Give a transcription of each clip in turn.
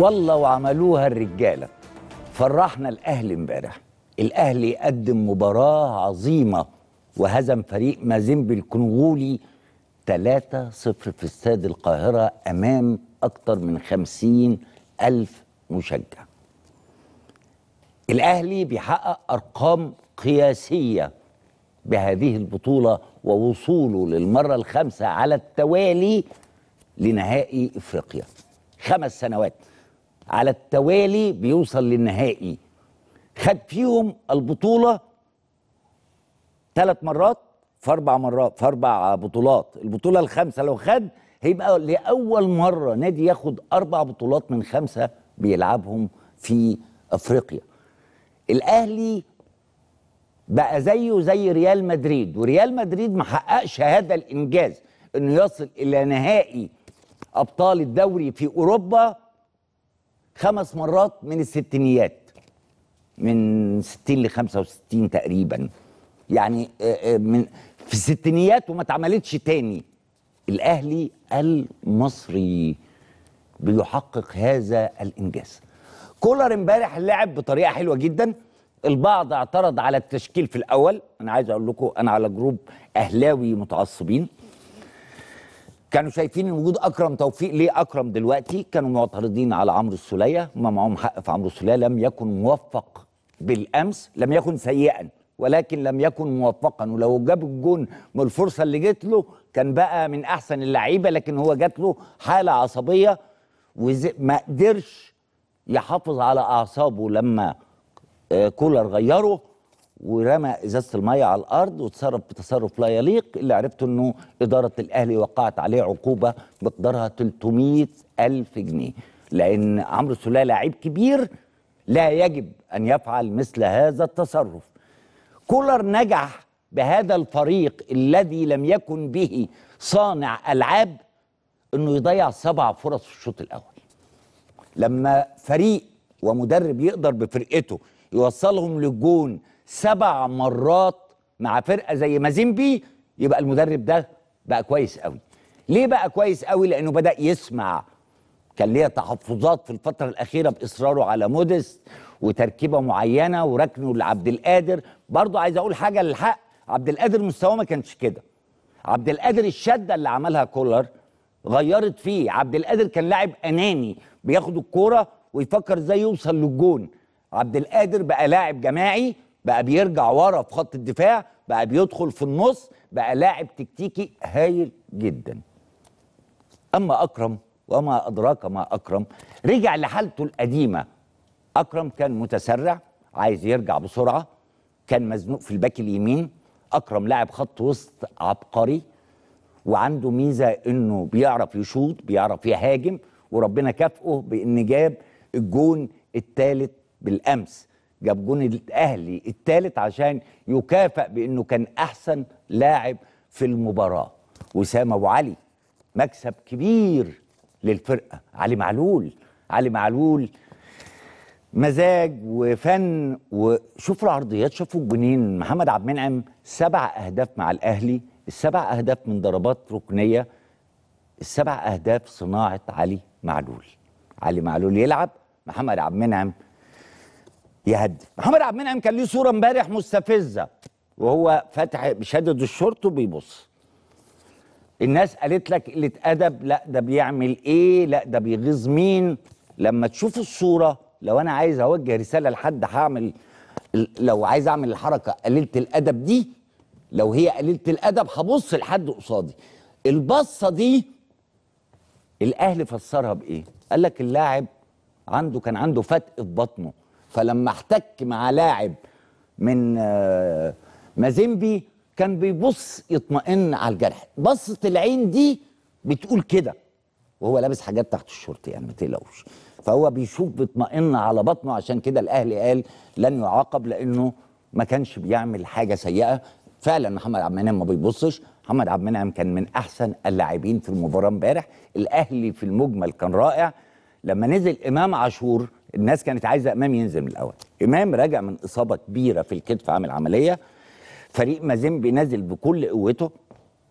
والله وعملوها الرجاله فرحنا الاهلي امبارح الاهلي قدم مباراه عظيمه وهزم فريق مازيمبي الكونغولي 3-0 في استاد القاهره امام اكثر من 50 الف مشجع الاهلي بيحقق ارقام قياسيه بهذه البطوله ووصوله للمره الخامسه على التوالي لنهائي افريقيا خمس سنوات على التوالي بيوصل للنهائي خد فيهم البطوله ثلاث مرات في اربع مرات في اربع بطولات البطوله الخامسه لو خد هيبقى لاول مره نادي ياخد اربع بطولات من خمسه بيلعبهم في افريقيا الاهلي بقى زيه زي ريال مدريد وريال مدريد ما حققش هذا الانجاز انه يصل الى نهائي ابطال الدوري في اوروبا خمس مرات من الستينيات من 60 ل 65 تقريبا يعني من في الستينيات وما اتعملتش تاني الاهلي المصري بيحقق هذا الانجاز كولر امبارح لعب بطريقه حلوه جدا البعض اعترض على التشكيل في الاول انا عايز اقول لكم انا على جروب اهلاوي متعصبين كانوا شايفين ان وجود اكرم توفيق ليه اكرم دلوقتي كانوا معترضين على عمرو السوليه ما معهم حق في عمرو السوليه لم يكن موفق بالامس لم يكن سيئا ولكن لم يكن موفقا ولو جاب الجون من الفرصه اللي جت له كان بقى من احسن اللعيبه لكن هو جات له حاله عصبيه وما قدرش يحافظ على اعصابه لما كولر غيره ورمى ازازه الميه على الارض وتصرف بتصرف لا يليق اللي عرفته انه اداره الاهلي وقعت عليه عقوبه مقدارها 300 الف جنيه لان عمرو السوليه لاعب كبير لا يجب ان يفعل مثل هذا التصرف كولر نجح بهذا الفريق الذي لم يكن به صانع العاب انه يضيع سبع فرص في الشوط الاول لما فريق ومدرب يقدر بفرقته يوصلهم للجون سبع مرات مع فرقه زي مازيمبي يبقى المدرب ده بقى كويس قوي ليه بقى كويس قوي لانه بدا يسمع كان ليه تحفظات في الفتره الاخيره باصراره على موديست وتركيبه معينه وركنه لعبد القادر برضه عايز اقول حاجه للحق عبد القادر مستواه ما كانش كده عبد القادر الشده اللي عملها كولر غيرت فيه عبد القادر كان لاعب اناني بياخد الكوره ويفكر ازاي يوصل للجون عبد القادر بقى لاعب جماعي بقى بيرجع ورا في خط الدفاع بقى بيدخل في النص بقى لاعب تكتيكي هايل جدا اما اكرم وما ادراك ما اكرم رجع لحالته القديمه اكرم كان متسرع عايز يرجع بسرعه كان مزنوق في الباك اليمين اكرم لاعب خط وسط عبقري وعنده ميزه انه بيعرف يشوط بيعرف يهاجم وربنا كافئه بان جاب الجون الثالث بالامس جاب جون الاهلي الثالث عشان يكافئ بانه كان احسن لاعب في المباراه وسام ابو علي مكسب كبير للفرقه علي معلول علي معلول مزاج وفن وشوفوا العرضيات شوفوا الجنين محمد عبد المنعم سبع اهداف مع الاهلي السبع اهداف من ضربات ركنيه السبع اهداف صناعه علي معلول علي معلول يلعب محمد عبد المنعم يهدف محمد عبد المنعم كان ليه صوره امبارح مستفزه وهو فاتح بشدد الشورت وبيبص الناس قالت لك قله ادب لا ده بيعمل ايه لا ده بيغيظ مين لما تشوف الصوره لو انا عايز اوجه رساله لحد هعمل لو عايز اعمل الحركه قليله الادب دي لو هي قليله الادب هبص لحد قصادي البصه دي الاهلي فسرها بايه قال لك اللاعب عنده كان عنده فتق في بطنه فلما احتك مع لاعب من مازيمبي كان بيبص يطمئن على الجرح بصة العين دي بتقول كده وهو لابس حاجات تحت الشورت يعني ما تقلقوش فهو بيشوف بيطمئن على بطنه عشان كده الاهلي قال لن يعاقب لانه ما كانش بيعمل حاجه سيئه فعلا محمد عبد المنعم ما بيبصش محمد عبد المنعم كان من احسن اللاعبين في المباراه امبارح الاهلي في المجمل كان رائع لما نزل امام عاشور الناس كانت عايزه امام ينزل من الاول امام راجع من اصابه كبيره في الكتف عامل عمليه فريق مازيمبي نازل بكل قوته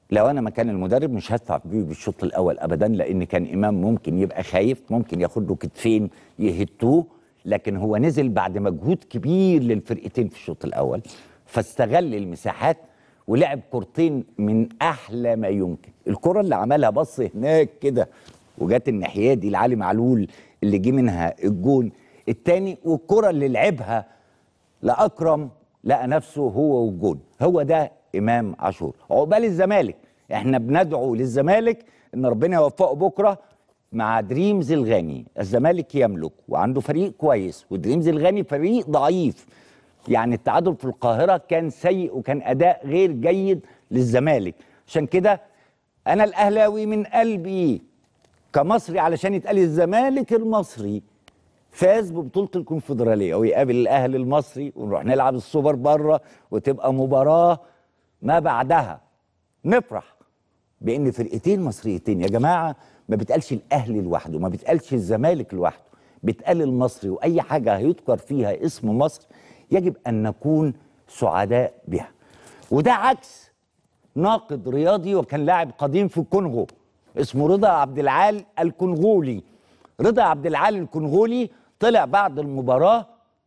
لو انا مكان المدرب مش هدفع بيه بالشوط الاول ابدا لان كان امام ممكن يبقى خايف ممكن ياخد له كتفين يهتوه لكن هو نزل بعد مجهود كبير للفرقتين في الشوط الاول فاستغل المساحات ولعب كورتين من احلى ما يمكن الكره اللي عملها بص هناك كده وجات الناحيه دي لعلي معلول اللي جه منها الجون الثاني والكره اللي لعبها لاكرم لقى نفسه هو والجون هو ده امام عاشور عقبال الزمالك احنا بندعو للزمالك ان ربنا يوفقه بكره مع دريمز الغاني الزمالك يملك وعنده فريق كويس ودريمز الغاني فريق ضعيف يعني التعادل في القاهره كان سيء وكان اداء غير جيد للزمالك عشان كده انا الاهلاوي من قلبي كمصري علشان يتقال الزمالك المصري فاز ببطوله الكونفدراليه ويقابل الاهلي المصري ونروح نلعب السوبر بره وتبقى مباراه ما بعدها نفرح بان فرقتين مصريتين يا جماعه ما بتقالش الاهلي لوحده ما بتقالش الزمالك لوحده بتقال المصري واي حاجه هيذكر فيها اسم مصر يجب ان نكون سعداء بها وده عكس ناقد رياضي وكان لاعب قديم في الكونغو اسمه رضا عبد العال الكونغولي رضا عبد العال الكونغولي طلع بعد المباراه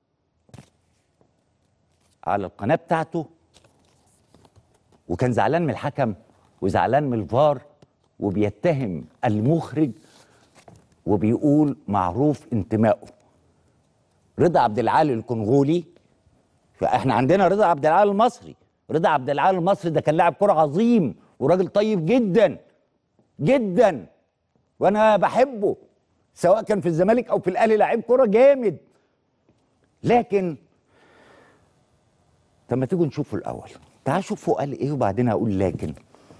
على القناه بتاعته وكان زعلان من الحكم وزعلان من الفار وبيتهم المخرج وبيقول معروف انتمائه رضا عبد العال الكونغولي فاحنا عندنا رضا عبد العال المصري رضا عبد العال المصري ده كان لاعب كرة عظيم وراجل طيب جدا جدا وانا بحبه سواء كان في الزمالك او في الاهلي لعيب كرة جامد لكن طب ما تيجوا نشوفه الاول تعال شوفوا قال ايه وبعدين هقول لكن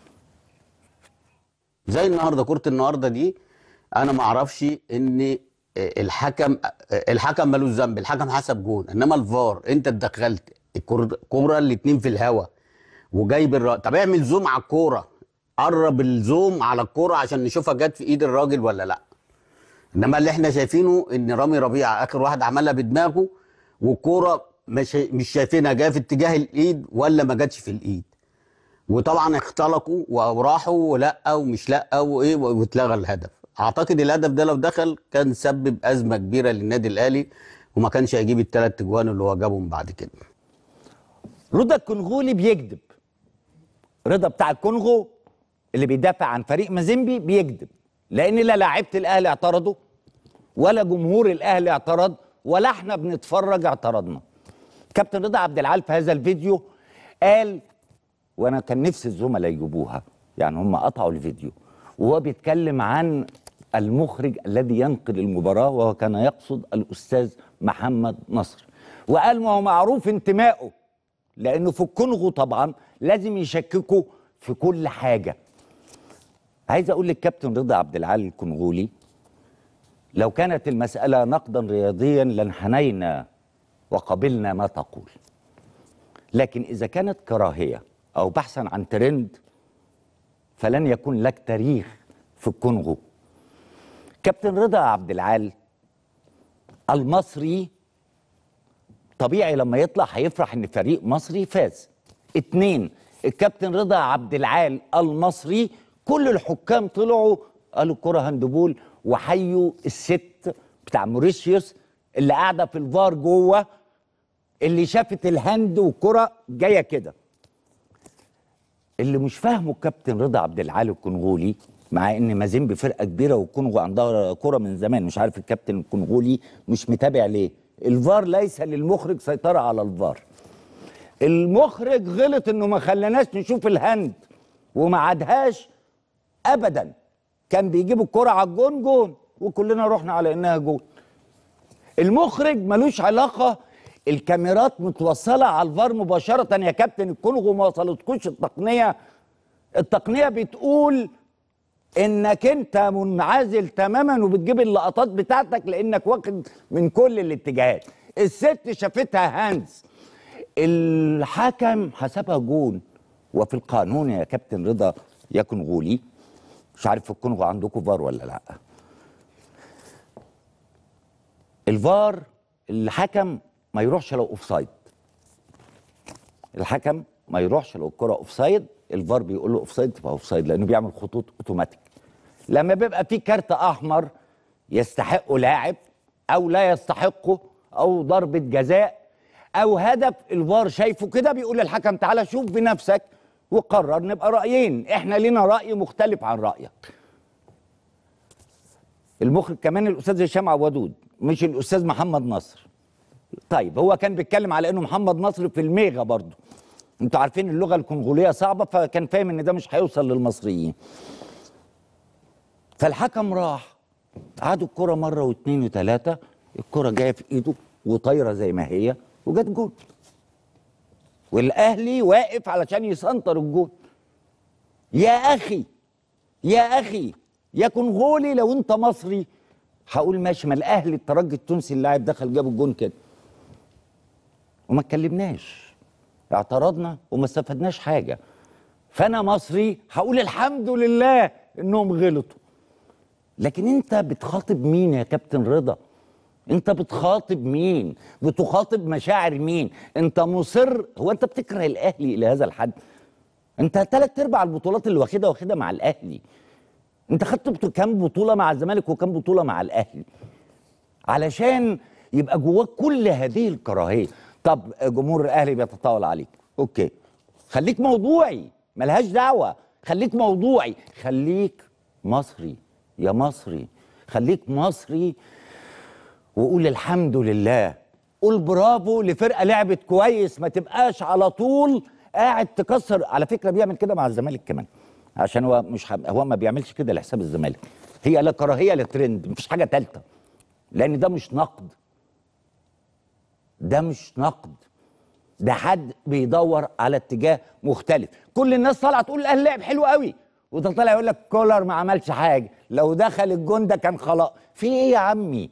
زي النهارده كره النهارده دي انا ما اعرفش ان الحكم الحكم ملوش ذنب الحكم حسب جون انما الفار انت اتدخلت الكوره الاتنين في الهوا وجايب الراجل طب اعمل زوم على الكوره قرب الزوم على الكوره عشان نشوفها جت في ايد الراجل ولا لا انما اللي احنا شايفينه ان رامي ربيعه اخر واحد عملها بدماغه والكوره مش مش شايفينها جايه في اتجاه الايد ولا ما جاتش في الايد وطبعا اختلقوا وراحوا ولا ومش لا وايه واتلغى الهدف اعتقد الهدف ده لو دخل كان سبب ازمه كبيره للنادي الاهلي وما كانش هيجيب الثلاث اجوان اللي هو جابهم بعد كده رضا الكونغولي بيكذب رضا بتاع الكونغو اللي بيدافع عن فريق مازيمبي بيكذب لان لا لاعيبه الاهلي اعترضوا ولا جمهور الاهلي اعترض ولا احنا بنتفرج اعترضنا كابتن رضا عبد العال في هذا الفيديو قال وانا كان نفسي الزملاء يجيبوها يعني هم قطعوا الفيديو وهو بيتكلم عن المخرج الذي ينقل المباراه وهو كان يقصد الاستاذ محمد نصر وقال ما هو معروف انتمائه لانه في الكونغو طبعا لازم يشككوا في كل حاجه عايز اقول للكابتن رضا عبد العال الكونغولي لو كانت المساله نقدا رياضيا لانحنينا وقبلنا ما تقول لكن اذا كانت كراهيه او بحثا عن ترند فلن يكون لك تاريخ في الكونغو كابتن رضا عبد العال المصري طبيعي لما يطلع هيفرح ان فريق مصري فاز اتنين الكابتن رضا عبد العال المصري كل الحكام طلعوا قالوا كرة هاندبول وحيوا الست بتاع موريشيوس اللي قاعده في الفار جوه اللي شافت الهند والكرة جايه كده اللي مش فاهمه الكابتن رضا عبد العال الكونغولي مع ان مازيمبي فرقه كبيره والكونغو عندها كره من زمان مش عارف الكابتن الكونغولي مش متابع ليه الفار ليس للمخرج سيطره على الفار المخرج غلط انه ما خلاناش نشوف الهند وما عادهاش ابدا كان بيجيب الكره على الجون جون وكلنا رحنا على انها جون المخرج ملوش علاقه الكاميرات متوصله على الفار مباشره يا كابتن الكونغو ما وصلتكوش التقنيه التقنيه بتقول انك انت منعزل تماما وبتجيب اللقطات بتاعتك لانك واخد من كل الاتجاهات الست شافتها هانز الحكم حسبها جون وفي القانون يا كابتن رضا يا كونغولي مش عارف في الكونغو عندكم فار ولا لا الفار الحكم ما يروحش لو اوف سايد الحكم ما يروحش لو الكره اوف سايد الفار بيقول له اوفسايد تبقى اوفسايد لانه بيعمل خطوط اوتوماتيك لما بيبقى في كارت احمر يستحقه لاعب او لا يستحقه او ضربه جزاء او هدف الفار شايفه كده بيقول للحكم تعالى شوف بنفسك وقرر نبقى رايين احنا لينا راي مختلف عن رايك المخرج كمان الاستاذ هشام عودود مش الاستاذ محمد نصر طيب هو كان بيتكلم على انه محمد نصر في الميغا برضه انتوا عارفين اللغه الكونغوليه صعبه فكان فاهم ان ده مش هيوصل للمصريين فالحكم راح عادوا الكرة مرة واثنين وثلاثة الكرة جاية في ايده وطايرة زي ما هي وجت جول والاهلي واقف علشان يسنطر الجول يا اخي يا اخي يا كونغولي لو انت مصري هقول ماشي ما الاهلي الترجي التونسي اللاعب دخل جاب الجون كده وما اتكلمناش اعترضنا وما استفدناش حاجه فانا مصري هقول الحمد لله انهم غلطوا لكن انت بتخاطب مين يا كابتن رضا انت بتخاطب مين بتخاطب مشاعر مين انت مصر هو انت بتكره الاهلي الى هذا الحد انت ثلاث ارباع البطولات اللي واخدها واخدها مع الاهلي انت خدت بطو- كام بطوله مع الزمالك وكام بطوله مع الاهلي علشان يبقى جواك كل هذه الكراهيه طب جمهور الاهلي بيتطاول عليك اوكي خليك موضوعي ملهاش دعوه خليك موضوعي خليك مصري يا مصري خليك مصري وقول الحمد لله قول برافو لفرقه لعبت كويس ما تبقاش على طول قاعد تكسر على فكره بيعمل كده مع الزمالك كمان عشان هو مش ح... هو ما بيعملش كده لحساب الزمالك هي لا كراهيه لا ترند مفيش حاجه ثالثه لان ده مش نقد ده مش نقد ده حد بيدور على اتجاه مختلف كل الناس طالعه تقول الاهلي لعب حلو قوي وده طالع يقول لك كولر ما عملش حاجه لو دخل الجون ده كان خلاص في ايه يا عمي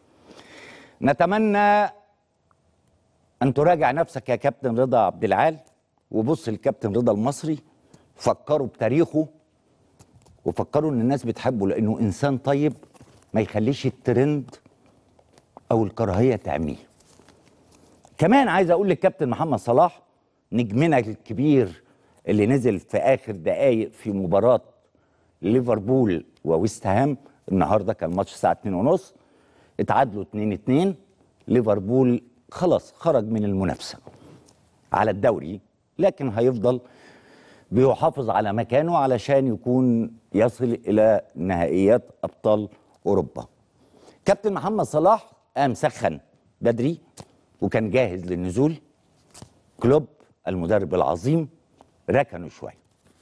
نتمنى ان تراجع نفسك يا كابتن رضا عبد العال وبص الكابتن رضا المصري فكروا بتاريخه وفكروا ان الناس بتحبه لانه انسان طيب ما يخليش الترند او الكراهيه تعميه كمان عايز اقول للكابتن محمد صلاح نجمنا الكبير اللي نزل في اخر دقائق في مباراه ليفربول وويست هام النهارده كان ماتش الساعه 2:30 اتعادلوا 2 2 ليفربول خلاص خرج من المنافسه على الدوري لكن هيفضل بيحافظ على مكانه علشان يكون يصل الى نهائيات ابطال اوروبا كابتن محمد صلاح قام سخن بدري وكان جاهز للنزول كلوب المدرب العظيم ركنوا شويه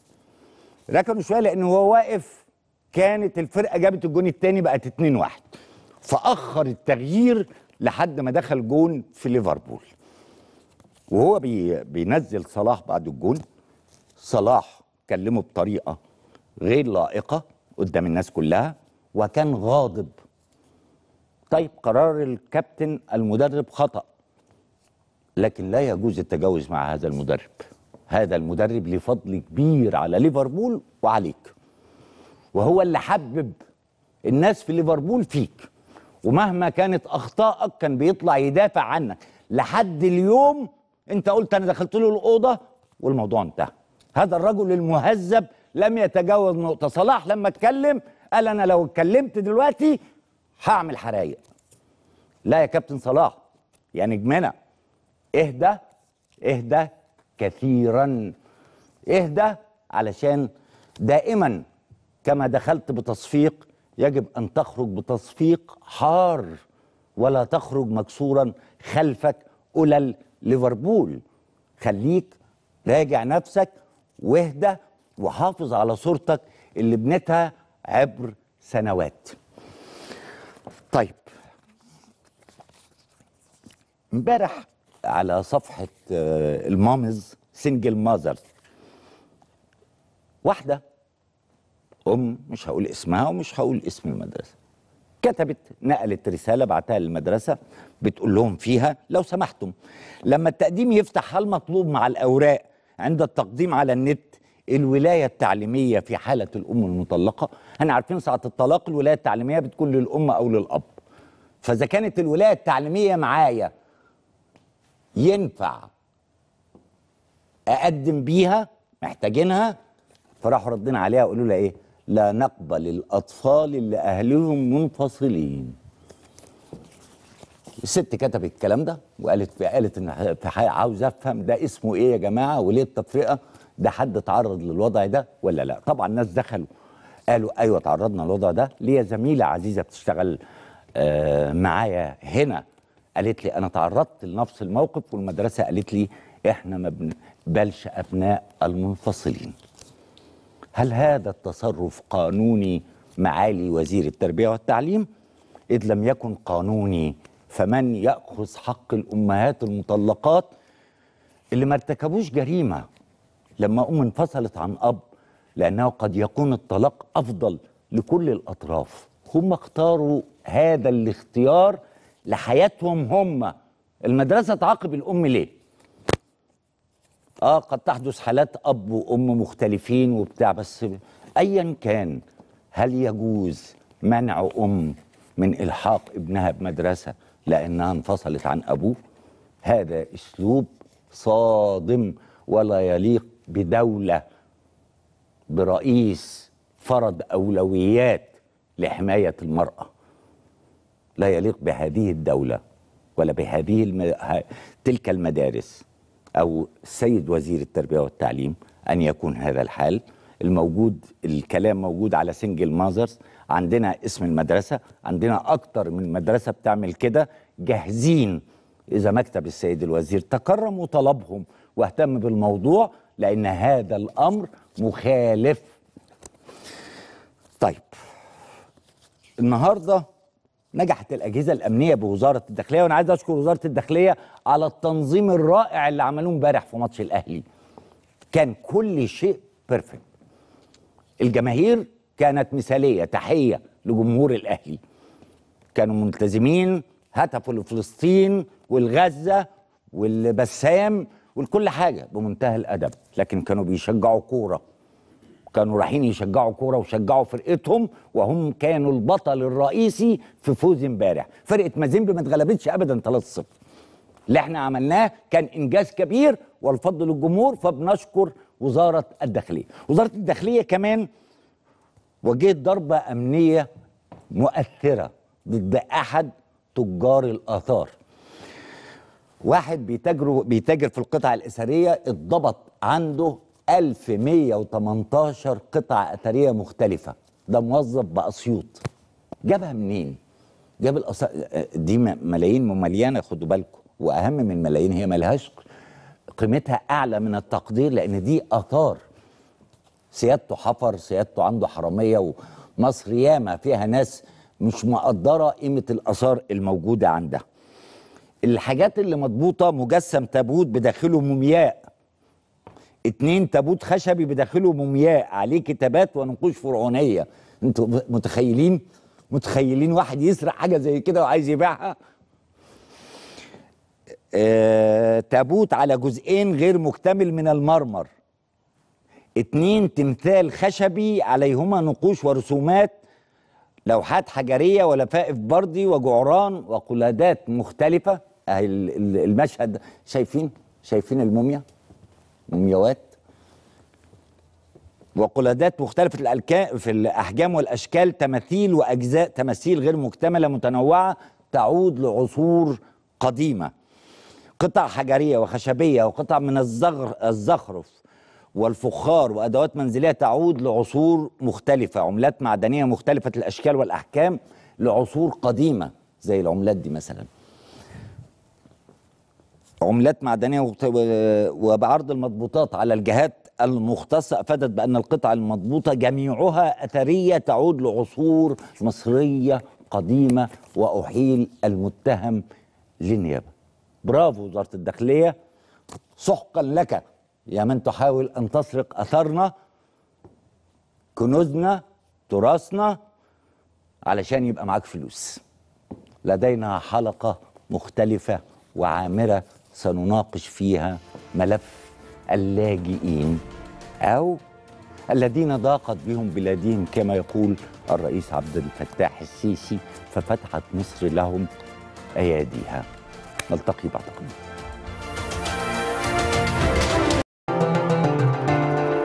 ركنوا شويه لان هو واقف كانت الفرقه جابت الجون الثاني بقت 2 1 فاخر التغيير لحد ما دخل جون في ليفربول وهو بي بينزل صلاح بعد الجون صلاح كلمه بطريقه غير لائقه قدام الناس كلها وكان غاضب طيب قرار الكابتن المدرب خطأ لكن لا يجوز التجاوز مع هذا المدرب هذا المدرب ليه فضل كبير على ليفربول وعليك وهو اللي حبب الناس في ليفربول فيك ومهما كانت اخطائك كان بيطلع يدافع عنك لحد اليوم انت قلت انا دخلت له الاوضه والموضوع انتهى هذا الرجل المهذب لم يتجاوز نقطه صلاح لما اتكلم قال انا لو اتكلمت دلوقتي هعمل حرايق لا يا كابتن صلاح يا نجمنا اهدى اهدى كثيرا اهدى علشان دائما كما دخلت بتصفيق يجب ان تخرج بتصفيق حار ولا تخرج مكسورا خلفك ألل ليفربول خليك راجع نفسك واهدى وحافظ على صورتك اللي بنتها عبر سنوات طيب امبارح على صفحة آه، المامز سنجل ماذر واحدة أم مش هقول اسمها ومش هقول اسم المدرسة كتبت نقلت رسالة بعتها للمدرسة بتقول لهم فيها لو سمحتم لما التقديم يفتح هل مطلوب مع الأوراق عند التقديم على النت الولاية التعليمية في حالة الأم المطلقة احنا عارفين ساعة الطلاق الولاية التعليمية بتكون للأم أو للأب فإذا كانت الولاية التعليمية معايا ينفع أقدم بيها محتاجينها فراحوا ردين عليها وقالوا لها ايه لا نقبل الاطفال اللي اهلهم منفصلين الست كتبت الكلام ده وقالت قالت ان في حقيقة عاوز افهم ده اسمه ايه يا جماعه وليه التفرقه ده حد اتعرض للوضع ده ولا لا طبعا الناس دخلوا قالوا ايوه تعرضنا للوضع ده ليا زميله عزيزه بتشتغل آه معايا هنا قالت لي انا تعرضت لنفس الموقف والمدرسه قالت لي احنا ما بنقبلش ابناء المنفصلين هل هذا التصرف قانوني معالي وزير التربيه والتعليم اذ لم يكن قانوني فمن ياخذ حق الامهات المطلقات اللي ما ارتكبوش جريمه لما ام انفصلت عن اب لانه قد يكون الطلاق افضل لكل الاطراف هم اختاروا هذا الاختيار لحياتهم هم المدرسه تعاقب الام ليه اه قد تحدث حالات اب وام مختلفين وبتاع بس ايا كان هل يجوز منع ام من الحاق ابنها بمدرسه لانها انفصلت عن ابوه هذا اسلوب صادم ولا يليق بدوله برئيس فرض اولويات لحمايه المراه لا يليق بهذه الدوله ولا بهذه الم... تلك المدارس او السيد وزير التربيه والتعليم ان يكون هذا الحال الموجود الكلام موجود على سنجل ماذرز عندنا اسم المدرسه عندنا اكتر من مدرسه بتعمل كده جاهزين اذا مكتب السيد الوزير تكرم وطلبهم واهتم بالموضوع لان هذا الامر مخالف طيب النهارده نجحت الاجهزه الامنيه بوزاره الداخليه وانا عايز اشكر وزاره الداخليه على التنظيم الرائع اللي عملوه امبارح في ماتش الاهلي كان كل شيء بيرفكت الجماهير كانت مثاليه تحيه لجمهور الاهلي كانوا ملتزمين هتفوا لفلسطين والغزه والبسام وكل حاجه بمنتهى الادب لكن كانوا بيشجعوا كوره كانوا رايحين يشجعوا كوره وشجعوا فرقتهم وهم كانوا البطل الرئيسي في فوز امبارح فرقه مازيمبي ما اتغلبتش ابدا 3-0 اللي احنا عملناه كان انجاز كبير والفضل للجمهور فبنشكر وزاره الداخليه وزاره الداخليه كمان وجهت ضربه امنيه مؤثره ضد احد تجار الاثار واحد بيتاجر بيتاجر في القطع الاثريه اتضبط عنده 1118 قطعه اثريه مختلفه ده موظف باسيوط جابها منين جاب الأص... دي ملايين ممليانه خدوا بالكم واهم من ملايين هي ملهاش قيمتها اعلى من التقدير لان دي اثار سيادته حفر سيادته عنده حراميه ومصر ياما فيها ناس مش مقدره قيمه الاثار الموجوده عندها الحاجات اللي مضبوطه مجسم تابوت بداخله مومياء اتنين تابوت خشبي بداخله مومياء عليه كتابات ونقوش فرعونيه انتوا متخيلين متخيلين واحد يسرق حاجه زي كده وعايز يبيعها آه، تابوت على جزئين غير مكتمل من المرمر اتنين تمثال خشبي عليهما نقوش ورسومات لوحات حجرية ولفائف بردي وجعران وقلادات مختلفة اهي المشهد شايفين شايفين الموميا مومياوات وقلادات مختلفة الألكان في الأحجام والأشكال تماثيل وأجزاء تماثيل غير مكتملة متنوعة تعود لعصور قديمة قطع حجرية وخشبية وقطع من الزغر الزخرف والفخار وأدوات منزلية تعود لعصور مختلفة عملات معدنية مختلفة الأشكال والأحكام لعصور قديمة زي العملات دي مثلا عملات معدنية وبعرض المضبوطات على الجهات المختصة أفادت بأن القطع المضبوطة جميعها أثرية تعود لعصور مصرية قديمة وأحيل المتهم للنيابة برافو وزارة الداخلية سحقا لك يا من تحاول أن تسرق أثرنا كنوزنا تراثنا علشان يبقى معاك فلوس لدينا حلقة مختلفة وعامرة سنناقش فيها ملف اللاجئين أو الذين ضاقت بهم بلادهم كما يقول الرئيس عبد الفتاح السيسي ففتحت مصر لهم أياديها نلتقي بعد قليل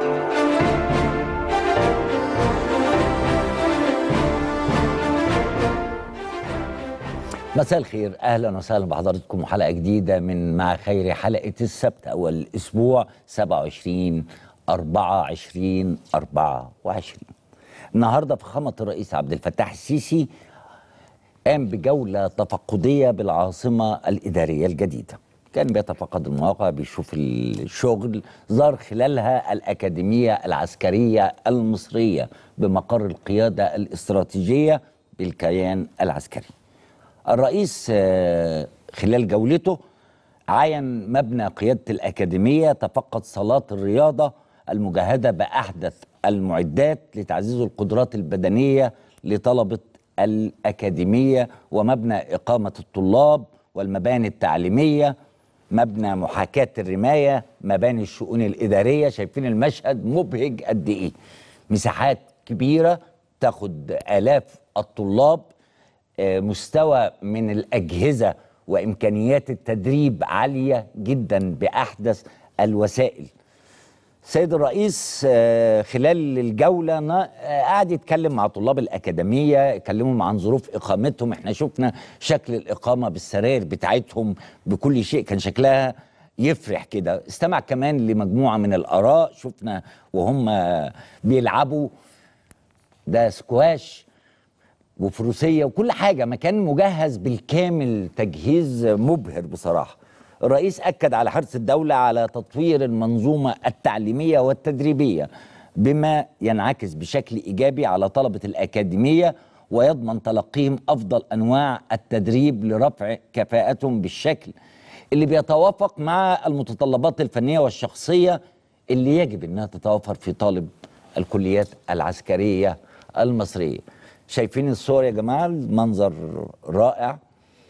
مساء الخير اهلا وسهلا بحضراتكم وحلقه جديده من مع خير حلقه السبت اول الاسبوع 27 24 24 النهارده فخامه الرئيس عبد الفتاح السيسي قام بجوله تفقديه بالعاصمه الاداريه الجديده كان بيتفقد المواقع بيشوف الشغل زار خلالها الأكاديمية العسكرية المصرية بمقر القيادة الاستراتيجية بالكيان العسكري الرئيس آه، خلال جولته عاين مبنى قيادة الأكاديمية تفقد صالات الرياضة المجهدة بأحدث المعدات لتعزيز القدرات البدنية لطلبة الأكاديمية ومبنى إقامة الطلاب والمباني التعليمية مبنى محاكاة الرماية مباني الشؤون الإدارية شايفين المشهد مبهج قد إيه مساحات كبيرة تاخد آلاف الطلاب آه، مستوى من الأجهزة وإمكانيات التدريب عالية جدا بأحدث الوسائل سيد الرئيس آه، خلال الجولة نا- آه، قعد يتكلم مع طلاب الأكاديمية يكلمهم عن ظروف إقامتهم احنا شفنا شكل الإقامة بالسراير بتاعتهم بكل شيء كان شكلها يفرح كده استمع كمان لمجموعة من الآراء شفنا وهم بيلعبوا ده سكواش وفروسيه وكل حاجه مكان مجهز بالكامل تجهيز مبهر بصراحه الرئيس اكد على حرص الدوله على تطوير المنظومه التعليميه والتدريبيه بما ينعكس بشكل ايجابي على طلبه الاكاديميه ويضمن تلقيهم افضل انواع التدريب لرفع كفاءتهم بالشكل اللي بيتوافق مع المتطلبات الفنيه والشخصيه اللي يجب انها تتوفر في طالب الكليات العسكريه المصريه شايفين الصور يا جماعه المنظر رائع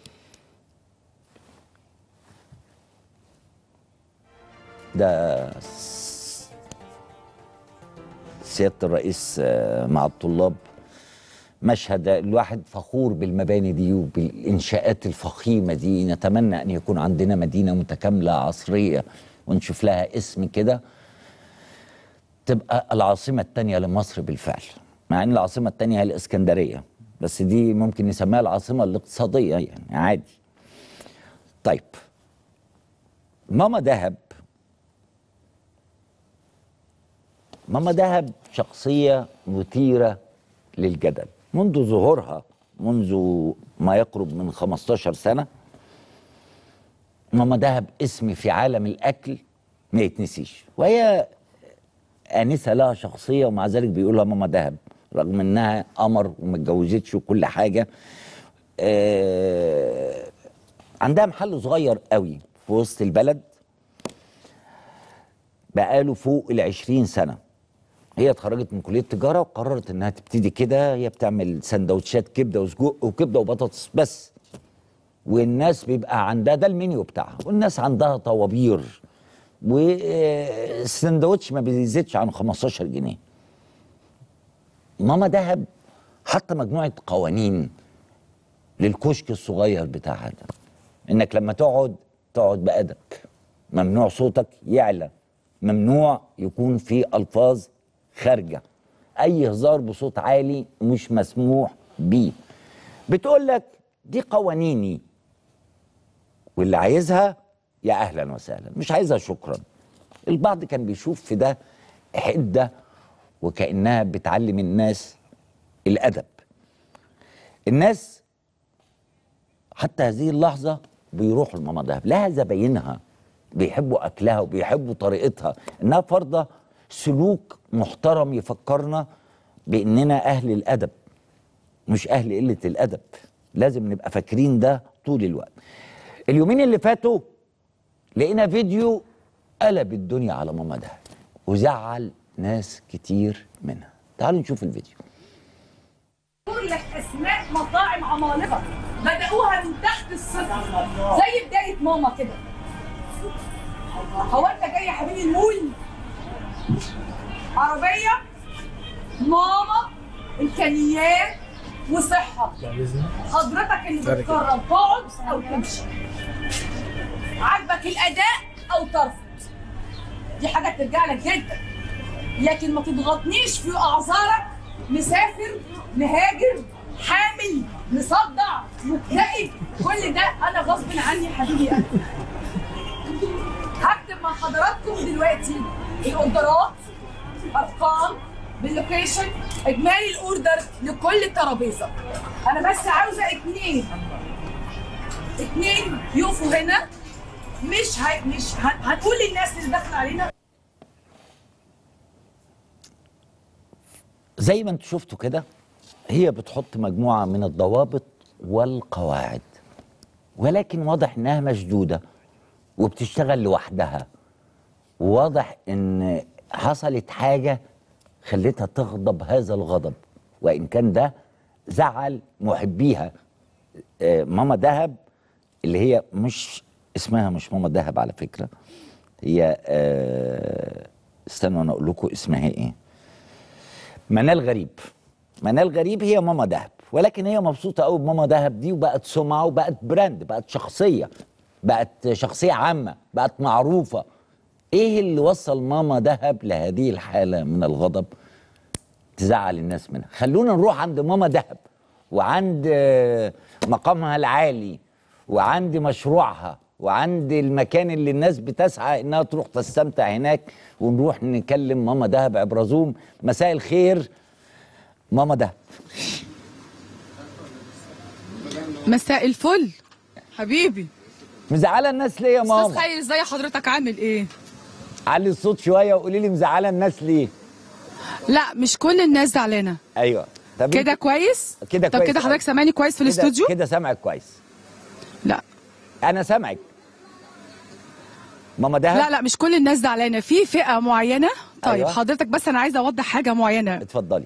ده س- سياده الرئيس آه، مع الطلاب مشهد الواحد فخور بالمباني دي وبالانشاءات الفخيمه دي نتمنى ان يكون عندنا مدينه متكامله عصريه ونشوف لها اسم كده تبقى العاصمة الثانية لمصر بالفعل مع ان العاصمة الثانية هي الاسكندرية بس دي ممكن نسميها العاصمة الاقتصادية يعني عادي طيب ماما دهب ماما دهب شخصية مثيرة للجدل منذ ظهورها منذ ما يقرب من 15 سنة ماما دهب اسم في عالم الأكل ما يتنسيش وهي انسه لها شخصيه ومع ذلك بيقولها ماما دهب رغم انها قمر وما اتجوزتش وكل حاجه آه عندها محل صغير قوي في وسط البلد بقاله فوق ال 20 سنه هي اتخرجت من كليه تجاره وقررت انها تبتدي كده هي بتعمل سندوتشات كبده وسجق وكبده وبطاطس بس والناس بيبقى عندها ده المنيو بتاعها والناس عندها طوابير والسندوتش ما بيزيدش عن 15 جنيه ماما دهب حط مجموعه قوانين للكشك الصغير بتاعها ده انك لما تقعد تقعد بادب ممنوع صوتك يعلى ممنوع يكون في الفاظ خارجه اي هزار بصوت عالي مش مسموح بيه بتقول لك دي قوانيني واللي عايزها يا اهلا وسهلا مش عايزها شكرا البعض كان بيشوف في ده حده وكانها بتعلم الناس الادب الناس حتى هذه اللحظه بيروحوا لماما دهب لها زباينها بيحبوا اكلها وبيحبوا طريقتها انها فرضه سلوك محترم يفكرنا باننا اهل الادب مش اهل قله الادب لازم نبقى فاكرين ده طول الوقت اليومين اللي فاتوا لقينا فيديو قلب الدنيا على ماما دهب وزعل ناس كتير منها تعالوا نشوف الفيديو اقول لك اسماء مطاعم عمالقه بدأوها من تحت الصفر زي بدايه ماما كده هو انت جاي يا حبيبي المول عربيه ماما امكانيات وصحه حضرتك اللي بتقرر تقعد او تمشي عاجبك الاداء او ترفض دي حاجه ترجع لك جدا لكن ما تضغطنيش في اعذارك مسافر مهاجر حامل مصدع مكتئب كل ده انا غصب عني حبيبي انا هكتب مع حضراتكم دلوقتي الاوردرات ارقام باللوكيشن اجمالي الاوردر لكل ترابيزه انا بس عاوزه اتنين اتنين يقفوا هنا مش هي مش هن- هنقول للناس اللي داخله علينا زي ما انتم شفتوا كده هي بتحط مجموعة من الضوابط والقواعد ولكن واضح انها مشدودة وبتشتغل لوحدها وواضح ان حصلت حاجة خلتها تغضب هذا الغضب وان كان ده زعل محبيها آه، ماما دهب اللي هي مش اسمها مش ماما دهب على فكرة هي آه، استنوا انا اقول لكم اسمها ايه منال غريب منال غريب هي ماما دهب ولكن هي مبسوطه قوي بماما دهب دي وبقت سمعه وبقت براند بقت شخصيه بقت شخصيه عامه بقت معروفه ايه اللي وصل ماما دهب لهذه الحاله من الغضب تزعل الناس منها خلونا نروح عند ماما دهب وعند آه، مقامها العالي وعند مشروعها وعند المكان اللي الناس بتسعى انها تروح تستمتع هناك ونروح نكلم ماما دهب عبر زوم مساء الخير ماما دهب مساء الفل حبيبي مزعله الناس ليه يا استاذ ماما خير ازاي حضرتك عامل ايه علي الصوت شويه وقولي لي مزعله الناس ليه لا مش كل الناس زعلانه ايوه طب كده انت- كويس كده طب كويس كده أوي. حضرتك سامعني كويس في كده- الاستوديو كده سامعك كويس لا انا سامعك ماما دهب لا لا مش كل الناس زعلانه في فئه معينه طيب أيوة. أيوة. حضرتك بس انا عايزه اوضح حاجه معينه اتفضلي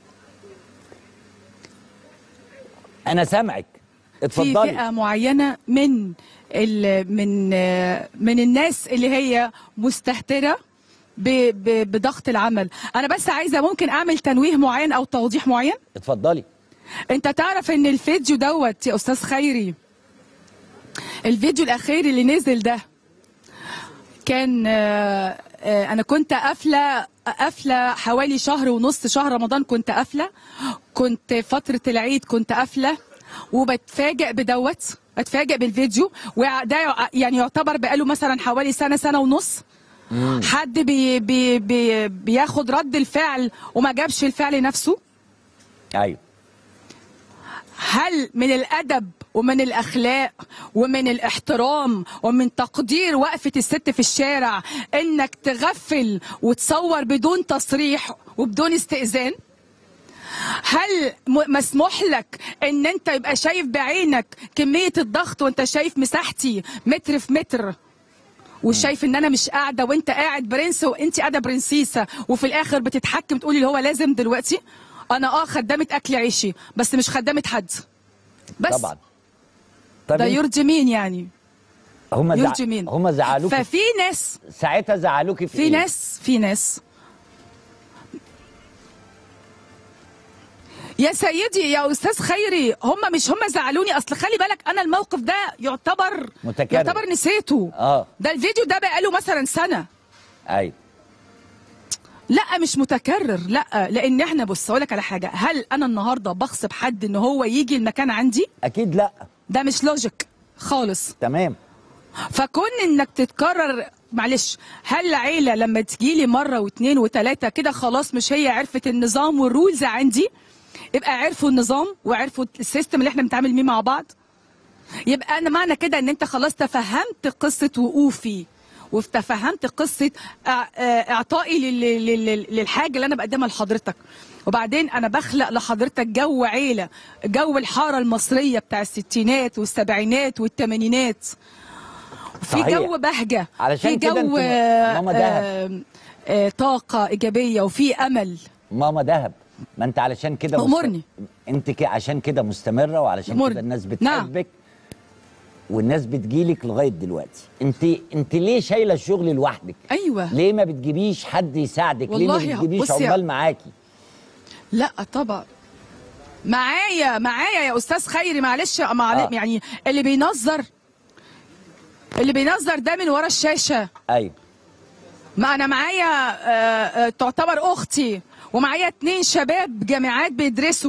انا سامعك في اتفضلي فئه معينه من ال من آه، من الناس اللي هي مستهتره ب- ب- بضغط العمل انا بس عايزه ممكن اعمل تنويه معين او توضيح معين اتفضلي انت تعرف ان الفيديو دوت يا استاذ خيري الفيديو الاخير اللي نزل ده كان آه، آه، انا كنت قافله قافله حوالي شهر ونص شهر رمضان كنت قافله كنت فتره العيد كنت قافله وبتفاجئ بدوت اتفاجئ بالفيديو وده يع- يعني يعتبر بقاله مثلا حوالي سنه سنه ونص حد بي بي بي بياخد رد الفعل وما جابش الفعل نفسه ايوه هل من الادب ومن الاخلاق ومن الاحترام ومن تقدير وقفه الست في الشارع انك تغفل وتصور بدون تصريح وبدون استئذان هل م- مسموح لك ان انت يبقى شايف بعينك كميه الضغط وانت شايف مساحتي متر في متر وشايف ان انا مش قاعده وانت قاعد برنس وانت قاعده برنسيسه وفي الاخر بتتحكم تقولي اللي هو لازم دلوقتي انا اه خدامه اكل عيشي بس مش خدامه حد بس طبعا طب ده انت- يرضي مين يعني هم زع... يرضي مين هم زعلوك ففي ناس ساعتها زعلوكي في, في إيه؟ ناس في ناس يا سيدي يا استاذ خيري هم مش هم زعلوني اصل خلي بالك انا الموقف ده يعتبر متكرر. يعتبر نسيته اه ده الفيديو ده بقاله مثلا سنه ايوه لا مش متكرر لا لان احنا بص اقول لك على حاجه هل انا النهارده بغصب حد ان هو يجي المكان عندي اكيد لا ده مش لوجيك خالص تمام فكون انك تتكرر معلش هل عيله لما تجيلي مره واثنين وثلاثه كده خلاص مش هي عرفت النظام والرولز عندي يبقى عرفوا النظام وعرفوا السيستم اللي احنا بنتعامل بيه مع بعض يبقى انا معنى كده ان انت خلاص تفهمت قصه وقوفي وتفهمت قصه إع- آه، اعطائي لل- لل- لل- للحاجه اللي انا بقدمها لحضرتك وبعدين انا بخلق لحضرتك جو عيله جو الحاره المصريه بتاع الستينات والسبعينات والثمانينات في صحيح. جو بهجه علشان في كده جو انتوا- آه، ماما دهب. آه، آه، طاقه ايجابيه وفي امل ماما دهب ما انت علشان كده أمرني. انت كده عشان كده مستمره وعلشان أمرني. كده الناس نعم. بتحبك والناس بتجيلك لغايه دلوقتي انت انت ليه شايله الشغل لوحدك ايوه ليه ما بتجيبيش حد يساعدك ليه والله ما يا- بتجيبيش بص يا- عمال معاكي لا طبعا معايا معايا يا استاذ خيري معلش معلش آه. يعني اللي بينظر اللي بينظر ده من ورا الشاشه ايوه ما انا معايا آه، آه، تعتبر اختي ومعايا اتنين شباب جامعات بيدرسوا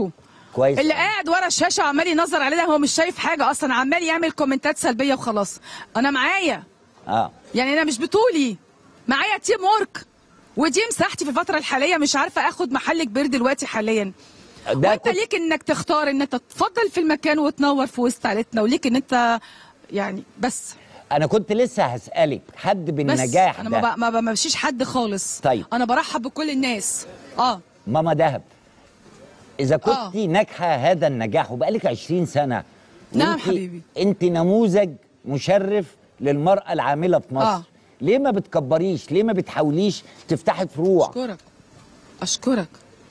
كويس اللي قاعد ورا الشاشه وعمال ينظر علينا هو مش شايف حاجه اصلا عمال يعمل كومنتات سلبيه وخلاص انا معايا اه يعني انا مش بطولي معايا تيم ورك ودي مساحتي في الفتره الحاليه مش عارفه اخد محل كبير دلوقتي حاليا ده وانت كنت- ليك انك تختار ان انت تفضل في المكان وتنور في وسط عيلتنا وليك ان انت يعني بس انا كنت لسه هسالك حد بس بالنجاح انا ده ما ب- ما بمشيش حد خالص طيب. انا برحب بكل الناس اه ماما دهب اذا كنت آه. ناجحه هذا النجاح وبقالك 20 سنه نعم وإنتي- حبيبي. انت نموذج مشرف للمراه العامله في مصر آه. ليه ما بتكبريش ليه ما بتحاوليش تفتحي فروع اشكرك اشكرك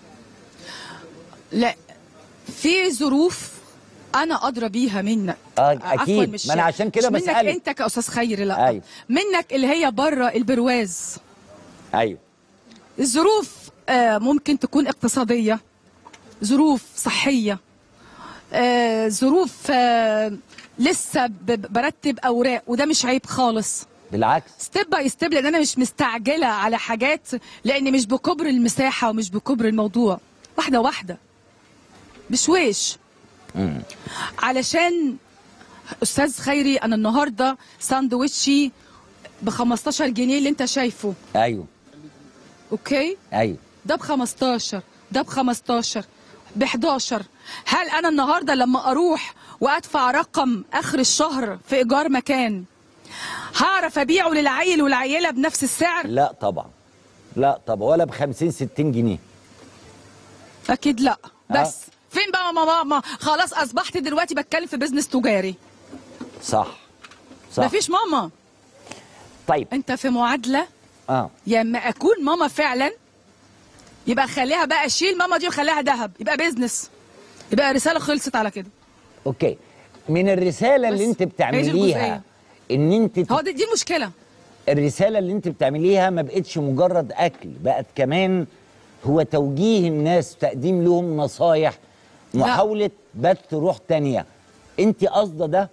لا في ظروف انا ادرى بيها منك آه، عفواً أكيد. مش ما أنا عشان كده مش منك بسألك. انت كاستاذ خيري لا أيوة. منك اللي هي بره البرواز ايوه الظروف آه، ممكن تكون اقتصادية ظروف صحية آه، ظروف آه، لسه ب- ب- برتب أوراق وده مش عيب خالص بالعكس ستيب باي ستيب لان انا مش مستعجله على حاجات لان مش بكبر المساحه ومش بكبر الموضوع واحده واحده بشويش علشان استاذ خيري انا النهارده ساندويتشي ب 15 جنيه اللي انت شايفه ايوه اوكي ايوه ده ب 15 ده ب 15 ب 11 هل انا النهارده لما اروح وادفع رقم اخر الشهر في ايجار مكان هعرف ابيعه للعيل والعيله بنفس السعر لا طبعا لا طبعا ولا ب 50 60 جنيه اكيد لا آه. بس فين بقى ماما ماما خلاص اصبحت دلوقتي بتكلم في بزنس تجاري صح صح مفيش ماما طيب انت في معادله اه يا اما اكون ماما فعلا يبقى خليها بقى شيل ماما دي وخليها ذهب يبقى بيزنس يبقى رساله خلصت على كده اوكي من الرساله اللي بس. انت هي دي بتعمليها الجزئية. ان انت هو دي, دي المشكله الرسالة اللي انت بتعمليها ما بقتش مجرد اكل بقت كمان هو توجيه الناس تقديم لهم نصايح محاولة بث روح تانية انت قصده ده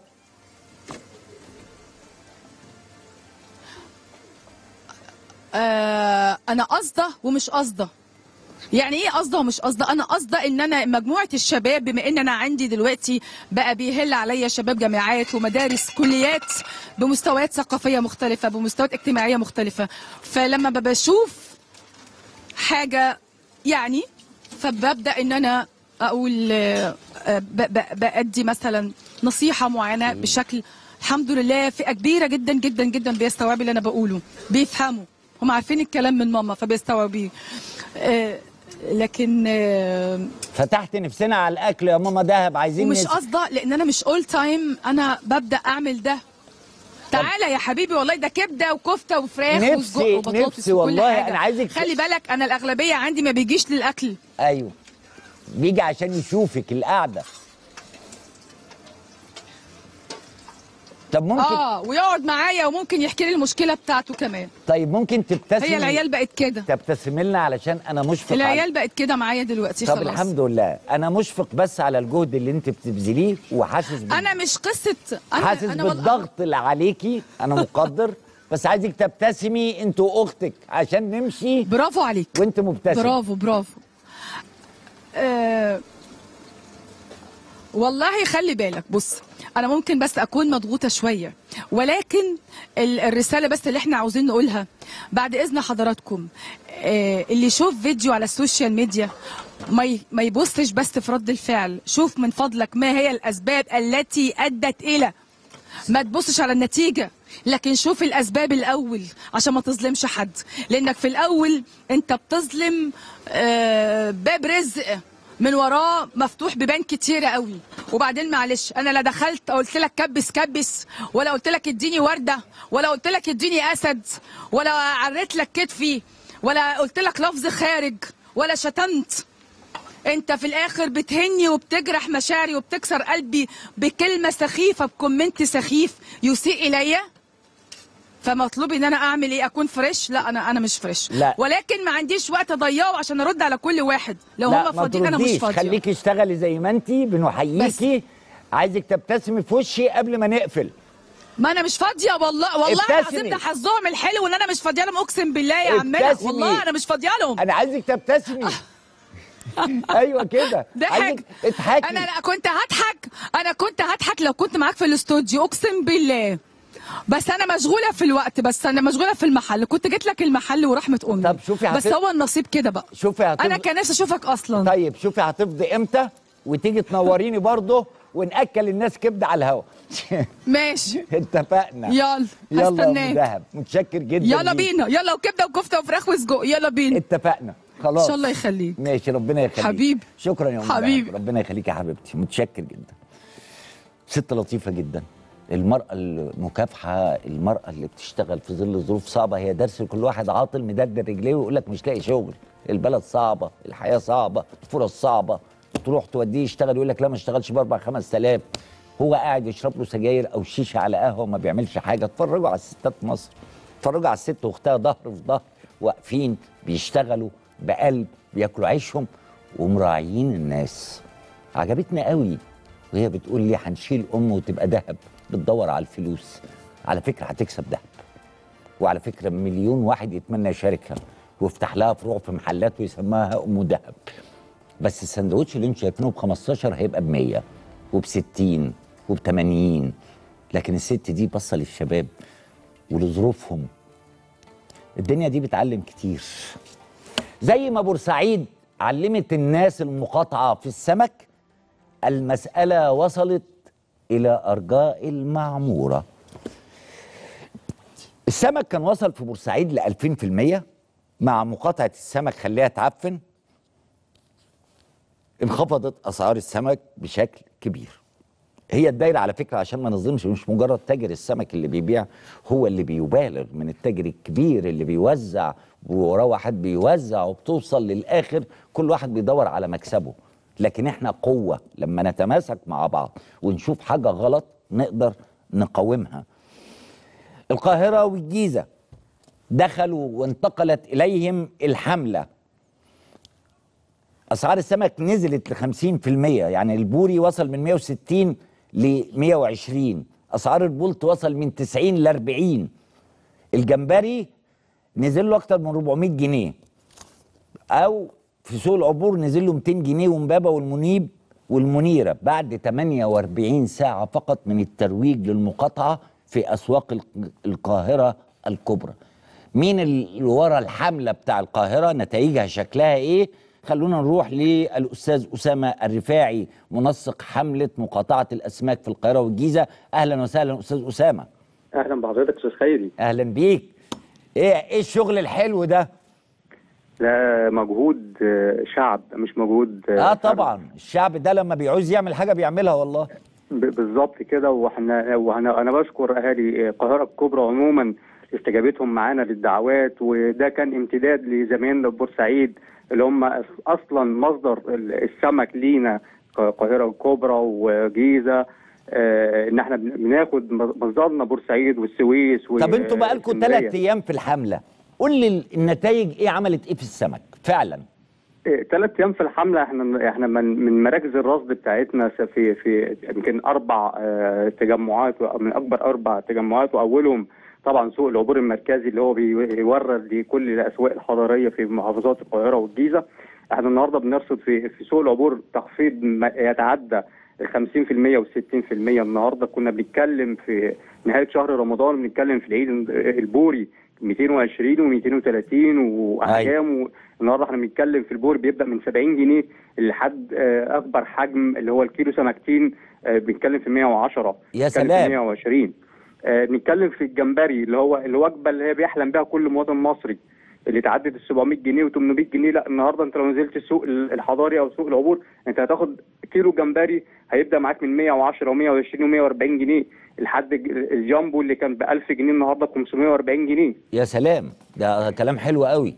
آه انا قصده ومش قصده يعني ايه قصده ومش قصده انا قصده ان انا مجموعه الشباب بما ان انا عندي دلوقتي بقى بيهل عليا شباب جامعات ومدارس كليات بمستويات ثقافيه مختلفه بمستويات اجتماعيه مختلفه فلما بشوف حاجه يعني فببدا ان انا اقول آه، آه، ب- ب- بادي مثلا نصيحه معينه بشكل الحمد لله فئه كبيره جدا جدا جدا بيستوعبوا اللي انا بقوله بيفهموا هم عارفين الكلام من ماما فبيستوعبيه آه، لكن آه، فتحت نفسنا على الاكل يا ماما دهب عايزين ومش نس- قصده لان انا مش اول تايم انا ببدا اعمل ده تعالى يا حبيبي والله ده كبده وكفته وفراخ نفسي- وسجق وبطاطس نفسي وكل والله حاجة. أنا عايزك- خلي بالك انا الاغلبيه عندي ما بيجيش للاكل ايوه بيجي عشان يشوفك القعدة طب ممكن اه ويقعد معايا وممكن يحكي لي المشكله بتاعته كمان طيب ممكن تبتسمي هي العيال بقت كده تبتسمي لنا علشان انا مشفق على- العيال بقت كده معايا دلوقتي طب خلاص الحمد لله انا مشفق بس على الجهد اللي انت بتبذليه وحاسس بال- انا مش قصه انا حاسس انا والله- بالضغط اللي عليكي انا مقدر بس عايزك تبتسمي انت واختك عشان نمشي برافو عليك وانت مبتسم برافو برافو آه والله خلي بالك بص انا ممكن بس اكون مضغوطه شويه ولكن ال- الرساله بس اللي احنا عاوزين نقولها بعد اذن حضراتكم آه اللي يشوف فيديو على السوشيال ميديا ما ي- ما يبصش بس في رد الفعل شوف من فضلك ما هي الاسباب التي ادت الى ما تبصش على النتيجة لكن شوف الأسباب الأول عشان ما تظلمش حد لأنك في الأول أنت بتظلم آه، باب رزق من وراه مفتوح بيبان كتيرة قوي وبعدين معلش أنا لا دخلت قلت لك كبس كبس ولا قلت لك اديني وردة ولا قلت لك اديني أسد ولا عريت لك كتفي ولا قلت لك لفظ خارج ولا شتمت انت في الاخر بتهني وبتجرح مشاعري وبتكسر قلبي بكلمه سخيفه بكومنت سخيف يسيء الي فمطلوب ان انا اعمل ايه اكون فريش لا انا انا مش فريش لا. ولكن ما عنديش وقت اضيعه عشان ارد على كل واحد لو لا هم ما فاضيين انا مش ترديش فاضيه خليكي اشتغلي زي ما انت بنحييكي عايزك تبتسمي في وشي قبل ما نقفل ما انا مش فاضيه والله والله ابتسمي. العظيم ده حظهم الحلو ان انا مش فاضيه لهم اقسم بالله يا عمنا ابتسمي. والله انا مش فاضيه لهم انا عايزك تبتسمي ايوه كده ضحك عايزك اضحكي انا لا كنت هضحك انا كنت هضحك لو كنت معاك في الاستوديو اقسم بالله بس انا مشغوله في الوقت بس انا مشغوله في المحل كنت جيت لك المحل ورحمه امي طب شوفي بس هت- هو النصيب كده بقى شوفي هتفض... انا كان نفسي اشوفك اصلا طيب شوفي هتفضي امتى وتيجي تنوريني برضه وناكل الناس كبده على الهوا ماشي اتفقنا يلا يلا يا هستناك أبو دهب متشكر جدا يلا ليك. بينا يلا وكبده وكفته وفراخ وسجق يلا بينا اتفقنا خلاص ان شاء الله يخليك ماشي ربنا يخليك حبيبي. شكرا يا أم حبيبي. دهب. ربنا يخليك يا حبيبتي متشكر جدا ست لطيفه جدا المرأة المكافحة المرأة اللي بتشتغل في ظل ظروف صعبة هي درس لكل واحد عاطل مددر رجليه ويقول لك مش لاقي شغل البلد صعبة الحياة صعبة الفرص صعبة تروح توديه يشتغل يقول لك لا ما اشتغلش باربع خمس آلاف هو قاعد يشرب له سجاير او شيشه على قهوه وما بيعملش حاجه اتفرجوا على الستات في مصر اتفرجوا على الست واختها ظهر في ظهر واقفين بيشتغلوا بقلب بياكلوا عيشهم ومراعيين الناس عجبتني قوي وهي بتقول لي هنشيل ام وتبقى ذهب بتدور على الفلوس على فكره هتكسب ذهب وعلى فكره مليون واحد يتمنى يشاركها ويفتح لها فروع في محلات ويسماها ام ذهب بس السندوتش اللي انتوا شايفينه ب 15 هيبقى ب 100 وب 60 وب 80 لكن الست دي باصه للشباب ولظروفهم الدنيا دي بتعلم كتير زي ما بورسعيد علمت الناس المقاطعه في السمك المساله وصلت الى ارجاء المعموره السمك كان وصل في بورسعيد ل 2000% مع مقاطعه السمك خليها تعفن انخفضت اسعار السمك بشكل كبير هي الدايره على فكره عشان ما نظلمش مش مجرد تاجر السمك اللي بيبيع هو اللي بيبالغ من التاجر الكبير اللي بيوزع ووراه واحد بيوزع وبتوصل للاخر كل واحد بيدور على مكسبه لكن احنا قوه لما نتماسك مع بعض ونشوف حاجه غلط نقدر نقاومها القاهره والجيزه دخلوا وانتقلت اليهم الحمله اسعار السمك نزلت ل 50% يعني البوري وصل من 160 ل 120 اسعار البولت وصل من 90 ل 40 الجمبري نزل له اكتر من 400 جنيه او في سوق العبور نزل له 200 جنيه ومبابه والمنيب والمنيره بعد 48 ساعه فقط من الترويج للمقاطعه في اسواق الق- القاهره الكبرى مين اللي ورا الحمله بتاع القاهره نتائجها شكلها ايه خلونا نروح للاستاذ اسامه الرفاعي منسق حمله مقاطعه الاسماك في القاهره والجيزه اهلا وسهلا استاذ اسامه اهلا بحضرتك استاذ خيري اهلا بيك ايه ايه الشغل الحلو ده ده مجهود آه، شعب مش مجهود اه فرد. طبعا الشعب ده لما بيعوز يعمل حاجه بيعملها والله ب- بالظبط كده واحنا وانا انا بشكر اهالي القاهره الكبرى عموما استجابتهم معانا للدعوات وده كان امتداد لزمايلنا في بورسعيد اللي هم أص- اصلا مصدر ال- السمك لينا ك- القاهره الكبرى وجيزه آه، ان احنا بن- بناخد مصدرنا بورسعيد والسويس طب انتوا بقالكم واسكندرية. ثلاث ايام في الحمله قول لي النتائج ايه عملت ايه في السمك فعلا ثلاث ايام في الحمله احنا احنا من من مراكز الرصد بتاعتنا س- في في يمكن اربع آه، تجمعات و- من اكبر اربع تجمعات واولهم طبعا سوق العبور المركزي اللي هو بيورد لكل الاسواق الحضريه في محافظات القاهره والجيزه احنا النهارده بنرصد في في سوق العبور تخفيض ما يتعدى ال 50% وال 60% النهارده كنا بنتكلم في نهايه شهر رمضان بنتكلم في العيد البوري 220 و230 واحجام و- النهارده احنا بنتكلم في البور بيبدا من 70 جنيه لحد آه، اكبر حجم اللي هو الكيلو سمكتين آه، بنتكلم في 110 يا بنتكلم سلام. في 120 آه، نتكلم في الجمبري اللي هو الوجبه اللي هي بيحلم بها كل مواطن مصري اللي تعدت ال 700 جنيه و800 جنيه لا النهارده انت لو نزلت السوق ال- الحضاري او سوق العبور انت هتاخد كيلو جمبري هيبدا معاك من 110 و120 و140 جنيه لحد ج- الجامبو اللي كان ب 1000 جنيه النهارده ب 540 جنيه يا سلام ده كلام حلو قوي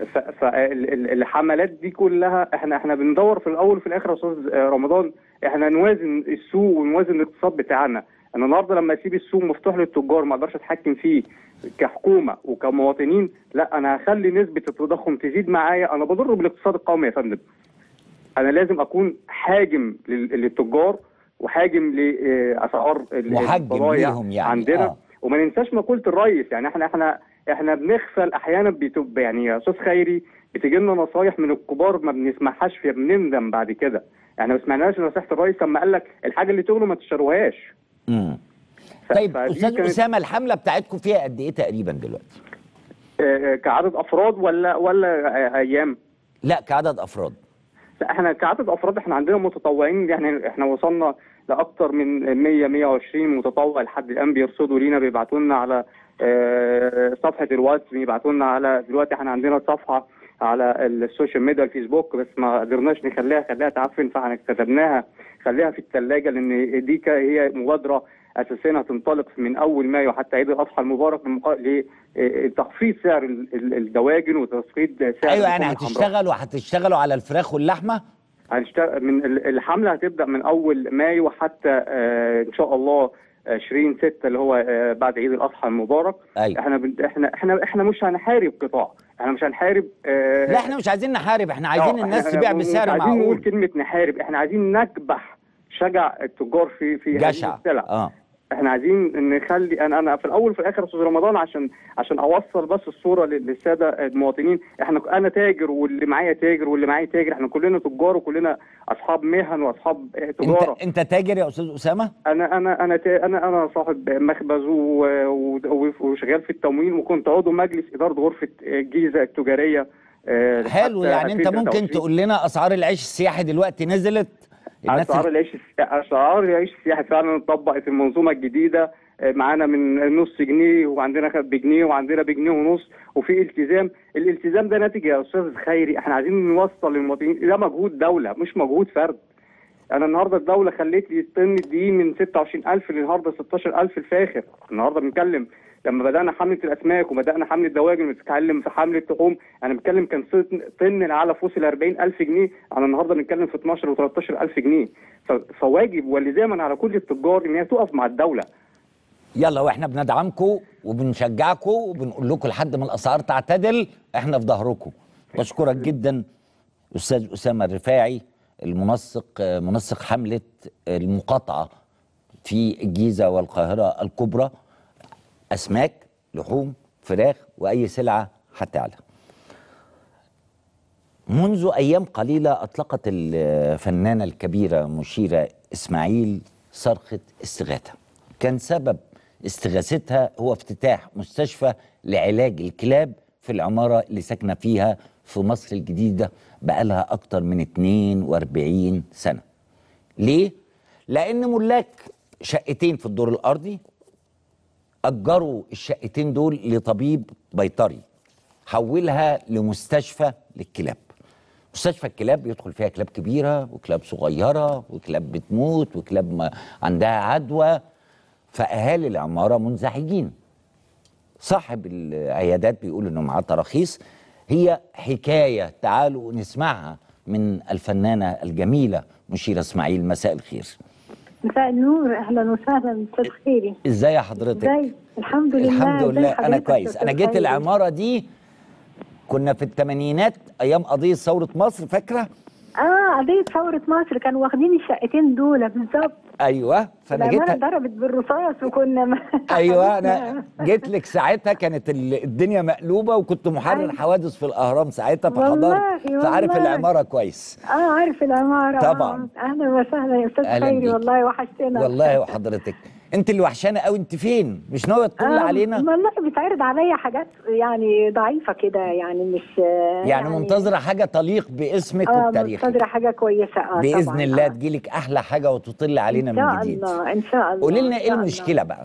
فالحملات دي كلها احنا احنا بندور في الاول وفي الاخر يا استاذ آه، رمضان احنا نوازن السوق ونوازن الاقتصاد بتاعنا انا النهارده لما اسيب السوق مفتوح للتجار ما اقدرش اتحكم فيه كحكومه وكمواطنين لا انا هخلي نسبه التضخم تزيد معايا انا بضر بالاقتصاد القومي يا فندم انا لازم اكون حاجم لل- للتجار وحاجم لاسعار ال- محجم البضايع ليهم يعني، عندنا آه. وما ننساش مقوله الرئيس يعني احنا احنا احنا بنغفل احيانا بتب يعني يا استاذ خيري بتيجي لنا نصايح من الكبار ما بنسمعهاش فيها بنندم بعد كده احنا ما سمعناش نصيحه الرئيس لما قال لك الحاجه اللي تغلو ما تشتروهاش مم. ف- طيب فدي استاذ كانت- اسامه الحمله بتاعتكم فيها قد ايه تقريبا دلوقتي آه، كعدد افراد ولا ولا آه، ايام لا كعدد افراد لا احنا كعدد افراد احنا عندنا متطوعين يعني احنا وصلنا لاكثر من 100 120 متطوع لحد الان بيرصدوا لينا بيبعتوا لنا على آه، صفحه الواتس بيبعتوا لنا على دلوقتي احنا عندنا صفحه على السوشيال ميديا الفيسبوك بس ما قدرناش نخليها خليها تعفن فاحنا كتبناها خليها في الثلاجه لان دي كا- هي مبادره اساسيا هتنطلق من اول مايو حتى عيد الاضحى المبارك من مقا- لتخفيض سعر ال- ال- الدواجن وتخفيض سعر ايوه يعني اللحوم الحمراء. هتشتغلوا هتشتغلوا على الفراخ واللحمه هنشتغل من ال- الحمله هتبدا من اول مايو حتى آه ان شاء الله 20 6 اللي هو آه بعد عيد الاضحى المبارك أيوة. احنا بن- احنا احنا احنا مش هنحارب قطاع احنا مش هنحارب آه لا احنا مش عايزين نحارب احنا عايزين آه، الناس إحنا- تبيع مش بسعر عايزين نقول معقول كلمه نحارب احنا عايزين نكبح شجع التجار في في هذه جشع السلع اه احنا عايزين نخلي انا انا في الاول وفي الاخر يا استاذ رمضان عشان عشان اوصل بس الصوره لل- للساده المواطنين احنا انا تاجر واللي معايا تاجر واللي معايا تاجر احنا كلنا تجار وكلنا اصحاب مهن واصحاب آه، تجاره انت انت تاجر يا استاذ اسامه انا انا انا تا- انا انا صاحب مخبز و- و- وشغال في التموين وكنت عضو مجلس اداره غرفه الجيزه التجاريه آه، حلو حتى يعني انت ممكن 2023. تقول لنا اسعار العيش السياحي دلوقتي نزلت الناس اسعار العيش اسعار العيش السياحي فعلا اتطبقت المنظومه الجديده آه، معانا من نص جنيه وعندنا خ- بجنيه وعندنا بجنيه ونص وفي التزام الالتزام ده ناتج يا استاذ خيري احنا عايزين نوصل للمواطنين ده مجهود دوله مش مجهود فرد انا النهارده الدوله خليت لي طن الدقيق من 26000 للنهارده 16000 الفاخر النهارده بنتكلم لما بدانا حمله الاسماك وبدانا حمله الدواجن بنتكلم في حمله اللحوم انا بتكلم كان طن- طن العلف وصل 40000 جنيه انا النهارده بنتكلم في 12 و13000 جنيه ف- فواجب ولزاما على كل التجار ان هي تقف مع الدوله يلا واحنا بندعمكم وبنشجعكم وبنقول لكم لحد ما الاسعار تعتدل احنا في ظهركم بشكرك جدا استاذ اسامه الرفاعي المنسق آه، منسق حمله المقاطعه في الجيزه والقاهره الكبرى اسماك لحوم فراخ واي سلعه هتعلى منذ ايام قليله اطلقت الفنانه الكبيره مشيره اسماعيل صرخه استغاثه كان سبب استغاثتها هو افتتاح مستشفى لعلاج الكلاب في العماره اللي ساكنه فيها في مصر الجديده بقالها اكتر من 42 سنه ليه لان ملاك شقتين في الدور الارضي اجروا الشقتين دول لطبيب بيطري حولها لمستشفى للكلاب مستشفى الكلاب بيدخل فيها كلاب كبيره وكلاب صغيره وكلاب بتموت وكلاب ما عندها عدوى فاهالي العماره منزعجين صاحب العيادات بيقول انه معاه تراخيص هي حكايه تعالوا نسمعها من الفنانه الجميله مشيره اسماعيل مساء الخير مساء النور اهلا وسهلا استاذ خيري ازاي يا حضرتك ازاي الحمد لله الحمد ازاي لله انا حضرتك كويس يا انا أستاذ جيت خيري؟ العماره دي كنا في الثمانينات ايام قضيه ثوره مصر فاكره اه قضيه ثوره مصر كانوا واخدين الشقتين دول بالظبط ايوه فانا جيت العماره ضربت بالرصاص وكنا ما ايوه انا جيت لك ساعتها كانت ال- الدنيا مقلوبه وكنت محرر أيوة. حوادث في الاهرام ساعتها والله، فحضرت فعارف والله. العماره كويس اه عارف العماره طبعاً. آه. اهلا وسهلا يا استاذ أهلاً خيري بيك. والله وحشتنا والله وحضرتك انت اللي وحشانه قوي انت فين مش ناويه تطل آه علينا والله بيتعرض عليا حاجات يعني ضعيفه كده يعني مش آه، يعني منتظره حاجه تليق باسمك اه وبتاريخك منتظره حاجه كويسه اه باذن طبعاً. الله آه. تجيلك احلى حاجه وتطل علينا ان من شاء جديد الله ان شاء الله قولي لنا إن ايه شاء الله. المشكله بقى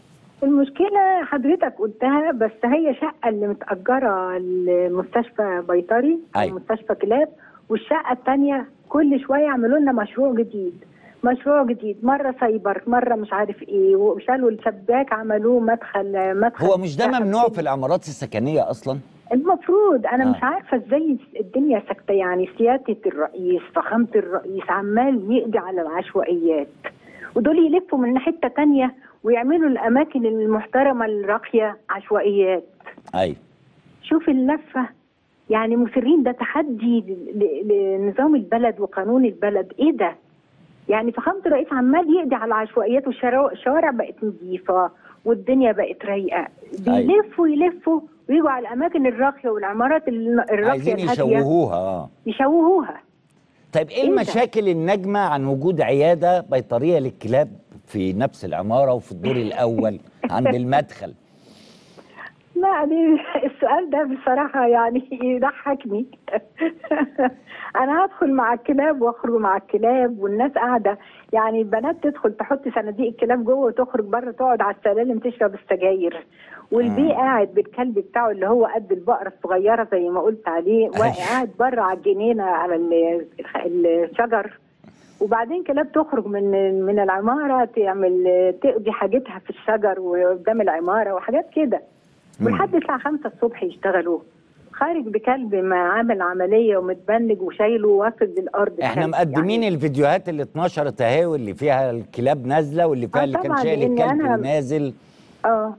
المشكلة حضرتك قلتها بس هي شقة اللي متأجرة لمستشفى بيطري أو أيوة. مستشفى كلاب والشقة التانية كل شوية يعملوا لنا مشروع جديد مشروع جديد مرة سايبر مرة مش عارف ايه وشالوا الشباك عملوه مدخل مدخل هو مش ده شقة ممنوع كده. في العمارات السكنيه اصلا المفروض انا آه. مش عارفه ازاي الدنيا ساكته يعني سياده الرئيس فخامه الرئيس عمال يقضي على العشوائيات ودول يلفوا من حته تانية ويعملوا الاماكن المحترمه الراقيه عشوائيات ايوه شوف اللفه يعني مصرين ده تحدي ل- ل- لنظام البلد وقانون البلد ايه ده يعني فخامه الرئيس عمال يقضي على العشوائيات والشوارع الشوارع بقت نظيفه والدنيا بقت رايقه أيوة. بيلفوا يلفوا ويجوا على الاماكن الراقيه والعمارات ال- الراقيه عايزين الهاديه يشوهوها اه يشوهوها طيب ايه إيه ده؟ المشاكل الناجمه عن وجود عياده بيطريه للكلاب في نفس العماره وفي الدور الاول عند المدخل لا دي السؤال ده بصراحة يعني يضحكني أنا هدخل مع الكلاب وأخرج مع الكلاب والناس قاعدة يعني البنات تدخل تحط صناديق الكلاب جوه وتخرج بره تقعد على السلالم تشرب السجاير والبي قاعد بالكلب بتاعه اللي هو قد البقرة الصغيرة زي ما قلت عليه وقاعد بره على الجنينة على ال- الشجر وبعدين كلاب تخرج من من العمارة تعمل تقضي حاجتها في الشجر وقدام العمارة وحاجات كده ولحد الساعة 5 الصبح يشتغلوا خارج بكلب ما عامل عملية ومتبنج وشايله واقف للأرض احنا الكلب. مقدمين يعني الفيديوهات اللي اتنشرت اهي واللي فيها الكلاب نازله واللي فيها آه اللي كان طبعاً، شايل لأن الكلب أنا- النازل اه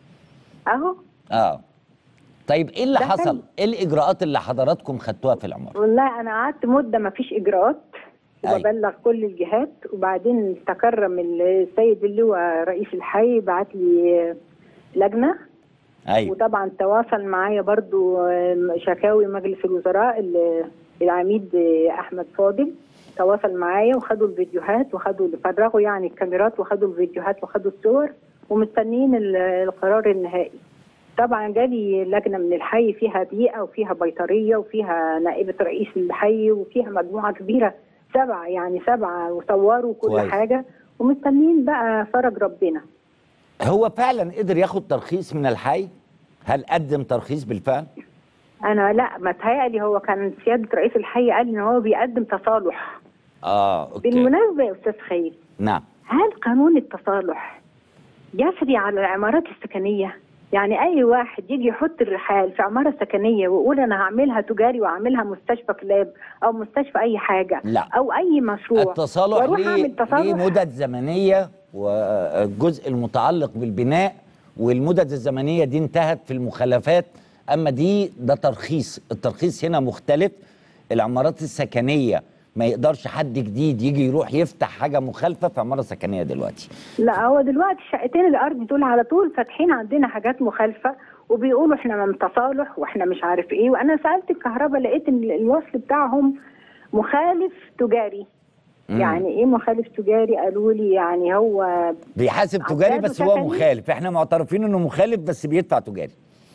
اهو اه طيب ايه اللي ده حصل؟ حلو. ايه الاجراءات اللي حضراتكم خدتوها في العماره؟ والله انا قعدت مده ما فيش اجراءات أيوة. وببلغ كل الجهات وبعدين تكرم السيد اللواء رئيس الحي بعت لي لجنه ايوه وطبعا تواصل معايا برضو آم، شكاوي مجلس الوزراء ال- العميد آه، احمد فاضل تواصل معايا وخدوا الفيديوهات وخدوا فرغوا يعني الكاميرات وخدوا الفيديوهات وخدوا الصور ومستنيين ال- القرار النهائي طبعا جالي لجنه من الحي فيها بيئه وفيها بيطريه وفيها نائبه رئيس الحي وفيها مجموعه كبيره سبعه يعني سبعه وصوروا كل كويس. حاجه ومستنيين بقى فرج ربنا هو فعلا قدر ياخد ترخيص من الحي؟ هل قدم ترخيص بالفعل؟ انا لا ما تهيألي هو كان سياده رئيس الحي قال ان هو بيقدم تصالح اه اوكي بالمناسبه يا استاذ خير نعم هل قانون التصالح يسري على العمارات السكنيه يعني اي واحد يجي يحط الرحال في عماره سكنيه ويقول انا هعملها تجاري واعملها مستشفى كلاب او مستشفى اي حاجه لا. او اي مشروع التصالح واروح ليه, اعمل ليه تصالح مدد زمنيه والجزء المتعلق بالبناء والمدد الزمنيه دي انتهت في المخالفات اما دي ده ترخيص الترخيص هنا مختلف العمارات السكنيه ما يقدرش حد جديد يجي يروح يفتح حاجه مخالفه في عماره سكنيه دلوقتي لا هو دلوقتي الشقتين الارض دول على طول فاتحين عندنا حاجات مخالفه وبيقولوا احنا من تصالح واحنا مش عارف ايه وانا سالت الكهرباء لقيت ان الوصل بتاعهم مخالف تجاري مم. يعني ايه مخالف تجاري قالوا لي يعني هو بيحاسب تجاري عداد بس هو وسكني. مخالف احنا معترفين انه مخالف بس بيدفع تجاري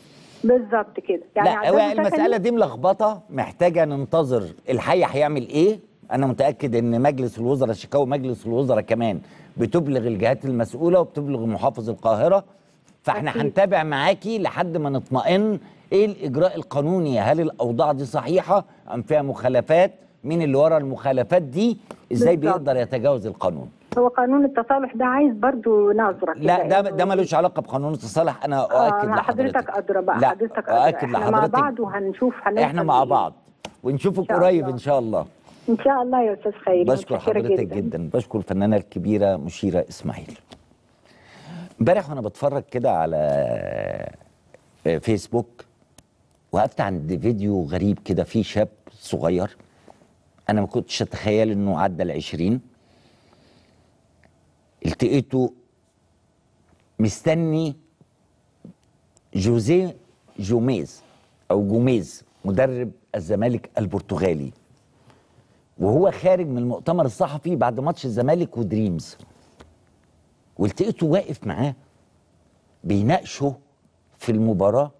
بالظبط كده يعني لا هو عداد المسألة وسكني دي ملخبطة محتاجة ننتظر الحي هيعمل ايه أنا متأكد إن مجلس الوزراء شكاوى مجلس الوزراء كمان بتبلغ الجهات المسؤولة وبتبلغ محافظ القاهرة فاحنا أكيد. هنتابع معاكي لحد ما نطمئن ايه الإجراء القانوني هل الأوضاع دي صحيحة أم فيها مخالفات مين اللي ورا المخالفات دي ازاي بالظبط. بيقدر يتجاوز القانون هو قانون التصالح ده عايز برضو نظره لا كده ده إنه- ده ملوش علاقة بقانون التصالح أنا اه أؤكد مع لحضرتك حضرتك ادرى بقى لا حضرتك ادرى أؤكد احنا مع لحضرتك بعض وهنشوف هنوصل احنا مع لإيه. بعض ونشوفك شاء قريب الله. ان شاء الله ان شاء الله يا استاذ خير بشكر متشكرة حضرتك جدا. جدا بشكر الفنانه الكبيره مشيره اسماعيل امبارح وانا بتفرج كده على آه، فيسبوك وقفت عند فيديو غريب كده فيه شاب صغير انا ما كنتش اتخيل انه عدى العشرين التقيته مستني جوزيه جوميز او جوميز مدرب الزمالك البرتغالي وهو خارج من المؤتمر الصحفي بعد ماتش الزمالك ودريمز والتقيته واقف معاه بيناقشه في المباراة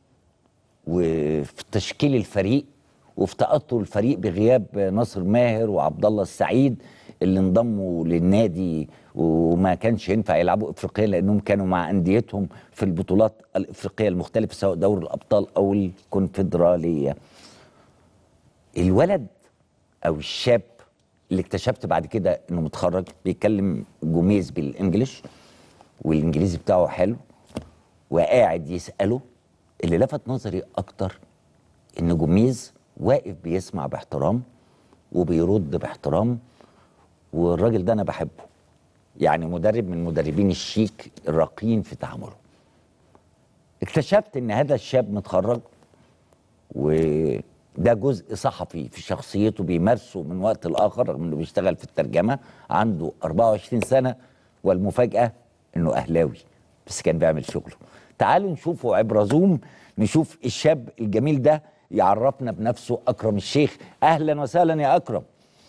وفي تشكيل الفريق وفي تأطر الفريق بغياب ناصر ماهر وعبد الله السعيد اللي انضموا للنادي وما كانش ينفع يلعبوا افريقيا لانهم كانوا مع انديتهم في البطولات الافريقيه المختلفه سواء دوري الابطال او الكونفدراليه. الولد او الشاب اللي اكتشفت بعد كده انه متخرج بيتكلم جوميز بالانجلش والانجليزي بتاعه حلو وقاعد يساله اللي لفت نظري اكتر ان جوميز واقف بيسمع باحترام وبيرد باحترام والراجل ده انا بحبه يعني مدرب من مدربين الشيك الراقيين في تعامله اكتشفت ان هذا الشاب متخرج وده جزء صحفي في شخصيته بيمارسه من وقت لاخر رغم انه بيشتغل في الترجمه عنده 24 سنه والمفاجاه انه اهلاوي بس كان بيعمل شغله تعالوا نشوفه عبر زوم نشوف الشاب الجميل ده يعرفنا بنفسه اكرم الشيخ اهلا وسهلا يا اكرم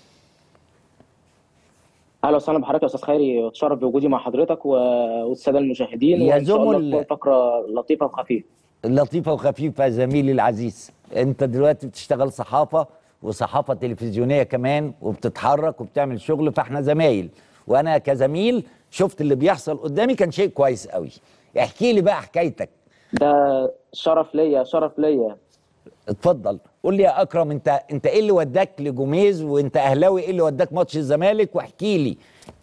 اهلا وسهلا بحضرتك يا استاذ خيري اتشرف بوجودي مع حضرتك و- والساده المشاهدين يا وان شاء الله زمل- تكون فقره لطيفه وخفيفه لطيفة وخفيفة زميلي العزيز انت دلوقتي بتشتغل صحافة وصحافة تلفزيونية كمان وبتتحرك وبتعمل شغل فاحنا زمايل وانا كزميل شفت اللي بيحصل قدامي كان شيء كويس قوي احكي لي بقى حكايتك ده شرف ليا شرف ليا اتفضل قول لي يا اكرم انت انت ايه اللي وداك لجوميز وانت اهلاوي ايه اللي وداك ماتش الزمالك واحكي لي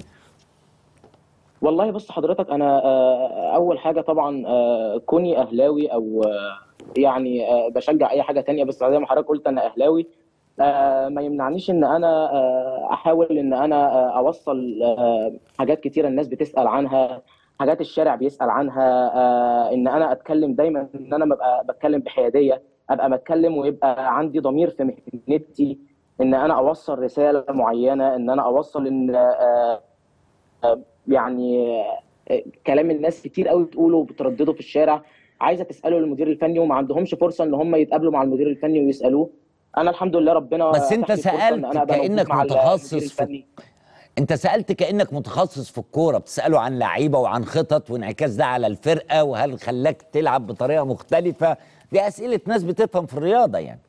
والله بص حضرتك انا آه، اول حاجه طبعا آه، كوني اهلاوي او آه، يعني آه، بشجع اي حاجه تانية بس زي ما حضرتك قلت انا اهلاوي آه، ما يمنعنيش ان انا آه، احاول ان انا آه، اوصل آه، حاجات كتيره الناس بتسال عنها حاجات الشارع بيسال عنها آه، ان انا اتكلم دايما ان انا ببقى بتكلم بحياديه ابقى بتكلم ويبقى عندي ضمير في مهنتي ان انا اوصل رساله معينه ان انا اوصل ان آه، آه، يعني آه، كلام الناس كتير قوي بتقوله وبتردده في الشارع عايزه تساله للمدير الفني وما عندهمش فرصه ان هم يتقابلوا مع المدير الفني ويسالوه انا الحمد لله ربنا بس أنت أتاح لي الفرصة إن سألت أنا أبقى موجود كأنك مع متخصص المدير في- الفني. انت سالت كانك متخصص في الكوره بتساله عن لعيبه وعن خطط وانعكاس ده على الفرقه وهل خلاك تلعب بطريقه مختلفه دي اسئله ناس بتفهم في الرياضه يعني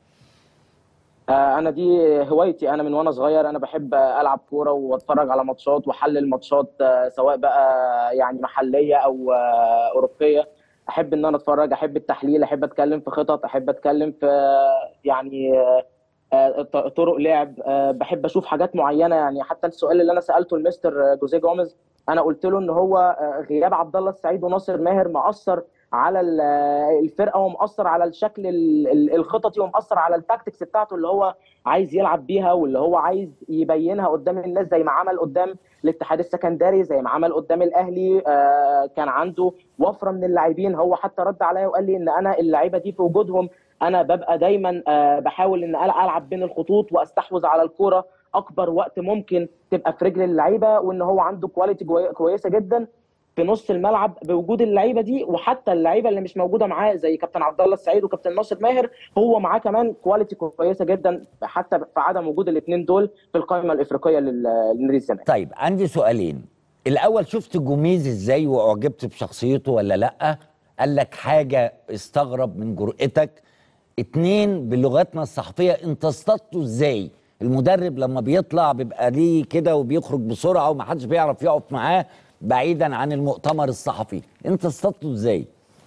آه، انا دي هوايتي انا من وانا صغير انا بحب العب كوره واتفرج على ماتشات واحلل ماتشات آه، سواء بقى يعني محليه او آه، اوروبيه احب ان انا اتفرج احب التحليل احب اتكلم في خطط احب اتكلم في آه، يعني آه، آه، ط- طرق لعب آه، بحب اشوف حاجات معينه يعني حتى السؤال اللي انا سالته لمستر جوزيه جوميز انا قلت له ان هو آه، غياب عبد الله السعيد وناصر ماهر مأثر على ال- الفرقه ومأثر على الشكل ال- ال- الخططي ومأثر على التاكتكس بتاعته اللي هو عايز يلعب بيها واللي هو عايز يبينها قدام الناس زي ما عمل قدام الاتحاد السكندري زي ما عمل قدام الاهلي آه، كان عنده وفره من اللاعبين هو حتى رد عليا وقال لي ان انا اللعيبه دي في وجودهم انا ببقى دايما آه، بحاول ان أنا العب بين الخطوط واستحوذ على الكوره اكبر وقت ممكن تبقى في رجل اللعيبه وان هو عنده كواليتي كوي- كويسه جدا في نص الملعب بوجود اللعيبه دي وحتى اللعيبه اللي مش موجوده معاه زي كابتن عبد الله السعيد وكابتن ناصر ماهر هو معاه كمان كواليتي كويسه جدا حتى في عدم وجود الاثنين دول في القائمه الافريقيه لل- لنادي الزمالك طيب عندي سؤالين الاول شفت جوميز ازاي واعجبت بشخصيته ولا لا قال لك حاجه استغرب من جرأتك اتنين بلغتنا الصحفيه انت اصطدته ازاي المدرب لما بيطلع بيبقى ليه كده وبيخرج بسرعه ومحدش بيعرف يقف معاه بعيدا عن المؤتمر الصحفي انت اصطدته ازاي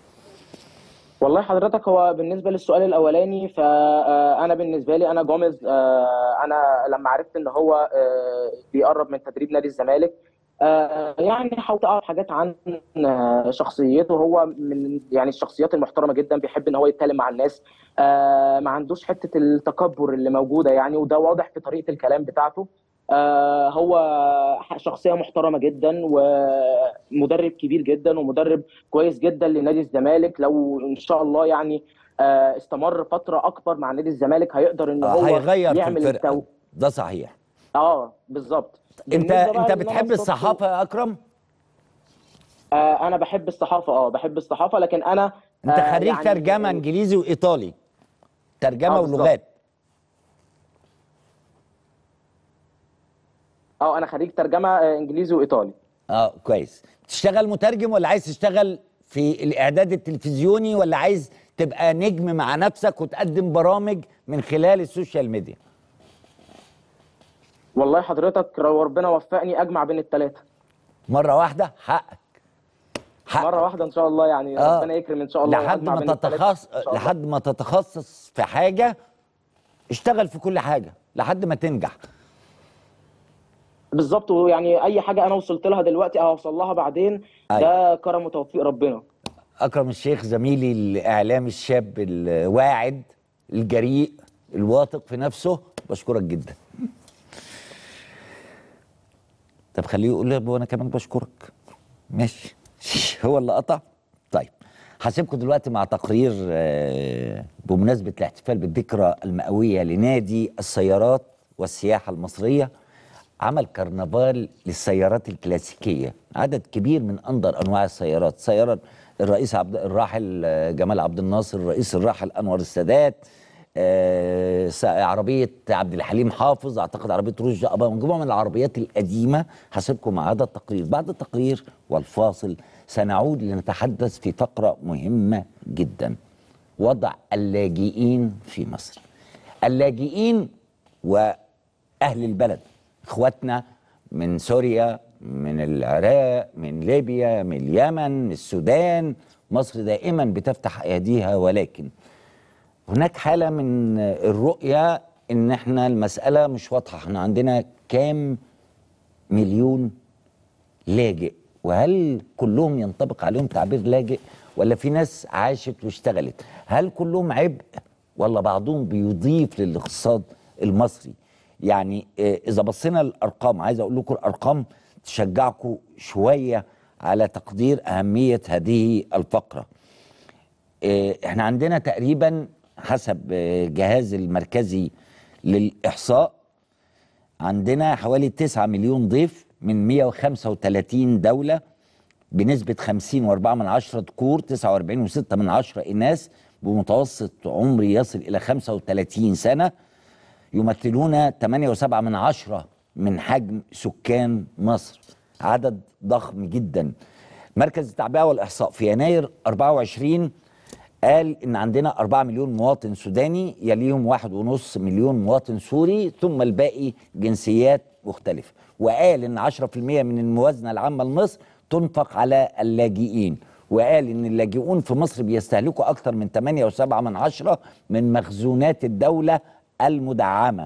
والله حضرتك هو بالنسبه للسؤال الاولاني فانا بالنسبه لي انا جوميز آه، انا لما عرفت ان هو آه، بيقرب من تدريب نادي الزمالك آه، يعني حاولت اعرف حاجات عن آه، شخصيته هو من يعني الشخصيات المحترمه جدا بيحب ان هو يتكلم مع الناس آه، ما عندوش حته التكبر اللي موجوده يعني وده واضح في طريقه الكلام بتاعته آه، هو شخصيه محترمه جدا ومدرب كبير جدا ومدرب كويس جدا لنادي الزمالك لو ان شاء الله يعني آه، استمر فتره اكبر مع نادي الزمالك هيقدر ان آه، هو هيغير في يعمل الفرقه التو... ده صحيح اه بالظبط انت بالنسبة بقى انت إن أنا بتحب اصطدته- الصحافه يا اكرم آه انا بحب الصحافه اه بحب الصحافه لكن انا انت آه، خريج يعني- ترجمه انجليزي وايطالي ترجمه آه، بالظبط. ولغات اه انا خريج ترجمه آه، انجليزي وايطالي اه كويس تشتغل مترجم ولا عايز تشتغل في الاعداد التلفزيوني ولا عايز تبقى نجم مع نفسك وتقدم برامج من خلال السوشيال ميديا والله حضرتك لو ربنا وفقني اجمع بين الثلاثه مره واحده حقك حقك مره واحده ان شاء الله يعني آه. ربنا يكرم ان شاء الله لحد وأجمع ما بين التلاتة تتخصص إن شاء الله. لحد ما تتخصص في حاجه اشتغل في كل حاجه لحد ما تنجح بالظبط ويعني اي حاجه انا وصلت لها دلوقتي او اوصل لها بعدين ده كرم وتوفيق ربنا اكرم الشيخ زميلي الاعلامي الشاب الواعد الجريء الواثق في نفسه بشكرك جدا طب خليه يقول لي وانا كمان بشكرك ماشي هو اللي قطع طيب هسيبكم دلوقتي مع تقرير آه، بمناسبه الاحتفال بالذكرى المئويه لنادي السيارات والسياحه المصريه عمل كرنفال للسيارات الكلاسيكيه عدد كبير من اندر انواع السيارات سياره الرئيس عبد الراحل آه، جمال عبد الناصر الرئيس الراحل انور السادات آه، س- عربيه عبد الحليم حافظ اعتقد عربيه رشدي ابا مجموعه من العربيات القديمه هسيبكم مع هذا التقرير بعد التقرير والفاصل سنعود لنتحدث في فقره مهمه جدا وضع اللاجئين في مصر اللاجئين واهل البلد اخواتنا من سوريا من العراق من ليبيا من اليمن من السودان مصر دائما بتفتح ايديها ولكن هناك حاله من الرؤيه ان احنا المساله مش واضحه احنا عندنا كام مليون لاجئ وهل كلهم ينطبق عليهم تعبير لاجئ ولا في ناس عاشت واشتغلت هل كلهم عبء ولا بعضهم بيضيف للاقتصاد المصري يعني آه، اذا بصينا الارقام عايز اقول لكم الارقام تشجعكم شويه على تقدير اهميه هذه الفقره آه، احنا عندنا تقريبا حسب آه، الجهاز المركزي للاحصاء عندنا حوالي 9 مليون ضيف من 135 دولة بنسبة 50 و4 من عشرة ذكور 49 و6 من عشرة إناث بمتوسط عمر يصل إلى 35 سنة يمثلون 8 و7 من عشرة من حجم سكان مصر عدد ضخم جدا مركز التعبئة والإحصاء في يناير 24 قال ان عندنا 4 مليون مواطن سوداني يليهم واحد ونص مليون مواطن سوري ثم الباقي جنسيات مختلفة وقال ان 10% من الموازنة العامة لمصر تنفق على اللاجئين وقال ان اللاجئون في مصر بيستهلكوا اكثر من 8.7 من عشرة من مخزونات الدولة المدعمة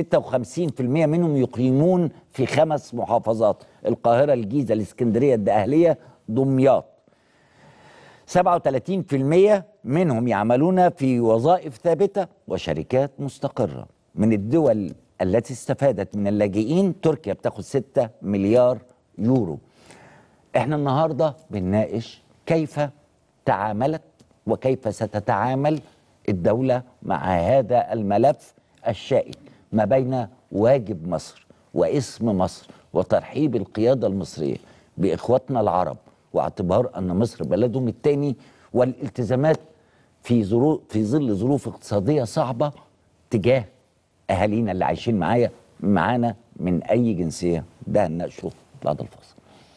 56% منهم يقيمون في خمس محافظات القاهرة الجيزة الاسكندرية الدقهلية دمياط 37% منهم يعملون في وظائف ثابتة وشركات مستقرة من الدول التي استفادت من اللاجئين تركيا بتاخد 6 مليار يورو احنا النهاردة بنناقش كيف تعاملت وكيف ستتعامل الدولة مع هذا الملف الشائك ما بين واجب مصر واسم مصر وترحيب القيادة المصرية بإخواتنا العرب واعتبار أن مصر بلدهم الثاني والالتزامات في ظروف في ظل ظروف اقتصادية صعبة تجاه أهالينا اللي عايشين معايا معانا من أي جنسية ده هنناقشه بعد الفاصل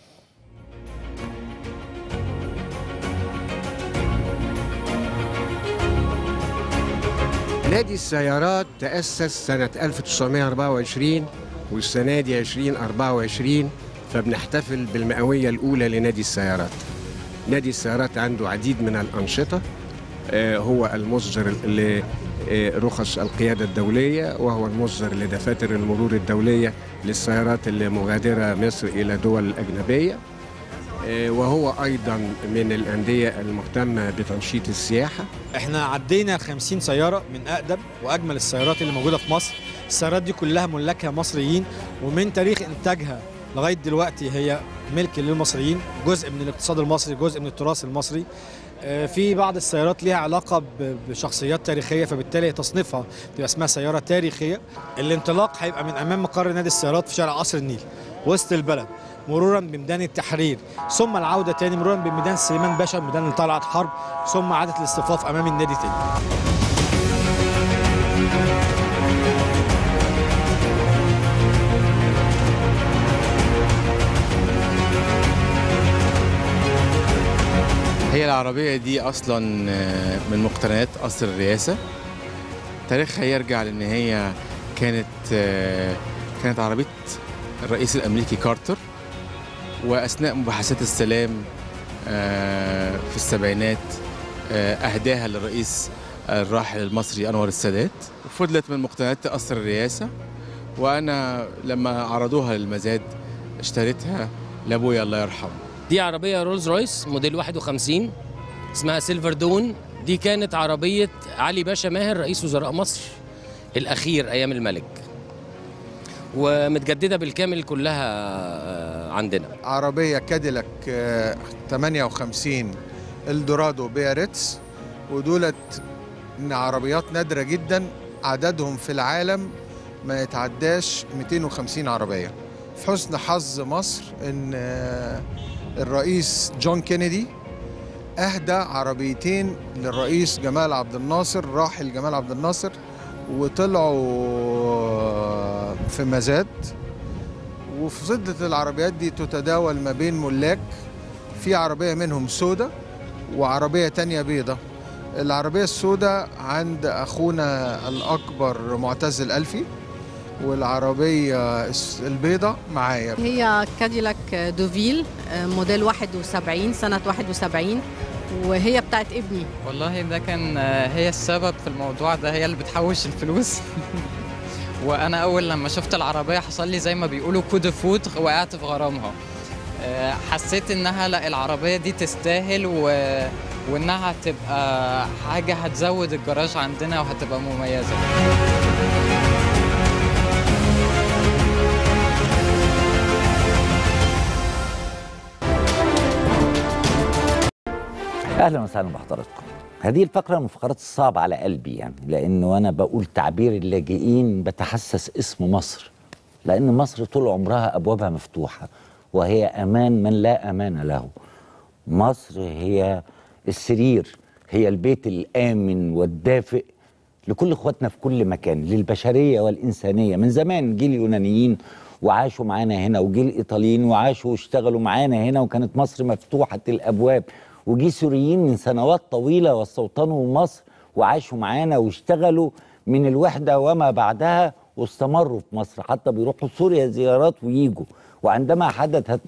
نادي السيارات تأسس سنة 1924 والسنة دي 2024 فبنحتفل بالمئوية الأولى لنادي السيارات نادي السيارات عنده عديد من الأنشطة آه، هو المصدر لرخص القيادة الدولية وهو المصدر لدفاتر المرور الدولية للسيارات اللي مغادرة مصر إلى دول أجنبية آه، وهو أيضا من الأندية المهتمة بتنشيط السياحة احنا عدينا 50 سيارة من أقدم وأجمل السيارات اللي موجودة في مصر السيارات دي كلها ملاكها مصريين ومن تاريخ إنتاجها لغاية دلوقتي هي ملك للمصريين جزء من الاقتصاد المصري جزء من التراث المصري آه، في بعض السيارات ليها علاقة ب- بشخصيات تاريخية فبالتالي تصنيفها تبقى اسمها سيارة تاريخية الانطلاق هيبقى من أمام مقر نادي السيارات في شارع قصر النيل وسط البلد مرورا بميدان التحرير ثم العودة تاني مرورا بميدان سليمان باشا ميدان طلعت حرب ثم عادة الاصطفاف أمام النادي تاني هي العربية دي أصلا آه، من مقتنيات قصر الرئاسة تاريخها يرجع لأن هي كانت آه، كانت عربية الرئيس الأمريكي كارتر وأثناء مباحثات السلام آه، في السبعينات آه، أهداها للرئيس الراحل المصري أنور السادات وفضلت من مقتنيات قصر الرئاسة وأنا لما عرضوها للمزاد اشتريتها لأبويا الله يرحمه دي عربية رولز رويس موديل 51 اسمها سيلفر دون دي كانت عربية علي باشا ماهر رئيس وزراء مصر الأخير أيام الملك ومتجددة بالكامل كلها آه، عندنا عربية كاديلاك آه، 58 الدورادو بياريتس ودولت من عربيات نادرة جدا عددهم في العالم ما يتعداش 250 عربية في حسن حظ مصر ان آه، الرئيس جون كينيدي اهدى عربيتين للرئيس جمال عبد الناصر راحل جمال عبد الناصر وطلعوا في مزاد وفضلت العربيات دي تتداول ما بين ملاك في عربية منهم سودة وعربية تانية بيضة العربية السوداء عند أخونا الأكبر معتز الألفي والعربية الس- البيضة معايا هي كاديلاك دوفيل آه، موديل 71 سنة 71 وهي بتاعت ابني والله ده كان آه، هي السبب في الموضوع ده هي اللي بتحوش الفلوس وانا اول لما شفت العربيه حصل لي زي ما بيقولوا كود فوت وقعت في غرامها آه، حسيت انها لا العربيه دي تستاهل و... وانها هتبقى حاجه هتزود الجراج عندنا وهتبقى مميزه اهلا وسهلا بحضراتكم هذه الفقره من الفقرات الصعبه على قلبي يعني لانه انا بقول تعبير اللاجئين بتحسس اسم مصر لان مصر طول عمرها ابوابها مفتوحه وهي امان من لا امان له مصر هي السرير هي البيت الامن والدافئ لكل اخواتنا في كل مكان للبشريه والانسانيه من زمان جيل يونانيين وعاشوا معانا هنا وجيل ايطاليين وعاشوا واشتغلوا معانا هنا وكانت مصر مفتوحه الابواب وجي سوريين من سنوات طويله واستوطنوا مصر وعاشوا معانا واشتغلوا من الوحده وما بعدها واستمروا في مصر حتى بيروحوا سوريا زيارات ويجوا وعندما حدثت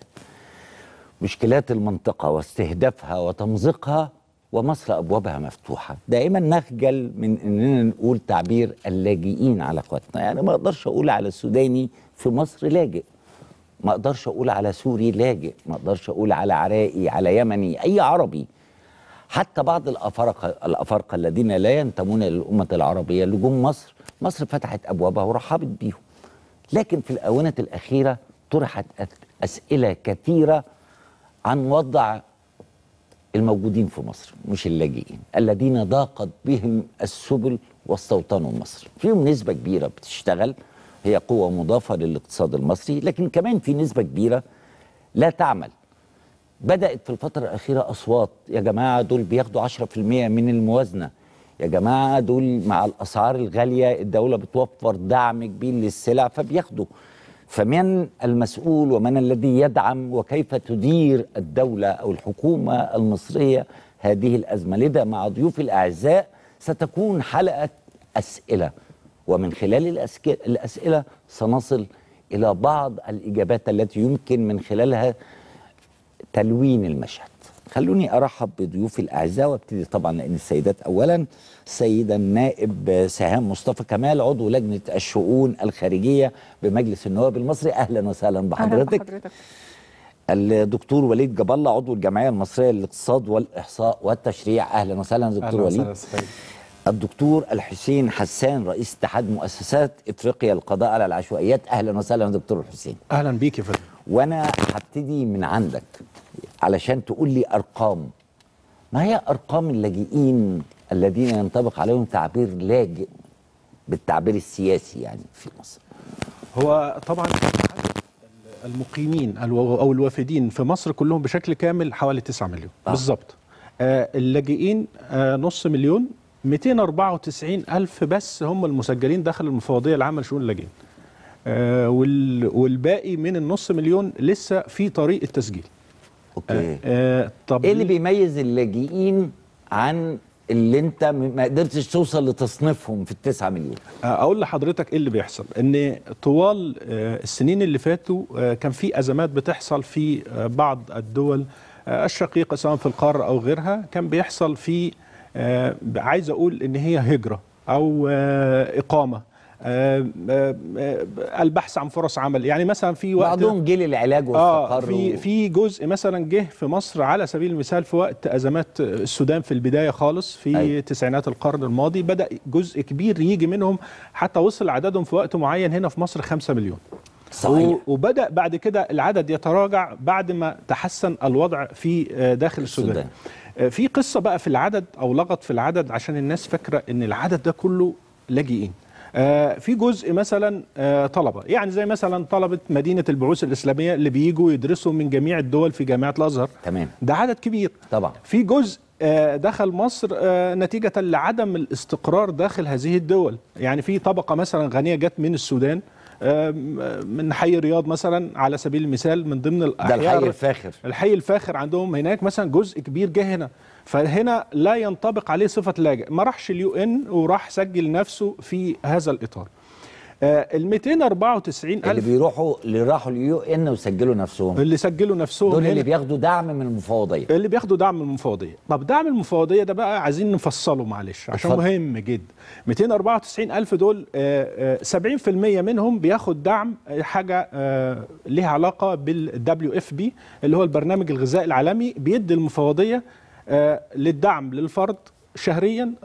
مشكلات المنطقة واستهدافها وتمزيقها ومصر أبوابها مفتوحة دائما نخجل من أننا نقول تعبير اللاجئين على أخواتنا يعني ما أقدرش أقول على السوداني في مصر لاجئ ما أقدرش أقول على سوري لاجئ ما أقدرش أقول على عراقي على يمني أي عربي حتى بعض الأفارقة الأفارقة الذين لا ينتمون للأمة العربية اللي جم مصر مصر فتحت أبوابها ورحبت بيهم لكن في الآونة الأخيرة طرحت أس- أسئلة كثيرة عن وضع الموجودين في مصر مش اللاجئين الذين ضاقت بهم السبل واستوطنوا مصر فيهم نسبة كبيرة بتشتغل هي قوة مضافة للاقتصاد المصري لكن كمان في نسبة كبيرة لا تعمل بدأت في الفترة الأخيرة أصوات يا جماعة دول بياخدوا 10% من الموازنة يا جماعة دول مع الأسعار الغالية الدولة بتوفر دعم كبير للسلع فبياخدوا فمن المسؤول ومن الذي يدعم وكيف تدير الدولة أو الحكومة المصرية هذه الأزمة لذا مع ضيوف الأعزاء ستكون حلقة أسئلة ومن خلال الأسك- الأسئلة سنصل إلى بعض الإجابات التي يمكن من خلالها تلوين المشهد خلوني ارحب بضيوفي الاعزاء وابتدي طبعا لان السيدات اولا السيده النائب سهام مصطفى كمال عضو لجنه الشؤون الخارجيه بمجلس النواب المصري اهلا وسهلا بحضرتك الدكتور وليد جاب الله عضو الجمعيه المصريه للاقتصاد والاحصاء والتشريع اهلا وسهلا دكتور أهلا وليد وسهلا سيد. الدكتور الحسين حسان رئيس اتحاد مؤسسات افريقيا للقضاء على العشوائيات اهلا وسهلا دكتور حسين اهلا بيك يا فندم وانا هبتدي من عندك علشان تقول لي ارقام ما هي ارقام اللاجئين الذين ينطبق عليهم تعبير لاجئ بالتعبير السياسي يعني في مصر هو طبعا عدد المقيمين الو- او الوافدين في مصر كلهم بشكل كامل حوالي 9 مليون آه. بالظبط آه اللاجئين آه نص مليون 294 ألف بس هم المسجلين داخل المفوضية العامة لشؤون اللاجئين آه وال والباقي من النص مليون لسه في طريق التسجيل اوكي آه طب ايه اللي بيميز اللاجئين عن اللي انت م- ما قدرتش توصل لتصنيفهم في التسعة مليون اقول لحضرتك ايه اللي بيحصل ان طوال آه، السنين اللي فاتوا آه، كان في ازمات بتحصل في آه، بعض الدول آه، الشقيقه سواء في القاره او غيرها كان بيحصل في آه، عايز اقول ان هي هجره او آه، اقامه آه، آه، آه، البحث عن فرص عمل يعني مثلا في وقت بعضهم جه للعلاج اه والفقر في و- في جزء مثلا جه في مصر على سبيل المثال في وقت ازمات السودان في البدايه خالص في أيوة. تسعينات القرن الماضي بدا جزء كبير يجي منهم حتى وصل عددهم في وقت معين هنا في مصر 5 مليون صحيح. و- وبدا بعد كده العدد يتراجع بعد ما تحسن الوضع في آه، داخل السودان, السودان. آه، في قصه بقى في العدد او لغط في العدد عشان الناس فاكره ان العدد ده كله لاجئين آه، في جزء مثلا آه، طلبه يعني زي مثلا طلبه مدينه البعوث الاسلاميه اللي بيجوا يدرسوا من جميع الدول في جامعه الازهر تمام ده عدد كبير طبعا في جزء آه، دخل مصر آه، نتيجة لعدم الاستقرار داخل هذه الدول يعني في طبقة مثلا غنية جت من السودان آه، من حي رياض مثلا على سبيل المثال من ضمن ده الأحياء الحي الفاخر الحي الفاخر عندهم هناك مثلا جزء كبير جه هنا فهنا لا ينطبق عليه صفة لاجئ ما راحش اليو ان وراح سجل نفسه في هذا الإطار ال 294 اللي ألف بيروحوا اللي راحوا اليو ان وسجلوا نفسهم اللي سجلوا نفسهم دول هنا. اللي بياخدوا دعم من المفوضيه اللي بياخدوا دعم المفوضيه طب دعم المفوضيه ده بقى عايزين نفصله معلش عشان اتفضل. مهم جدا 294 الف دول آه، آه، 70% منهم بياخد دعم آه، حاجه آه، ليها علاقه بالدبليو اف بي اللي هو البرنامج الغذائي العالمي بيدي المفوضيه آه، للدعم للفرد شهريا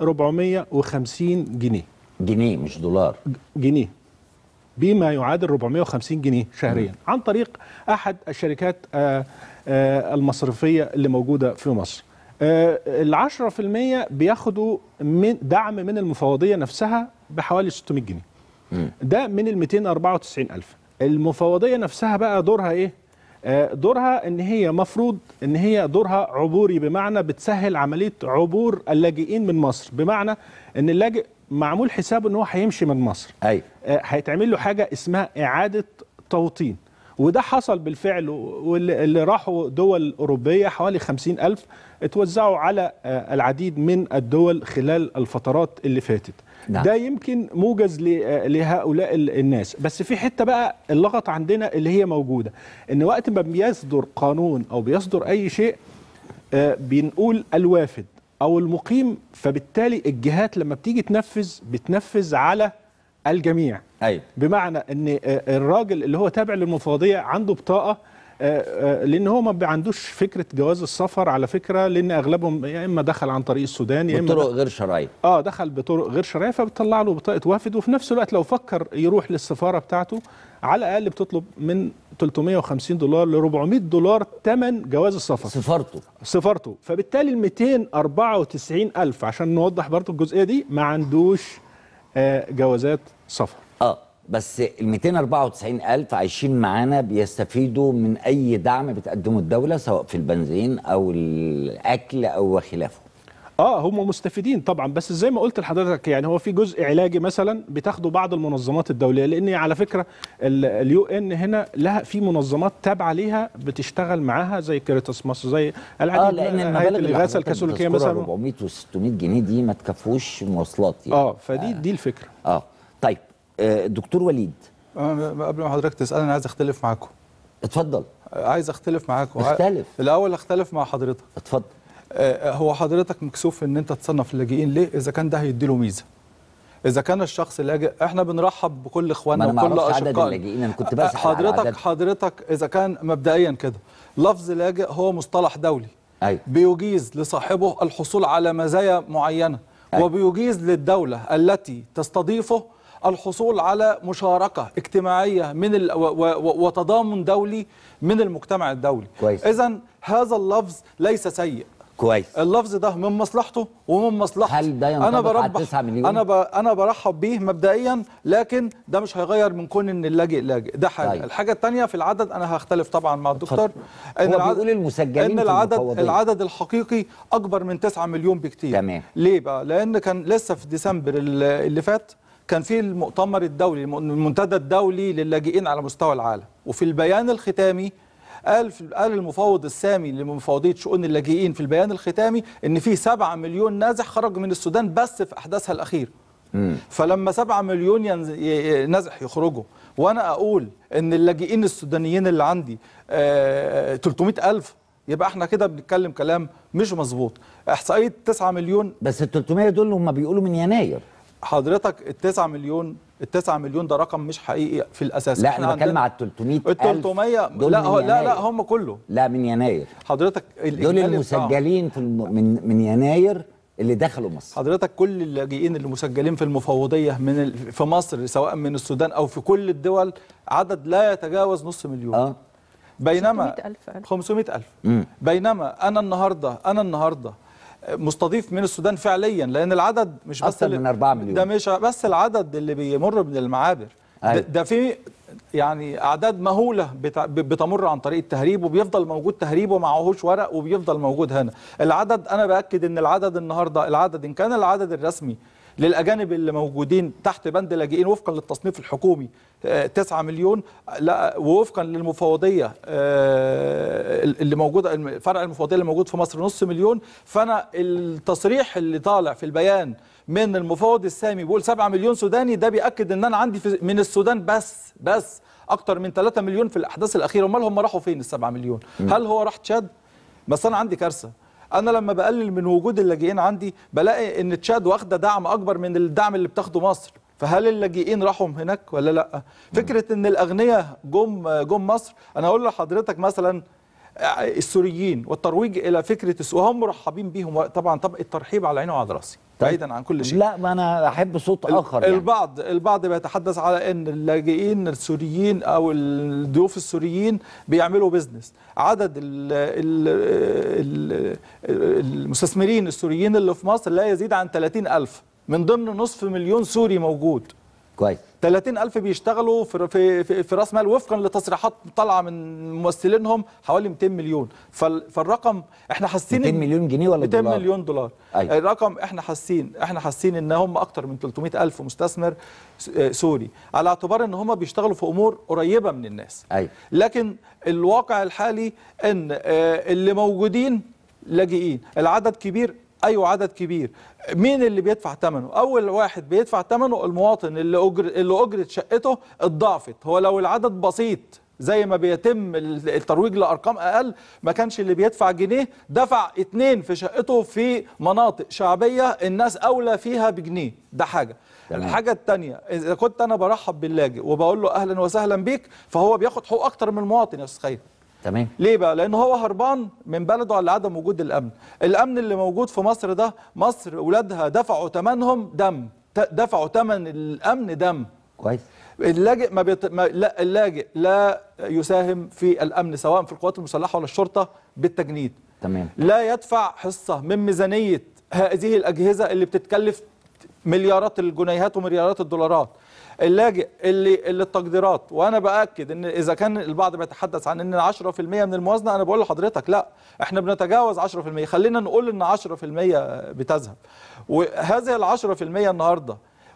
450 جنيه جنيه مش دولار جنيه بما يعادل 450 جنيه شهريا عن طريق احد الشركات آه، آه، المصرفيه اللي موجوده في مصر ال 10% بياخدوا من دعم من المفوضيه نفسها بحوالي 600 جنيه ده من ال 294 ألف المفوضية نفسها بقى دورها إيه؟ آه، دورها إن هي مفروض إن هي دورها عبوري بمعنى بتسهل عملية عبور اللاجئين من مصر بمعنى إن اللاجئ معمول حسابه إن هو هيمشي من مصر أيوة هيتعمل له حاجة اسمها إعادة توطين وده حصل بالفعل واللي اللي راحوا دول أوروبية حوالي خمسين ألف اتوزعوا على آه، العديد من الدول خلال الفترات اللي فاتت نعم. ده يمكن موجز ل- آه، لهؤلاء ال- الناس بس في حتة بقى اللغط عندنا اللي هي موجودة ان وقت ما بيصدر قانون او بيصدر اي شيء آه، بنقول الوافد او المقيم فبالتالي الجهات لما بتيجي تنفذ بتنفذ على الجميع ايوه بمعنى ان آه، الراجل اللي هو تابع للمفوضيه عنده بطاقه آه، آه، لان هو ما بي- عندوش فكره جواز السفر على فكره لان اغلبهم يا اما دخل عن طريق السودان يا اما بطرق دخل- غير شرعيه اه دخل بطرق غير شرعيه فبتطلع له بطاقه وافد وفي نفس الوقت لو فكر يروح للسفاره بتاعته على الاقل بتطلب من 350 دولار ل 400 دولار ثمن جواز السفر سفارته سفارته فبالتالي ال 294 الف عشان نوضح برضو الجزئيه دي ما عندوش آه جوازات سفر اه بس ال 294 ألف عايشين معانا بيستفيدوا من أي دعم بتقدمه الدولة سواء في البنزين أو الأكل أو وخلافه اه هم مستفيدين طبعا بس زي ما قلت لحضرتك يعني هو في جزء علاجي مثلا بتاخده بعض المنظمات الدوليه لان على فكره اليو ان هنا لها في منظمات تابعه ليها بتشتغل معاها زي كيريتاس مصر زي اه العديد لأن من هيئة المبالغ اللي الاغاثه حضرتك الكاثوليكيه بتذكرها مثلا 400 و 600 جنيه دي ما تكفوش مواصلات يعني اه فدي دي الفكره اه طيب آه دكتور وليد أنا قبل ما حضرتك تسألني أنا عايز أختلف معاكم اتفضل عايز أختلف معاكم اختلف. الأول أختلف مع حضرتك اتفضل هو حضرتك مكسوف إن أنت تصنف اللاجئين ليه إذا كان ده هيديله ميزة إذا كان الشخص لاجئ إحنا بنرحب بكل إخواننا ما أنا وكل معرفش عدد أشقائنا اللاجئين، أنا كنت بسأل على حضرتك عدد. حضرتك إذا كان مبدئيا كده لفظ لاجئ هو مصطلح دولي أيوة. بيجيز لصاحبه الحصول على مزايا معينة أيوة. وبيجيز للدولة التي تستضيفه الحصول على مشاركة اجتماعية من ال... و... و... وتضامن دولي من المجتمع الدولي كويس. إذا هذا اللفظ ليس سيء كويس اللفظ ده من مصلحته ومن مصلحتي هل ده ينطبق على 9 مليون؟ انا ب... انا برحب بيه مبدئيا لكن ده مش هيغير من كون ان اللاجئ لاجئ ده حاجه طيب. الحاجه الثانيه في العدد انا هختلف طبعا مع الدكتور هو بيقول المسجلين ان في العدد المفوضية. العدد الحقيقي اكبر من 9 مليون بكتير تمام. ليه بقى لان كان لسه في ديسمبر ال- اللي فات كان في المؤتمر الدولي الم- المنتدى الدولي للاجئين على مستوى العالم وفي البيان الختامي قال في قال المفوض السامي لمفوضيه شؤون اللاجئين في البيان الختامي ان في 7 مليون نازح خرج من السودان بس في احداثها الاخيره فلما 7 مليون ينز... ي- ي- نازح يخرجوا وانا اقول ان اللاجئين السودانيين اللي عندي آه 300 الف يبقى احنا كده بنتكلم كلام مش مظبوط احصائيه 9 مليون بس ال 300 دول هم بيقولوا من يناير حضرتك ال 9 مليون ال 9 مليون ده رقم مش حقيقي في الاساس لا إحنا انا بتكلم عندنا- على ال 300 ال 300 دول لا من هو لا لا يناير. هم كله لا من يناير حضرتك دول الإجمالي بتاعهم. المسجلين في الم... من من يناير اللي دخلوا مصر حضرتك كل اللاجئين اللي مسجلين في المفوضيه من ال... في مصر سواء من السودان او في كل الدول عدد لا يتجاوز نص مليون اه بينما 600,000 ألف. 500 ألف مم. بينما أنا النهاردة أنا النهاردة مستضيف من السودان فعليا لان العدد مش بس أكتر اللي- من 4 مليون. ده مش بس العدد اللي بيمر من المعابر ده, أيوة. ده في يعني اعداد مهوله بتع- ب- بتمر عن طريق التهريب وبيفضل موجود تهريب ومعهوش ورق وبيفضل موجود هنا العدد انا باكد ان العدد النهارده العدد ان كان العدد الرسمي للاجانب اللي موجودين تحت بند لاجئين وفقا للتصنيف الحكومي 9 مليون لا ووفقا للمفوضيه آه، اللي موجوده فرع المفوضيه اللي موجود في مصر نص مليون فانا التصريح اللي طالع في البيان من المفوض السامي بيقول 7 مليون سوداني ده بياكد ان انا عندي في من السودان بس بس اكتر من 3 مليون في الاحداث الاخيره امال هم راحوا فين ال 7 مليون مم. هل هو راح تشاد بس انا عندي كارثه انا لما بقلل من وجود اللاجئين عندي بلاقي ان تشاد واخده دعم اكبر من الدعم اللي بتاخده مصر فهل اللاجئين راحوا هناك ولا لا فكره ان الاغنياء جم جم مصر انا اقول لحضرتك مثلا السوريين والترويج الى فكره الس- وهم مرحبين بيهم طبعا طبق الترحيب على عيني وعلى راسي بعيدا عن كل شيء لا ما انا احب صوت اخر يعني. البعض البعض بيتحدث على ان اللاجئين السوريين او الضيوف السوريين بيعملوا بيزنس عدد ال ال ال المستثمرين السوريين اللي في مصر لا يزيد عن 30 ألف من ضمن نصف مليون سوري موجود كويس 30 ألف بيشتغلوا في, في, في, في راس مال وفقا لتصريحات طالعه من ممثلينهم حوالي 200 مليون فال فالرقم احنا حاسين 200 إن- مليون جنيه ولا 200 دولار؟ مليون دولار أيوة. الرقم احنا حاسين احنا حاسين ان هم اكتر من 300 الف مستثمر س- آه، سوري على اعتبار ان هم بيشتغلوا في امور قريبه من الناس ايوه لكن الواقع الحالي ان آه، اللي موجودين لاجئين العدد كبير ايوه عدد كبير مين اللي بيدفع ثمنه اول واحد بيدفع ثمنه المواطن اللي اجر اللي اجره شقته اتضاعفت هو لو العدد بسيط زي ما بيتم الترويج لارقام اقل ما كانش اللي بيدفع جنيه دفع اتنين في شقته في مناطق شعبيه الناس اولى فيها بجنيه ده حاجه تمام. الحاجه الثانيه اذا كنت انا برحب باللاجئ وبقول له اهلا وسهلا بيك فهو بياخد حقوق اكتر من المواطن يا استاذ خير تمام ليه بقى؟ لأن هو هربان من بلده على عدم وجود الأمن. الأمن اللي موجود في مصر ده مصر أولادها دفعوا ثمنهم دم، ت- دفعوا ثمن الأمن دم. كويس اللاجئ ما, بيت... ما لا اللاجئ لا يساهم في الأمن سواء في القوات المسلحة ولا الشرطة بالتجنيد. تمام لا يدفع حصة من ميزانية هذه الأجهزة اللي بتتكلف مليارات الجنيهات ومليارات الدولارات اللاجئ اللي اللي التقديرات وانا باكد ان اذا كان البعض بيتحدث عن ان 10% من الموازنه انا بقول لحضرتك لا احنا بنتجاوز 10% خلينا نقول ان 10% بتذهب وهذه ال 10% النهارده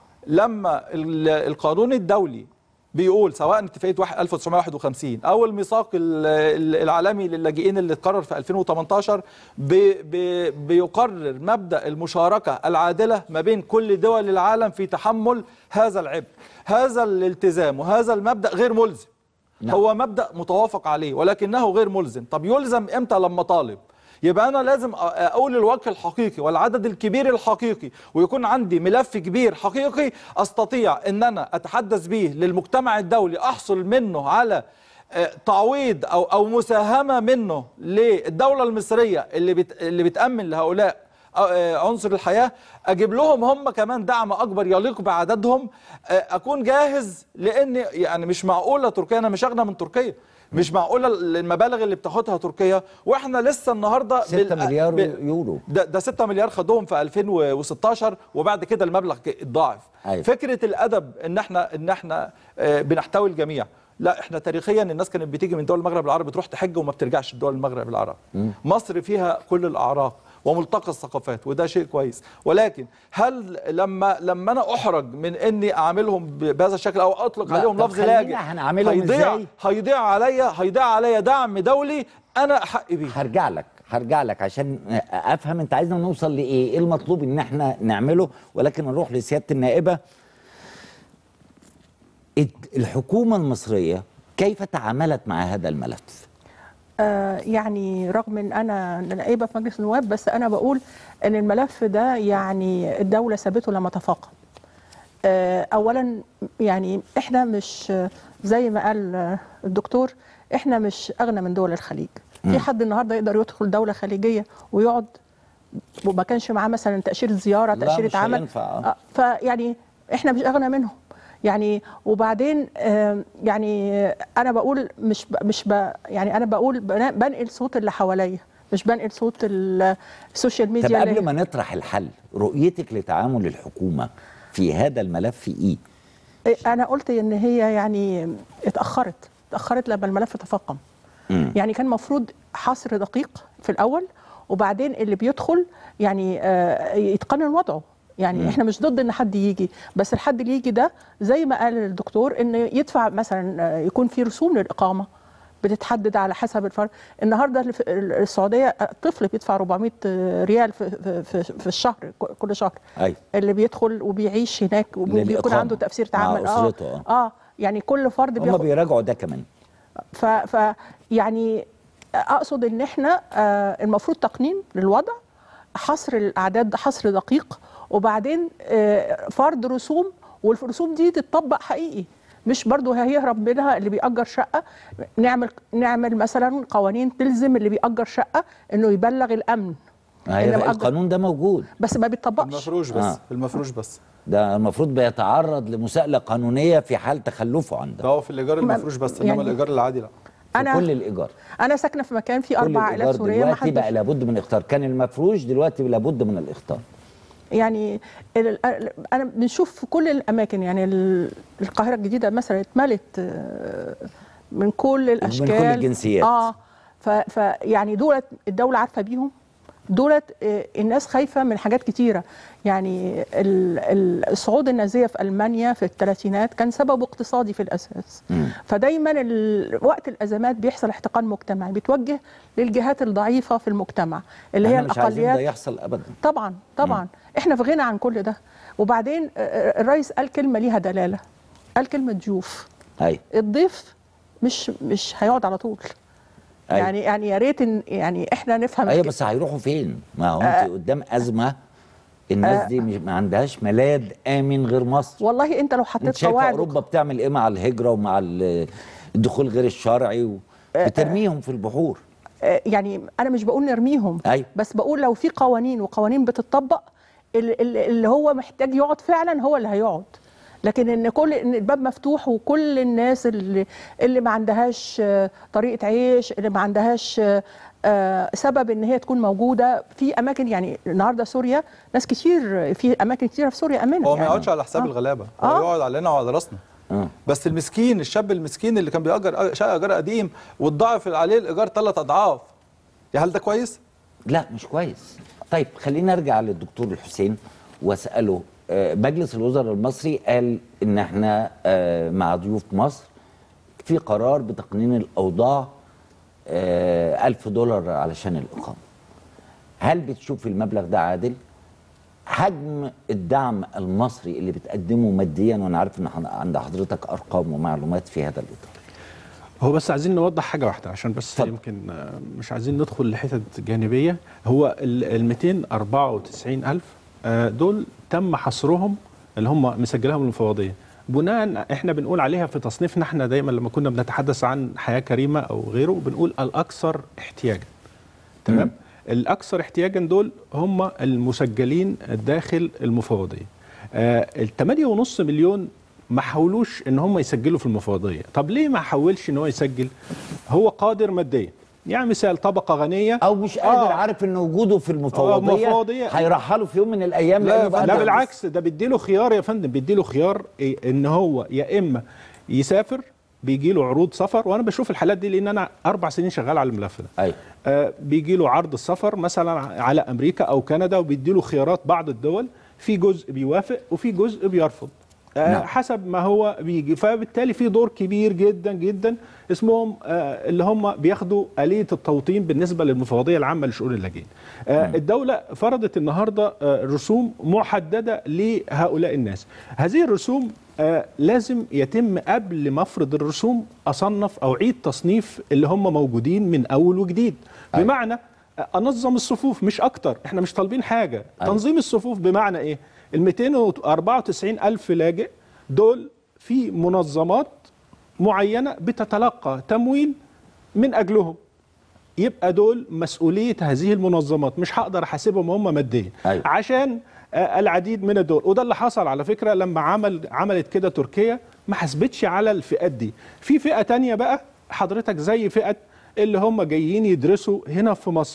لما ال- القانون الدولي بيقول سواء اتفاقيه واحد- 1951 او الميثاق ال- ال- العالمي للاجئين اللي اتقرر في 2018 بي بي بيقرر مبدا المشاركه العادله ما بين كل دول العالم في تحمل هذا العبء هذا الالتزام وهذا المبدا غير ملزم نعم. هو مبدا متوافق عليه ولكنه غير ملزم طب يلزم امتى لما طالب يبقى انا لازم أ- اقول الوجه الحقيقي والعدد الكبير الحقيقي ويكون عندي ملف كبير حقيقي استطيع ان انا اتحدث به للمجتمع الدولي احصل منه على آه، تعويض او او مساهمه منه للدوله المصريه اللي بت اللي بتامن لهؤلاء آه، عنصر الحياه اجيب لهم هم كمان دعم اكبر يليق بعددهم آه، اكون جاهز لان يعني مش معقوله تركيا انا مش اغنى من تركيا مش معقوله المبالغ اللي بتاخدها تركيا واحنا لسه النهارده 6 بالأ- مليار ب- يورو ده ده 6 مليار خدوهم في 2016 وبعد كده المبلغ ك- اتضاعف أيوة. فكره الادب ان احنا ان احنا آه، بنحتوي الجميع لا احنا تاريخيا الناس كانت بتيجي من دول المغرب العربي تروح تحج وما بترجعش دول المغرب العربي مم. مصر فيها كل الاعراق وملتقى الثقافات وده شيء كويس ولكن هل لما لما انا احرج من اني اعاملهم ب- بهذا الشكل او اطلق لا، عليهم طب لفظ خلينا لاجئ هنعاملهم هيضيع إزاي؟ هيضيع عليا هيضيع عليا دعم دولي انا احق بيه هرجع لك هرجع لك عشان افهم انت عايزنا نوصل لايه ايه المطلوب ان احنا نعمله ولكن نروح لسياده النائبه الت- الحكومه المصريه كيف تعاملت مع هذا الملف آه، يعني رغم ان انا نائبه في مجلس النواب بس انا بقول ان الملف ده يعني الدوله سابته لما تفاقم. آه، اولا يعني احنا مش زي ما قال آه، الدكتور احنا مش اغنى من دول الخليج. مم. في حد النهارده يقدر يدخل دوله خليجيه ويقعد وما كانش معاه مثلا تاشيره زياره لا، تاشيره مش عمل هينفع، آه. آه، فيعني احنا مش اغنى منهم يعني وبعدين آم، يعني انا بقول مش ب مش ب يعني انا بقول بنا- بنقل صوت اللي حواليا مش بنقل صوت ال- السوشيال طب ميديا اللي قبل هي- ما نطرح الحل رؤيتك لتعامل الحكومه في هذا الملف ايه؟ انا قلت ان هي يعني اتاخرت اتاخرت لما الملف تفاقم مم. يعني كان المفروض حصر دقيق في الاول وبعدين اللي بيدخل يعني آه، يتقنن وضعه يعني مم. احنا مش ضد ان حد يجي بس الحد اللي يجي ده زي ما قال الدكتور ان يدفع مثلا آه، يكون في رسوم للاقامه بتتحدد على حسب الفرق النهارده اللي في السعوديه الطفل بيدفع 400 ريال في في في, في الشهر كل شهر ايوه اللي بيدخل وبيعيش هناك وبيكون للإقامة عنده تفسير مع تعامل اه أسرته، آه. اه يعني كل فرد هم بياخد بيراجعوا ده كمان ف, ف يعني اقصد ان احنا آه المفروض تقنين للوضع حصر الاعداد حصر دقيق وبعدين آه فرض رسوم والرسوم دي تتطبق حقيقي مش برضه هيهرب منها اللي بيأجر شقة نعمل نعمل مثلا قوانين تلزم اللي بيأجر شقة انه يبلغ الامن هي اللي مأجر- القانون ده موجود بس ما بيتطبقش المفروش بس آه. المفروش بس ده المفروض بيتعرض لمساءلة قانونية في حال تخلفه عن ده ده هو في الايجار ما- المفروش بس انما يعني- الايجار العادي لا في أنا- كل الإيجار انا ساكنه في مكان فيه كل اربع عائلات الإيجار سوريه ما دلوقتي بقى حدش لابد من الاختار كان المفروش دلوقتي لابد من الاختار يعني ال- ال- انا بنشوف في كل الاماكن يعني ال- القاهره الجديده مثلا اتملت آه، من كل الاشكال الجنسيات. اه ف ف يعني دولت الدوله عارفه بيهم دولت آه، الناس خايفه من حاجات كتيره يعني ال- ال- الصعود النازيه في المانيا في الثلاثينات كان سببه اقتصادي في الاساس فدايما ال- وقت الازمات بيحصل احتقان مجتمعي بيتوجه للجهات الضعيفه في المجتمع اللي هي احنا مش عايزين الاقليات ده يحصل ابدا طبعا طبعا احنا في غنى عن كل ده وبعدين آه، الرئيس قال كلمه ليها دلاله قال كلمه ضيوف ايوه الضيف مش مش هيقعد على طول أيوة. يعني يعني يا ريت إن- يعني احنا نفهم ايوه الك- بس هيروحوا فين؟ ما هو آه. انت قدام ازمه الناس آه. دي مش ما عندهاش ملاذ امن غير مصر والله انت لو انت حطيت شايف قواعد اوروبا بتعمل ايه مع الهجره ومع ال- الدخول غير الشرعي و... بترميهم في البحور آه، يعني انا مش بقول نرميهم أيوة. بس بقول لو في قوانين وقوانين بتطبق ال- ال- اللي هو محتاج يقعد فعلا هو اللي هيقعد لكن ان كل ان الباب مفتوح وكل الناس اللي اللي ما عندهاش آه، طريقه عيش اللي ما عندهاش آه، آه، سبب ان هي تكون موجوده في اماكن يعني النهارده سوريا ناس كتير في اماكن كتيره في سوريا امنه هو ما يعني. يقعدش على حساب آه. الغلابه هو آه. يقعد علينا وعلى راسنا بس المسكين الشاب المسكين اللي كان بيأجر شقه ايجار قديم واتضاعف عليه الايجار ثلاث اضعاف يا هل ده كويس؟ لا مش كويس طيب خلينا نرجع للدكتور الحسين واساله آه، مجلس الوزراء المصري قال ان احنا آه، مع ضيوف مصر في قرار بتقنين الاوضاع آه، ألف دولار علشان الاقامه هل بتشوف المبلغ ده عادل حجم الدعم المصري اللي بتقدمه ماديا وانا عارف ان حن- عند حضرتك ارقام ومعلومات في هذا الاطار هو بس عايزين نوضح حاجه واحده عشان بس فضل. يمكن آه، مش عايزين ندخل لحتت جانبيه هو ال 294 الف آه، دول تم حصرهم اللي هم مسجلهم المفوضيه بناء احنا بنقول عليها في تصنيفنا احنا دايما لما كنا بنتحدث عن حياه كريمه او غيره بنقول الاكثر احتياجا تمام الاكثر احتياجا دول هم المسجلين داخل المفوضيه آه ال 8.5 مليون ما حاولوش ان هم يسجلوا في المفوضيه طب ليه ما حاولش ان هو يسجل هو قادر ماديا يعني مثال طبقه غنيه او مش قادر آه. عارف ان وجوده في المفوضيه, المفوضية. هيرحلوا في يوم من الايام لا, لأنه بقى لا ده- بالعكس ده بيديله خيار يا فندم بيديله خيار إيه ان هو يا اما يسافر بيجي له عروض سفر وانا بشوف الحالات دي لان انا اربع سنين شغال على الملف ده ايوه آه بيجي له عرض السفر مثلا على امريكا او كندا وبيدي له خيارات بعض الدول في جزء بيوافق وفي جزء بيرفض آه نعم. حسب ما هو بيجي فبالتالي في دور كبير جدا جدا اسمهم آه اللي هم بياخدوا آلية التوطين بالنسبة للمفوضية العامة لشؤون اللاجئين آه الدولة فرضت النهاردة آه رسوم محددة لهؤلاء الناس هذه الرسوم آه لازم يتم قبل ما افرض الرسوم اصنف او عيد تصنيف اللي هم موجودين من اول وجديد بمعنى آه، انظم الصفوف مش اكتر احنا مش طالبين حاجه تنظيم الصفوف بمعنى ايه ال 294 الف لاجئ دول في منظمات معينه بتتلقى تمويل من اجلهم يبقى دول مسؤوليه هذه المنظمات مش هقدر احاسبهم هم ماديا أيوة. عشان آه، العديد من الدول وده اللي حصل على فكره لما عمل عملت كده تركيا ما حسبتش على الفئات دي في فئه تانية بقى حضرتك زي فئه اللي هم جايين يدرسوا هنا في مصر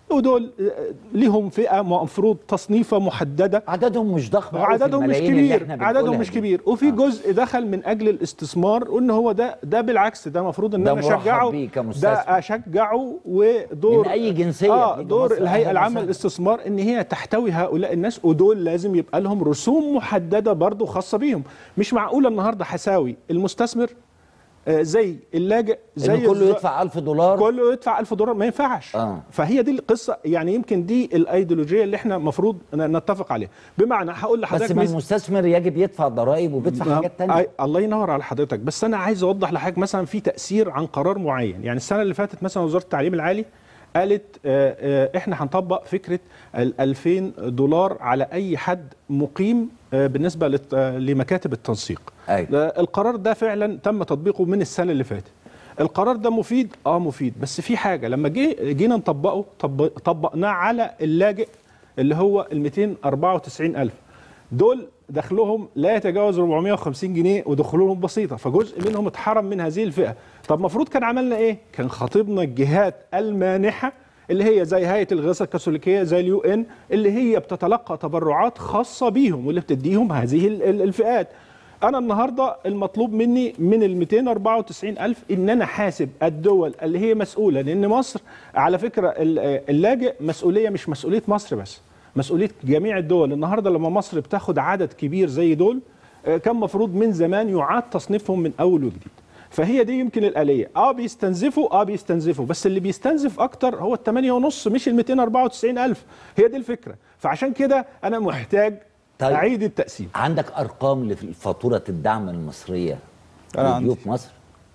ودول آه، ليهم فئه مفروض تصنيفه محدده عددهم مش ضخم أوي في عددهم مش الملايين اللي كبير إحنا عددهم بنقولها مش دي. كبير وفي جزء دخل من اجل الاستثمار وان هو ده ده بالعكس ده المفروض ان ده انا مرحب اشجعه بيه كمستثمر. ده اشجعه ودور من أي جنسية اه بيجي دور مصر الهيئه أهلاً العامه وسهلاً. للاستثمار ان هي تحتوي هؤلاء الناس ودول لازم يبقى لهم رسوم محدده برضو خاصه بيهم مش معقوله النهارده هساوي المستثمر آه، زي اللاجئ زي إن كله الز- يدفع 1000 دولار كله يدفع 1000 دولار ما ينفعش آه. فهي دي القصه يعني يمكن دي الايديولوجيه اللي احنا المفروض نتفق عليها بمعنى هقول لحضرتك بس ما مثل- المستثمر يجب يدفع ضرائب وبيدفع حاجات تانية أي- الله ينور على حضرتك بس انا عايز اوضح لحضرتك مثلا في تاثير عن قرار معين يعني السنه اللي فاتت مثلا وزاره التعليم العالي قالت آه، آه، احنا هنطبق فكره ال 2000 دولار على اي حد مقيم آه، بالنسبه للت- آه، لمكاتب التنسيق أيوة. ده القرار ده فعلا تم تطبيقه من السنه اللي فاتت القرار ده مفيد اه مفيد بس في حاجه لما جي جينا نطبقه طب طبقناه على اللاجئ اللي هو ال 294 الف دول دخلهم لا يتجاوز 450 جنيه ودخولهم بسيطه فجزء منهم اتحرم من هذه الفئه طب المفروض كان عملنا ايه كان خاطبنا الجهات المانحه اللي هي زي هيئه الغاثه الكاثوليكيه زي اليو ان اللي هي بتتلقى تبرعات خاصه بيهم واللي بتديهم هذه ال- ال- الفئات انا النهارده المطلوب مني من ال 294 الف ان انا حاسب الدول اللي هي مسؤوله لان مصر على فكره ال- اللاجئ مسؤوليه مش مسؤوليه مصر بس مسؤوليه جميع الدول النهارده لما مصر بتاخد عدد كبير زي دول آه، كان مفروض من زمان يعاد تصنيفهم من اول وجديد فهي دي يمكن الآلية اه بيستنزفوا اه بيستنزفوا بس اللي بيستنزف اكتر هو الثمانية ونص مش ال 294 الف هي دي الفكرة فعشان كده انا محتاج طيب. اعيد التقسيم عندك ارقام لفاتوره الدعم المصريه أنا عندي. لضيوف مصر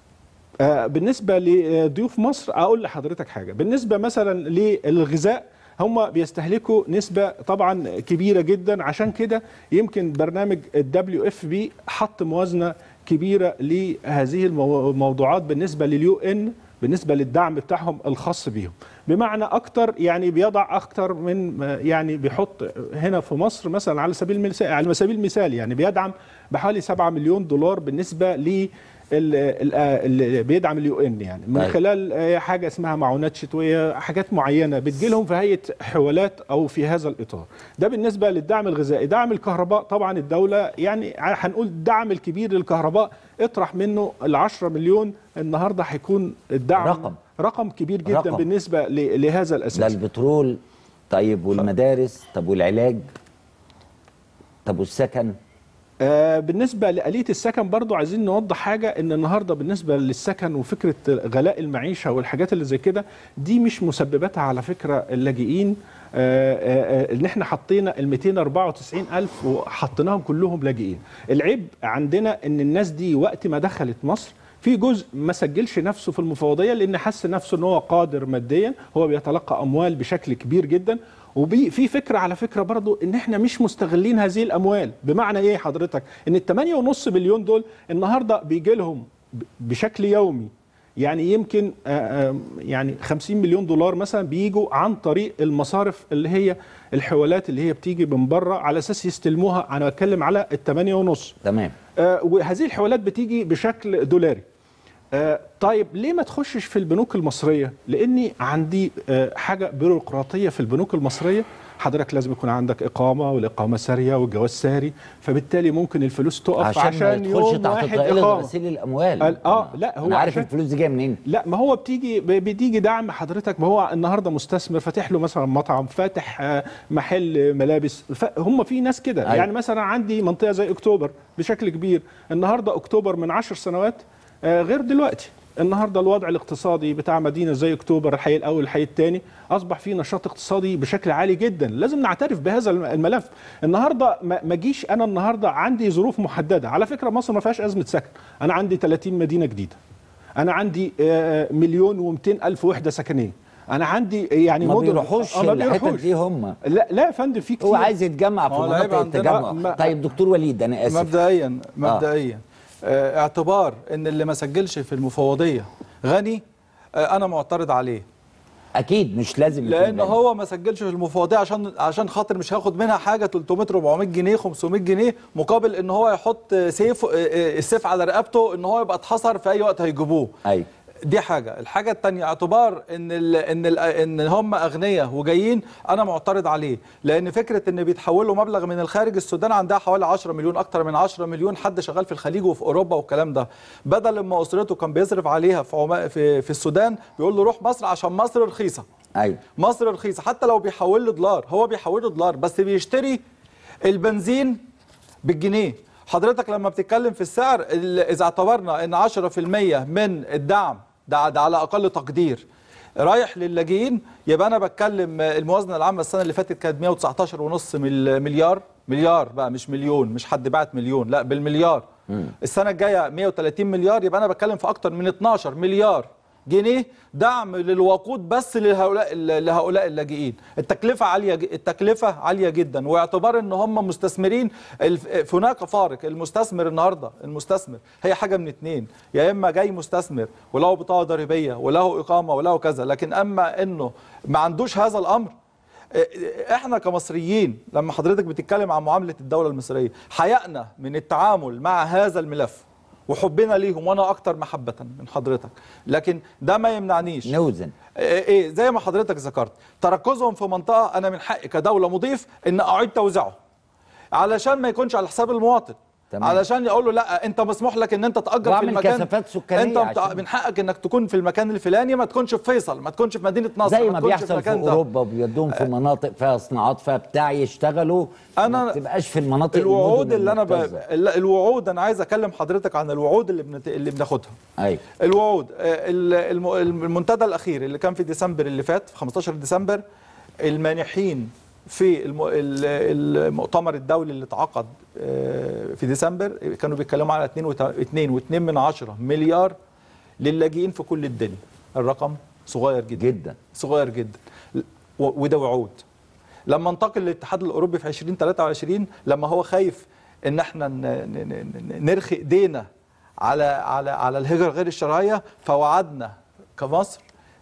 آه، بالنسبة لضيوف مصر أقول لحضرتك حاجة بالنسبة مثلا للغذاء هم بيستهلكوا نسبة طبعا كبيرة جدا عشان كده يمكن برنامج الدبليو اف بي حط موازنة كبيرة لهذه المو- الموضوعات بالنسبة لليو ان بالنسبة للدعم بتاعهم الخاص بيهم بمعنى أكتر يعني بيضع أكتر من يعني بيحط هنا في مصر مثلا على سبيل المثال على سبيل المثال يعني بيدعم بحوالي 7 مليون دولار بالنسبة ل اللي بيدعم اليو ان يعني من طيب. خلال آه، حاجه اسمها معونات شتويه حاجات معينه بتجي لهم في هيئه حوالات او في هذا الاطار ده بالنسبه للدعم الغذائي دعم الكهرباء طبعا الدوله يعني هنقول الدعم الكبير للكهرباء اطرح منه ال 10 مليون النهارده هيكون الدعم رقم. رقم كبير جدا رقم. بالنسبه ل- لهذا ده الاساس البترول طيب والمدارس طب والعلاج طب والسكن آه، بالنسبة لآلية السكن برضو عايزين نوضح حاجة ان النهاردة بالنسبة للسكن وفكرة غلاء المعيشة والحاجات اللي زي كده دي مش مسبباتها على فكرة اللاجئين آه، آه، آه، ان احنا حطينا ال 294 الف وحطيناهم كلهم لاجئين العيب عندنا ان الناس دي وقت ما دخلت مصر في جزء ما سجلش نفسه في المفوضيه لان حس نفسه ان هو قادر ماديا هو بيتلقى اموال بشكل كبير جدا وفي فكره على فكره برضو ان احنا مش مستغلين هذه الاموال بمعنى ايه حضرتك ان ال 8.5 مليون دول النهارده بيجي لهم ب- بشكل يومي يعني يمكن آه، آه، يعني 50 مليون دولار مثلا بيجوا عن طريق المصارف اللي هي الحوالات اللي هي بتيجي من بره على اساس يستلموها انا بتكلم على الثمانية ونص تمام آه، وهذه الحوالات بتيجي بشكل دولاري آه، طيب ليه ما تخشش في البنوك المصرية لأني عندي آه، حاجة بيروقراطية في البنوك المصرية حضرتك لازم يكون عندك إقامة والإقامة سارية والجواز ساري فبالتالي ممكن الفلوس تقف عشان, عشان, ما يدخلش يوم تحت واحد طائله إقامة غسيل الاموال قال- اه لا هو انا عارف عشان- الفلوس دي جايه منين لا ما هو بتيجي ب- بتيجي دعم حضرتك ما هو النهارده مستثمر فاتح له مثلا مطعم فاتح آه، محل ملابس ف- هم في ناس كده أيوة. يعني مثلا عندي منطقه زي اكتوبر بشكل كبير النهارده اكتوبر من عشر سنوات آه، غير دلوقتي النهارده الوضع الاقتصادي بتاع مدينه زي اكتوبر الحي الاول الحي الثاني اصبح فيه نشاط اقتصادي بشكل عالي جدا لازم نعترف بهذا الم- الملف النهارده ما ما اجيش انا النهارده عندي ظروف محدده على فكره مصر ما فيهاش ازمه سكن انا عندي 30 مدينه جديده انا عندي آه، مليون و200 الف وحده سكنيه انا عندي يعني ما مدن- بيروحوش آه، ما الحتت بيروحوش. دي هم لا لا يا فندم في كتير هو عايز يتجمع في هو العيب مناطق عندنا- التجمع ما- طيب دكتور وليد انا اسف مبدئيا مبدئيا آه. اعتبار ان اللي ما سجلش في المفوضيه غني آه انا معترض عليه اكيد مش لازم يكون لان غني. هو ما سجلش في المفوضيه عشان عشان خاطر مش هاخد منها حاجه 300 400 جنيه 500 جنيه مقابل ان هو يحط سيف آه، آه، السيف على رقبته ان هو يبقى اتحصر في اي وقت هيجيبوه ايوه دي حاجه الحاجه الثانيه اعتبار ان ال ان ال ان هم اغنياء وجايين انا معترض عليه لان فكره ان بيتحولوا مبلغ من الخارج السودان عندها حوالي 10 مليون اكتر من 10 مليون حد شغال في الخليج وفي اوروبا والكلام ده بدل ما اسرته كان بيصرف عليها في عما في, في السودان بيقول له روح مصر عشان مصر رخيصه ايوه مصر رخيصه حتى لو بيحول له دولار هو بيحول له دولار بس بيشتري البنزين بالجنيه حضرتك لما بتتكلم في السعر ال- اذا اعتبرنا ان 10% من الدعم ده, ده على اقل تقدير رايح للاجئين يبقى انا بتكلم الموازنه العامه السنه اللي فاتت كانت 119 ونص مليار مليار بقى مش مليون مش حد بعت مليون لا بالمليار السنه الجايه 130 مليار يبقى انا بتكلم في اكتر من 12 مليار جنيه دعم للوقود بس لهؤلاء لهؤلاء اللاجئين التكلفه عاليه ج- التكلفه عاليه جدا واعتبار ان هم مستثمرين الف- هناك فارق المستثمر النهارده المستثمر هي حاجه من اتنين يا اما جاي مستثمر وله بطاقه ضريبيه وله اقامه وله كذا لكن اما انه ما عندوش هذا الامر احنا كمصريين لما حضرتك بتتكلم عن معامله الدوله المصريه حيائنا من التعامل مع هذا الملف وحبنا ليهم وانا اكتر محبه من حضرتك لكن ده ما يمنعنيش نوزن ايه إيه، زي ما حضرتك ذكرت تركزهم في منطقه انا من حقي كدوله مضيف ان اعيد توزيعه علشان ما يكونش على حساب المواطن تمام. علشان يقول له لا انت مسموح لك ان انت تاجر في واعمل المكان كثافات سكانية انت بتاع- عشان- من حقك انك تكون في المكان الفلاني ما تكونش في فيصل ما تكونش في مدينه نصر زي ما تكونش بيحصل في المكان ده. اوروبا وبيودوهم في مناطق فيها صناعات فيها بتاع يشتغلوا انا ما تبقاش في المناطق الوعود المدن اللي انا ب... المركزة. ال- الوعود انا عايز اكلم حضرتك عن الوعود اللي بنت... اللي بناخدها ايوه الوعود آه، ال- الم- المنتدى الاخير اللي كان في ديسمبر اللي فات في 15 ديسمبر المانحين في الم... ال- المؤتمر الدولي اللي اتعقد آه، في ديسمبر كانوا بيتكلموا على 2 و2 من 10 مليار للاجئين في كل الدنيا الرقم صغير جدا جدا صغير جدا و- وده وعود لما انتقل للاتحاد الاوروبي في 2023 لما هو خايف ان احنا ن- ن- ن- نرخي ايدينا على على على الهجره غير الشرعيه فوعدنا كمصر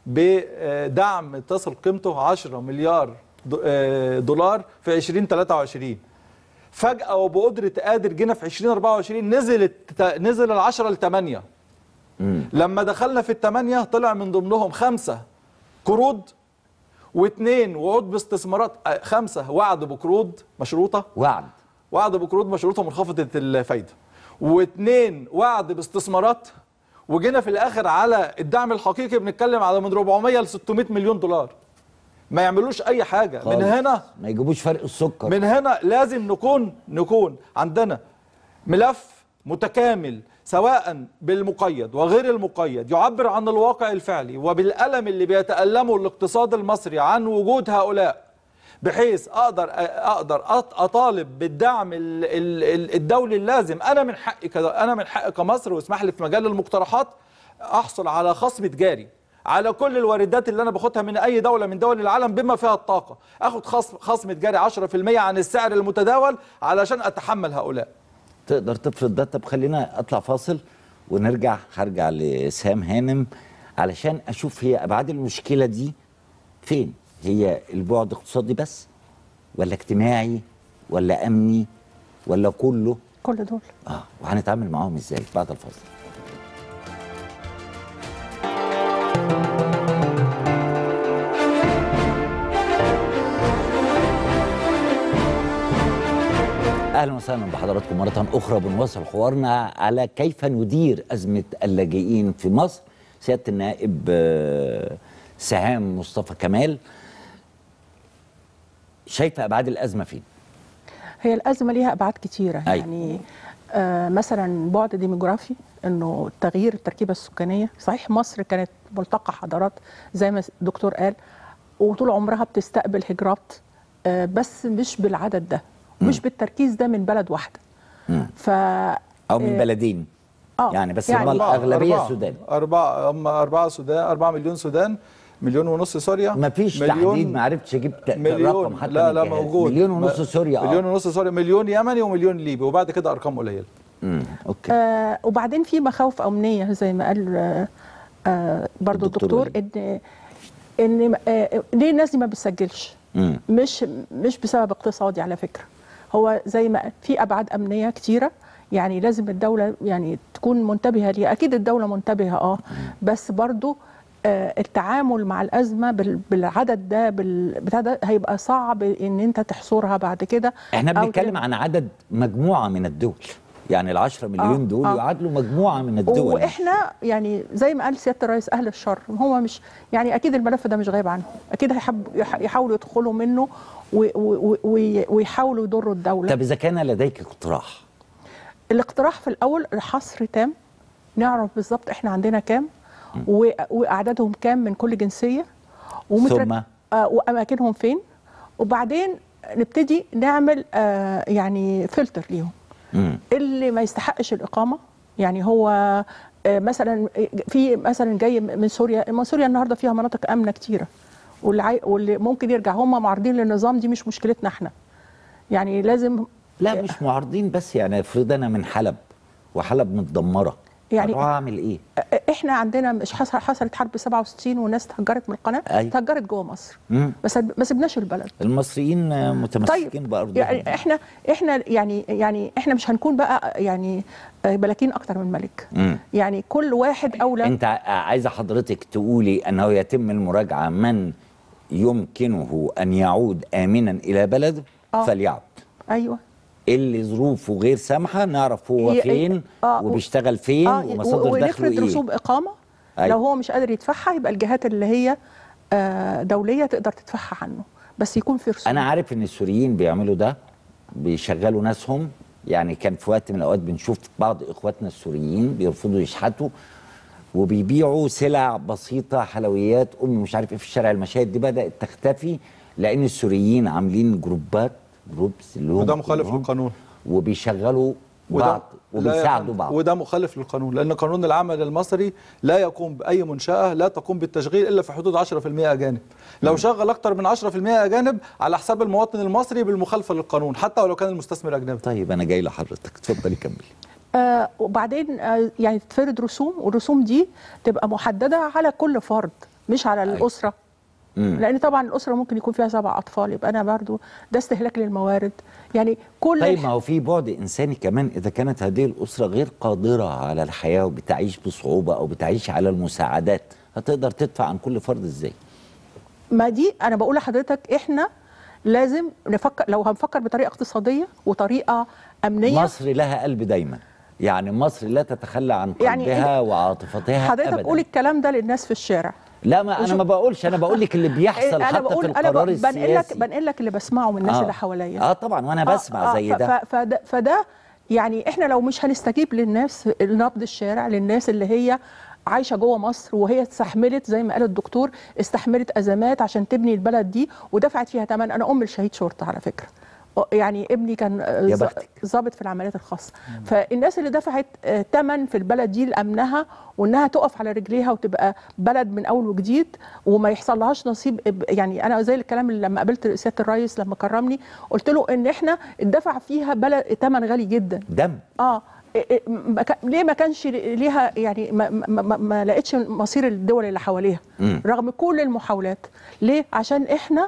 بدعم تصل قيمته 10 مليار دو- آه، دولار في 2023 فجأة وبقدرة قادر جينا في 2024 نزلت نزل ال 10 ل 8 لما دخلنا في الثمانية طلع من ضمنهم خمسة قروض واثنين وعود باستثمارات آه، خمسة وعد بقروض مشروطة وعد وعد بقروض مشروطة منخفضة الفايدة واثنين وعد باستثمارات وجينا في الاخر على الدعم الحقيقي بنتكلم على من 400 ل 600 مليون دولار ما يعملوش اي حاجه من خالص. هنا ما يجيبوش فرق السكر من هنا لازم نكون نكون عندنا ملف متكامل سواء بالمقيد وغير المقيد يعبر عن الواقع الفعلي وبالألم اللي بيتألمه الاقتصاد المصري عن وجود هؤلاء بحيث اقدر اقدر أط- اطالب بالدعم ال- ال- ال- الدولي اللازم انا من حقي كده انا من حقي كمصر واسمح لي في مجال المقترحات احصل على خصم تجاري على كل الواردات اللي انا باخدها من اي دوله من دول العالم بما فيها الطاقه اخد خصم خصم تجاري 10% عن السعر المتداول علشان اتحمل هؤلاء تقدر تفرض ده طب خلينا اطلع فاصل ونرجع هرجع لسام هانم علشان اشوف هي ابعاد المشكله دي فين هي البعد اقتصادي بس ولا اجتماعي ولا امني ولا كله كل دول اه وهنتعامل معاهم ازاي بعد الفاصل اهلا وسهلا بحضراتكم مره اخرى بنواصل حوارنا على كيف ندير ازمه اللاجئين في مصر سياده النائب آه، سهام مصطفى كمال شايفه ابعاد الازمه فين هي الأزمة ليها أبعاد كتيرة أي. يعني آه مثلا بعد ديموغرافي انه تغيير التركيبه السكانيه صحيح مصر كانت ملتقى حضارات زي ما الدكتور قال وطول عمرها بتستقبل هجرات آه بس مش بالعدد ده مش بالتركيز ده من بلد واحده ف او من آه، بلدين آه، يعني بس يعني هم الاغلبيه أربعة. سودان أربعة هم أربعة سودان أربعة مليون سودان مليون ونص سوريا ما فيش مليون- تحديد ما عرفتش اجيب ت- مليون رقم حتى لا من لا الجهاز. موجود مليون ونص م- سوريا اه مليون ونص سوريا مليون يمني ومليون ليبي وبعد كده أرقام قليلة امم اوكي آه وبعدين في مخاوف امنيه زي ما قال آه آه برضو الدكتور الدكتور ان ان آه ليه الناس دي ما بتسجلش مم. مش مش بسبب اقتصادي على فكره هو زي ما قال، في ابعاد امنيه كتيره يعني لازم الدوله يعني تكون منتبهه ليه اكيد الدوله منتبهه اه بس برضو آه، التعامل مع الازمه بال- بالعدد ده بالبتاع ده هيبقى صعب ان انت تحصرها بعد كده احنا أو بنتكلم عن عدد مجموعه من الدول يعني العشرة مليون آه، دول آه. يعادلوا مجموعه من الدول واحنا يعني زي ما قال سياده الرئيس اهل الشر هم مش يعني اكيد الملف ده مش غايب عنهم اكيد هيحب يح- يحاولوا يدخلوا منه و- و- و- ويحاولوا يضروا الدوله طب اذا كان لديك اقتراح الاقتراح في الاول حصر تام نعرف بالظبط احنا عندنا كام و- واعدادهم كام من كل جنسيه ومترك- ثم؟ آه واماكنهم فين وبعدين نبتدي نعمل آه يعني فلتر ليهم مم. اللي ما يستحقش الاقامه يعني هو آه، مثلا في مثلا جاي من سوريا ما سوريا النهارده فيها مناطق امنه كتيره واللي, عاي... واللي ممكن يرجع هم معارضين للنظام دي مش مشكلتنا احنا يعني لازم لا مش معارضين بس يعني افرض انا من حلب وحلب متدمره يعني- اروح اعمل ايه؟ احنا عندنا مش حصل حصلت حرب 67 والناس اتهجرت من القناه أيوة. اتهجرت جوه مصر مم. بس ما سيبناش البلد المصريين آه، متمسكين بارضهم يعني احنا احنا يعني يعني احنا مش هنكون بقى يعني آه، بلاكين اكتر من ملك مم. يعني كل واحد اولى انت ع- عايزه حضرتك تقولي انه يتم المراجعه من يمكنه ان يعود امنا الى بلده آه. فليعد ايوه اللي ظروفه غير سامحه نعرف هو ي- فين آه، وبيشتغل فين آه، ومصادر و- دخله ونفرض ايه رسوم اقامه أيوة. لو هو مش قادر يدفعها يبقى الجهات اللي هي آه، دوليه تقدر تدفعها عنه بس يكون في رسوم انا عارف ان السوريين بيعملوا ده بيشغلوا ناسهم يعني كان في وقت من الاوقات بنشوف بعض اخواتنا السوريين بيرفضوا يشحتوا وبيبيعوا سلع بسيطه حلويات ام مش عارف ايه في الشارع المشاهد دي بدات تختفي لان السوريين عاملين جروبات جروبس اللي هم وده مخالف كلهم للقانون وبيشغلوا وده بعض لا وبيساعدوا يقوم- بعض وده مخالف للقانون لان قانون العمل المصري لا يقوم باي منشاه لا تقوم بالتشغيل الا في حدود 10% اجانب لو شغل اكتر من 10% اجانب على حساب المواطن المصري بالمخالفه للقانون حتى ولو كان المستثمر اجنبي طيب انا جاي لحضرتك اتفضلي كملي آه وبعدين آه يعني تتفرض رسوم والرسوم دي تبقى محدده على كل فرد مش على الاسره مم. لان طبعا الاسره ممكن يكون فيها سبع اطفال يبقى انا برضو ده استهلاك للموارد يعني كل طيب الح- ما هو في بعد انساني كمان اذا كانت هذه الاسره غير قادره على الحياه وبتعيش بصعوبه او بتعيش على المساعدات هتقدر تدفع عن كل فرد ازاي؟ ما دي انا بقول لحضرتك احنا لازم نفكر لو هنفكر بطريقه اقتصاديه وطريقه امنيه مصر لها قلب دايما يعني مصر لا تتخلى عن يعني قلبها وعاطفتها حضرتك ابدا قول الكلام ده للناس في الشارع لا ما انا وشوف- ما بقولش انا بقول لك اللي بيحصل انا حتى بقول في انا القرار ب- بنقل لك السياسي بنقل لك اللي بسمعه من الناس آه. اللي حواليا اه طبعا وانا بسمع زي ف- ده ف- فده فده يعني احنا لو مش هنستجيب للناس نبض الشارع للناس اللي هي عايشه جوه مصر وهي استحملت زي ما قال الدكتور استحملت ازمات عشان تبني البلد دي ودفعت فيها ثمن انا ام الشهيد شرطه على فكره يعني ابني كان آه، يا ز- بختك. ضابط في العمليات الخاصه فالناس اللي دفعت ثمن في البلد دي لامنها وانها تقف على رجليها وتبقى بلد من اول وجديد وما يحصل لهاش نصيب إب- يعني انا زي الكلام اللي لما قابلت سياده الرئيس لما كرمني قلت له ان احنا الدفع فيها بلد ثمن غالي جدا دم اه إيه إيه ما كان- ليه ما كانش ليها يعني ما, ما, ما, ما لقيتش مصير الدول اللي حواليها مم. رغم كل المحاولات ليه عشان احنا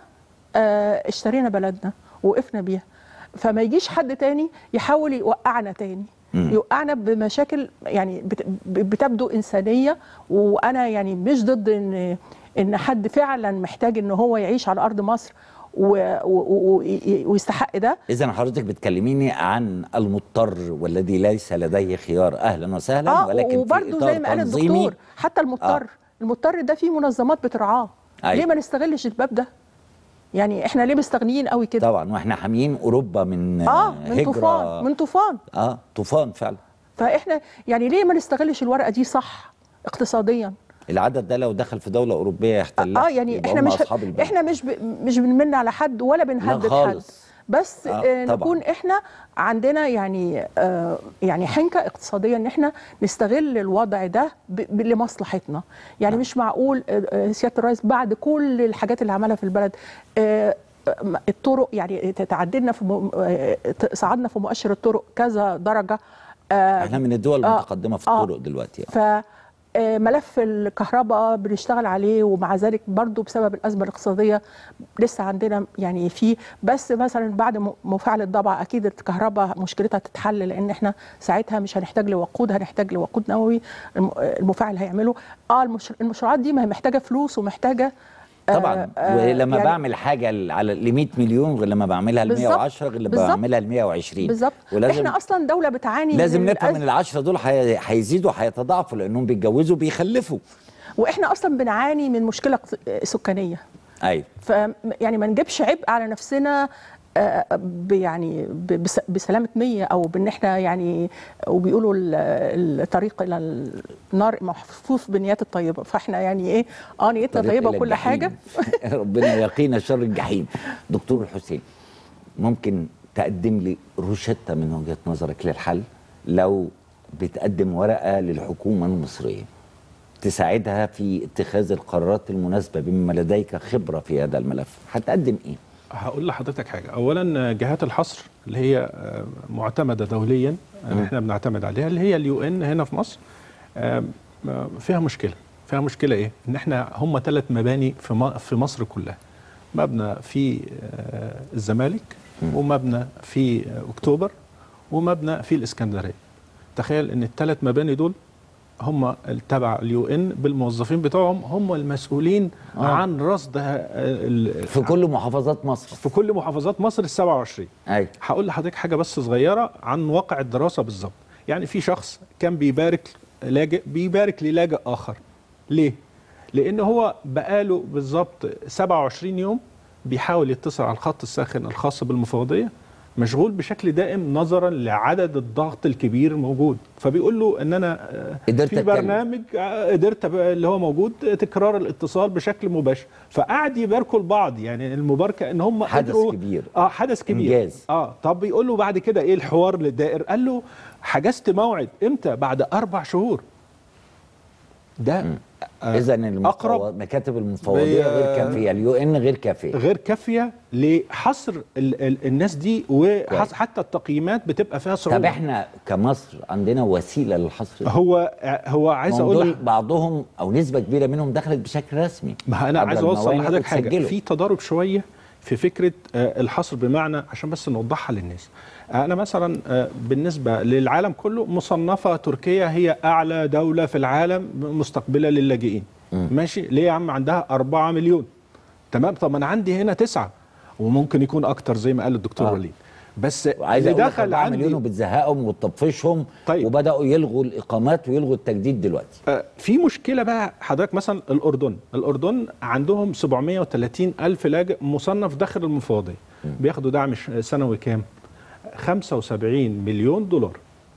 آه اشترينا بلدنا وقفنا بيها فما يجيش حد تاني يحاول يوقعنا تاني مم. يوقعنا بمشاكل يعني بت- بتبدو انسانيه وانا يعني مش ضد ان ان حد فعلا محتاج ان هو يعيش على ارض مصر و- و- و- ويستحق ده اذا حضرتك بتكلميني عن المضطر والذي ليس لديه خيار اهلا وسهلا اه ولكن وبرده في إطار زي ما قال تنظيمي الدكتور حتى المضطر آه. آه. المضطر ده فيه منظمات بترعاه أيوة. ليه ما نستغلش الباب ده يعني احنا ليه مستغنيين قوي كده طبعا واحنا حاميين اوروبا من اه من هجرة طوفان من طوفان اه طوفان فعلا فاحنا يعني ليه ما نستغلش الورقه دي صح اقتصاديا العدد ده لو دخل في دوله اوروبيه يحتلها اه يعني يبقى احنا هم مش اصحاب البلد احنا مش ب... مش بنمن على حد ولا بنهدد حد خالص. بس آه، آه طبعاً. نكون احنا عندنا يعني آه يعني حنكه اقتصاديه ان احنا نستغل الوضع ده ب... ب... لمصلحتنا يعني مش معقول آه، آه، سياده الرئيس بعد كل الحاجات اللي عملها في البلد آه، آه، الطرق يعني تعدلنا في م... آه، صعدنا في مؤشر الطرق كذا درجه آه، احنا من الدول آه، المتقدمه في آه. الطرق دلوقتي يعني. ف آه، ملف الكهرباء بنشتغل عليه ومع ذلك برضو بسبب الازمه الاقتصاديه لسه عندنا يعني في بس مثلا بعد م- مفاعل الضبع اكيد الكهرباء مشكلتها تتحل لان احنا ساعتها مش هنحتاج لوقود هنحتاج لوقود نووي الم- المفاعل هيعمله اه المش- المشروعات دي ما هي محتاجه فلوس ومحتاجه آه، طبعا آه، ولما يعني بعمل حاجه ل- على ل 100 مليون غير لما بعملها ل بالظبط. 110 غير لما بالظبط. بعملها ل 120 بالظبط ولازم احنا اصلا دوله بتعاني لازم من نفهم الأز- ان ال 10 دول هي- هيزيدوا هيتضاعفوا لانهم بيتجوزوا بيخلفوا واحنا اصلا بنعاني من مشكله اقت- سكانيه ايوه ف يعني ما نجيبش عبء على نفسنا آه، ب- يعني ب- بس- بسلامة نية أو بإن إحنا يعني وبيقولوا ال- الطريق إلى النار محفوظ بالنيات الطيبة فإحنا يعني إيه آه نيتنا طريق طيبة إلى وكل الجحيم. حاجة ربنا يقينا شر الجحيم دكتور حسين ممكن تقدم لي روشتة من وجهة نظرك للحل لو بتقدم ورقة للحكومة المصرية تساعدها في اتخاذ القرارات المناسبة بما لديك خبرة في هذا الملف هتقدم ايه؟ هقول لحضرتك حاجه اولا جهات الحصر اللي هي آه، معتمده دوليا آه، مم. احنا بنعتمد عليها اللي هي اليو ان هنا في مصر آه، آه، فيها مشكله فيها مشكله ايه ان احنا هم ثلاث مباني في م- في مصر كلها مبنى في آه، الزمالك ومبنى في آه، اكتوبر ومبنى في الاسكندريه تخيل ان الثلاث مباني دول هم تبع اليو ان بالموظفين بتوعهم هم المسؤولين آه. آه. عن رصد ه- ال- في كل محافظات مصر في كل محافظات مصر ال 27 ايوه هقول لحضرتك حاجه بس صغيره عن واقع الدراسه بالظبط يعني في شخص كان بيبارك لاجئ بيبارك للاجئ اخر ليه لان هو بقاله بالظبط 27 يوم بيحاول يتصل على الخط الساخن الخاص بالمفوضيه مشغول بشكل دائم نظرا لعدد الضغط الكبير الموجود فبيقول له ان انا آه، قدرت في أتكلم. برنامج آه، قدرت أبقى- اللي هو موجود آه، تكرار الاتصال بشكل مباشر فقعد يباركوا لبعض يعني المباركه ان هم حدث قدروا كبير. اه حدث كبير إنجاز. اه طب بيقول له بعد كده ايه الحوار للدائر قال له حجزت موعد امتى بعد اربع شهور ده آه اذا أقرب مكاتب المفوضيه غير بي- كافيه اليو ان غير كافيه غير كافيه لحصر ال ال الناس دي وحتى التقييمات بتبقى فيها صعوبه طب احنا كمصر عندنا وسيله للحصر ده؟ هو هو عايز ما هم اقول دول لح- بعضهم او نسبه كبيره منهم دخلت بشكل رسمي ما انا عبر عايز اوصل الموانئ لحضرتك حاجه وتسجلوا. في تضارب شويه في فكره آه، الحصر بمعنى عشان بس نوضحها للناس انا مثلا آه، بالنسبه للعالم كله مصنفه تركيا هي اعلى دوله في العالم مستقبله للاجئين ماشي ليه يا عم عندها 4 مليون تمام طب ما انا عندي هنا تسعة وممكن يكون اكتر زي ما قال الدكتور آه. وليد بس عايز اللي اقول لك دخل 4 عندي مليون وبتزهقهم وتطفشهم طيب. وبداوا يلغوا الاقامات ويلغوا التجديد دلوقتي آه، في مشكلة بقى حضرتك مثلا الأردن الأردن عندهم 730 ألف لاجئ مصنف داخل المفوضية بياخدوا دعم ش- سنوي كام 75 مليون دولار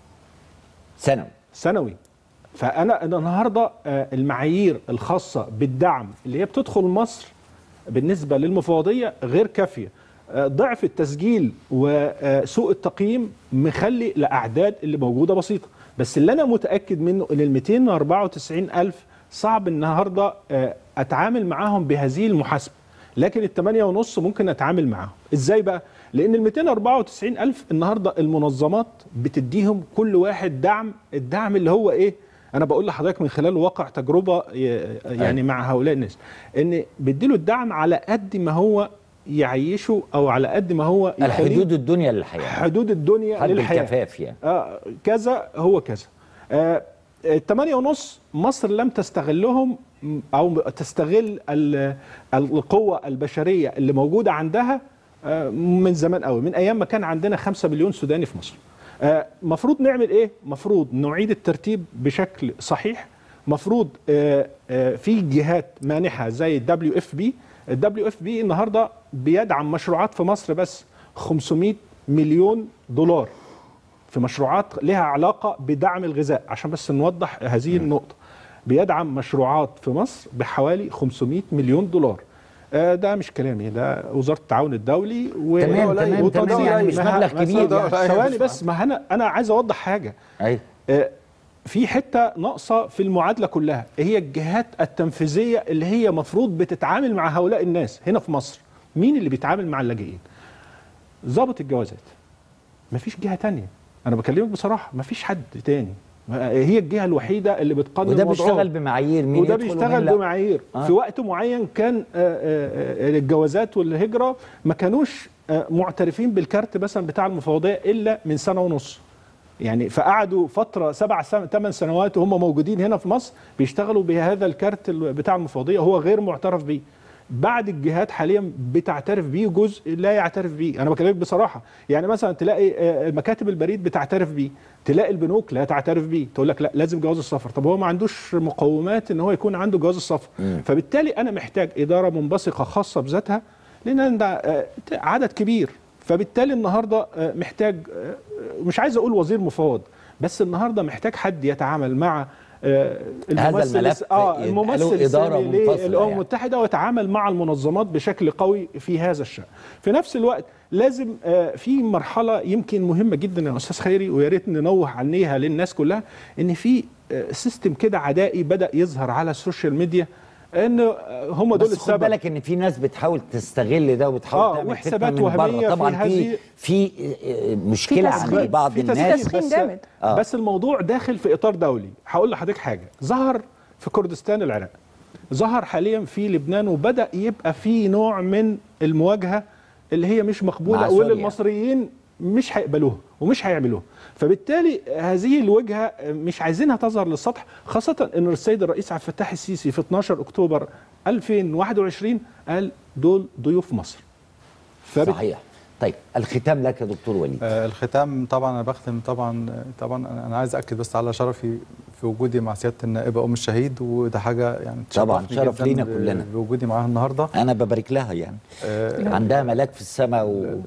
سنوي سنوي فأنا أنا النهاردة آه، المعايير الخاصة بالدعم اللي هي بتدخل مصر بالنسبة للمفوضية غير كافية آه، ضعف التسجيل وسوء التقييم مخلي الأعداد اللي موجودة بسيطة بس اللي أنا متأكد منه إن ال 294 ألف صعب النهاردة آه، أتعامل معاهم بهذه المحاسبة لكن الثمانية ونص ممكن أتعامل معاهم إزاي بقى؟ لأن ال 294 ألف النهاردة المنظمات بتديهم كل واحد دعم الدعم اللي هو إيه؟ أنا بقول لحضرتك من خلال واقع تجربة ي- يعني مع هؤلاء الناس إن بيديله الدعم على قد ما هو يعيشه أو على قد ما هو يخليه- الحدود الدنيا للحياه حدود الدنيا حد للحياة الكفاف يعني آه كذا هو كذا آه الثمانية ونص مصر لم تستغلهم م- أو تستغل ال- القوة البشرية اللي موجودة عندها آه من زمان قوي من أيام ما كان عندنا خمسة مليون سوداني في مصر آه مفروض نعمل إيه؟ مفروض نعيد الترتيب بشكل صحيح مفروض آه آه في جهات مانحة زي الدبليو اف بي الدبليو اف بي النهارده بيدعم مشروعات في مصر بس 500 مليون دولار في مشروعات لها علاقة بدعم الغذاء عشان بس نوضح هذه النقطة بيدعم مشروعات في مصر بحوالي 500 مليون دولار آه، ده مش كلامي ده وزارة التعاون الدولي و... تمام، وقليل. تمام، وتضييع تمام، يعني مش ما- مبلغ ما- كبير يعني. ثواني بس ما انا انا عايز اوضح حاجة ايوه آه، في حته ناقصه في المعادله كلها هي الجهات التنفيذيه اللي هي مفروض بتتعامل مع هؤلاء الناس هنا في مصر مين اللي بيتعامل مع اللاجئين ضابط الجوازات مفيش جهه تانية انا بكلمك بصراحه مفيش حد تاني هي الجهه الوحيده اللي بتقنن وده وضعهم. بيشتغل بمعايير مين وده يدخل ومين بيشتغل لا. بمعايير آه. في وقت معين كان آه، آه، آه، الجوازات والهجره ما كانوش آه، معترفين بالكارت مثلا بتاع المفوضيه الا من سنه ونص يعني فقعدوا فتره سبع سنة ثمان سنوات وهم موجودين هنا في مصر بيشتغلوا بهذا الكارت ال- بتاع المفوضيه هو غير معترف بيه بعد الجهات حاليا بتعترف بيه جزء لا يعترف بيه انا بكلمك بصراحه يعني مثلا تلاقي آه، مكاتب البريد بتعترف بيه تلاقي البنوك لا تعترف بيه تقول لك لا لازم جواز السفر طب هو ما عندوش مقومات ان هو يكون عنده جواز السفر فبالتالي انا محتاج اداره منبثقه خاصه بذاتها لان ده آه، عدد كبير فبالتالي النهارده آه، محتاج آه، مش عايز اقول وزير مفوض بس النهارده محتاج حد يتعامل مع آه، هذا الممثل الملف اه يبقى الممثل له إدارة السامي منفصلة للامم يعني. المتحده ويتعامل مع المنظمات بشكل قوي في هذا الشان في نفس الوقت لازم آه، في مرحله يمكن مهمه جدا يا استاذ خيري ويا ريت ننوه عنيها للناس كلها ان في آه، سيستم كده عدائي بدا يظهر على السوشيال ميديا ان آه، هم دول بس خد السبب بالك ان في ناس بتحاول تستغل ده وبتحاول آه، تعمل وحسابات فتنة من بره. وهمية في طبعا في هذه- في آه، مشكله عند تسخين- بعض في الناس تسخين بس, آه. بس الموضوع داخل في اطار دولي هقول لحضرتك حاجه ظهر في كردستان العراق ظهر حاليا في لبنان وبدا يبقى في نوع من المواجهه اللي هي مش مع مقبوله سوريا. والمصريين مش هيقبلوها ومش هيعملوها فبالتالي هذه الوجهه مش عايزينها تظهر للسطح خاصه ان السيد الرئيس عبد الفتاح السيسي في 12 اكتوبر 2021 قال دول ضيوف مصر فبت- صحيح طيب الختام لك يا دكتور وليد آه، الختام طبعا انا بختم طبعا طبعا أنا- انا عايز اكد بس على شرفي في وجودي مع سياده النائبه ام الشهيد وده حاجه يعني طبعا تشرفني شرف جداً لينا ب- كلنا. بوجودي معاها النهارده انا ببارك لها يعني آه، عندها ملاك في السماء و...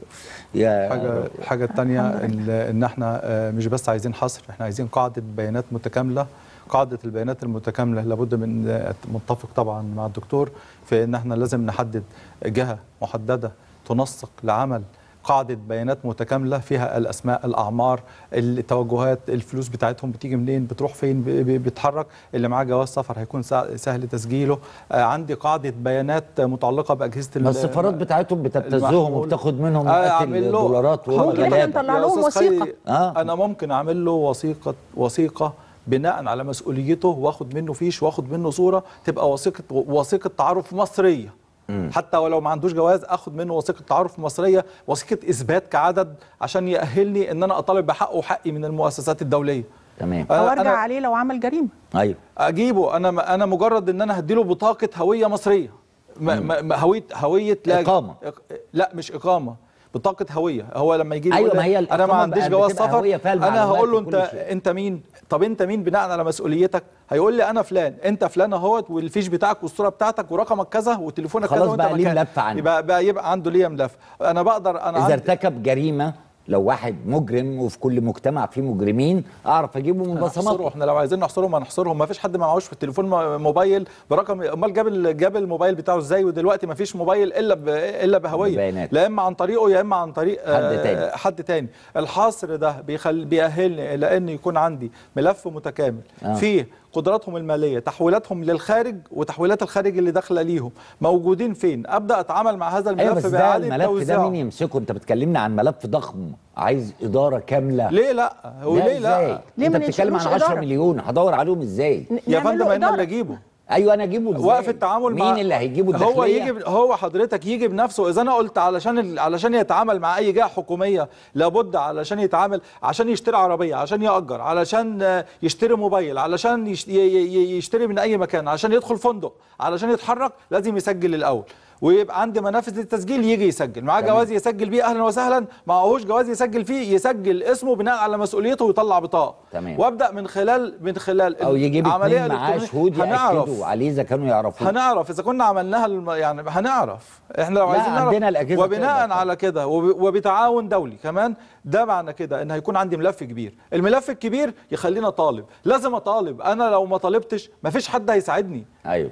يا حاجه الحاجه الثانيه ان ان احنا آه، مش بس عايزين حصر احنا عايزين قاعده بيانات متكامله قاعده البيانات المتكامله لابد من آه، متفق طبعا مع الدكتور في ان احنا لازم نحدد جهه محدده تنسق لعمل قاعدة بيانات متكاملة فيها الأسماء الأعمار التوجهات الفلوس بتاعتهم بتيجي منين بتروح فين ب- ب- بيتحرك اللي معاه جواز سفر هيكون سا- سهل تسجيله آه عندي قاعدة بيانات متعلقة بأجهزة ال- ما السفارات بتاعتهم بتبتزهم المحمول. وبتاخد منهم آه، مئات أعمل له- الدولارات وهم ممكن غلابة. نطلع يا لهم أستاذ وثيقة. خيري، آه. انا ممكن اعمل له وثيقه وثيقه بناء على مسؤوليته واخد منه فيش واخد منه صوره تبقى وثيقه وثيقه تعارف مصريه حتى ولو ما عندوش جواز اخد منه وثيقه تعارف مصريه وثيقه اثبات كعدد عشان يأهلني ان انا اطالب بحقه وحقي من المؤسسات الدوليه تمام او آه، ارجع أنا عليه لو عمل جريمه ايوه اجيبه انا انا مجرد ان انا هديله بطاقه هويه مصريه ما- ما- ما- هويه هويه لا إقامة. إق- لا مش اقامه بطاقه هويه هو لما يجي لي أيوة، يقول ما لي هي انا ما الإقامة عنديش بقى جواز بتبقى سفر هوية فيها انا المعلومات هقول له وكل انت شيء. انت مين طب انت مين بناء على مسؤوليتك هيقول لي انا فلان انت فلان اهوت والفيش بتاعك والصوره بتاعتك ورقمك كذا وتليفونك كذا خلاص وانت بقى ليه مكان. ملف عنه. يبقى بقى يبقى عنده ليه ملف انا بقدر انا اذا عندي ارتكب جريمه لو واحد مجرم وفي كل مجتمع فيه مجرمين اعرف اجيبه من نحصره بصماته احنا لو عايزين نحصرهم هنحصرهم ما فيش حد ما معهوش في التليفون م- موبايل برقم امال جاب ال- جاب الموبايل بتاعه ازاي ودلوقتي ما فيش موبايل الا ب... الا بهويه ببيانات. لا اما عن طريقه يا اما عن طريق حد آه، تاني. حد تاني الحصر ده بيخل... بيأهلني الى ان يكون عندي ملف متكامل آه. فيه قدراتهم الماليه تحويلاتهم للخارج وتحويلات الخارج اللي داخله ليهم موجودين فين ابدا اتعامل مع هذا الملف ايوه بس ده باعاده الملف ده توزيعه مين يمسكه انت بتكلمنا عن ملف ضخم عايز اداره كامله ليه لا هو لا ليه لا إزاي؟ ليه انت ما بتتكلم عن ننشئلوش 10 إدارة؟ مليون هدور عليهم ازاي يا نعمل فندم له انا اللي إدارة. اجيبه ايوه انا اجيبه ازاي وقف التعامل مين مع اللي هيجيبه هو الداخلية؟ يجي هو حضرتك يجي بنفسه اذا انا قلت علشان ال- علشان يتعامل مع اي جهه حكوميه لابد علشان يتعامل عشان يشتري عربيه عشان ياجر علشان آه، يشتري موبايل علشان يش- ي- ي- يشتري من اي مكان عشان يدخل فندق علشان يتحرك لازم يسجل الاول ويبقى عندي منافذ للتسجيل يجي يسجل معاه تمام. جواز يسجل بيه اهلا وسهلا معهوش جواز يسجل فيه يسجل اسمه بناء على مسؤوليته ويطلع بطاقه تمام. وابدا من خلال من خلال او يجيب عملية اتنين معاه إلكترونية. شهود هنعرف ياكدوا عليه اذا كانوا يعرفوه هنعرف اذا كنا عملناها الم... يعني هنعرف احنا لو لا، عايزين نعرف عندنا الأجهزة وبناء تقدر. على كده وب... وبتعاون دولي كمان ده معنى كده ان هيكون عندي ملف كبير الملف الكبير يخلينا طالب لازم اطالب انا لو ما طالبتش مفيش حد هيساعدني ايوه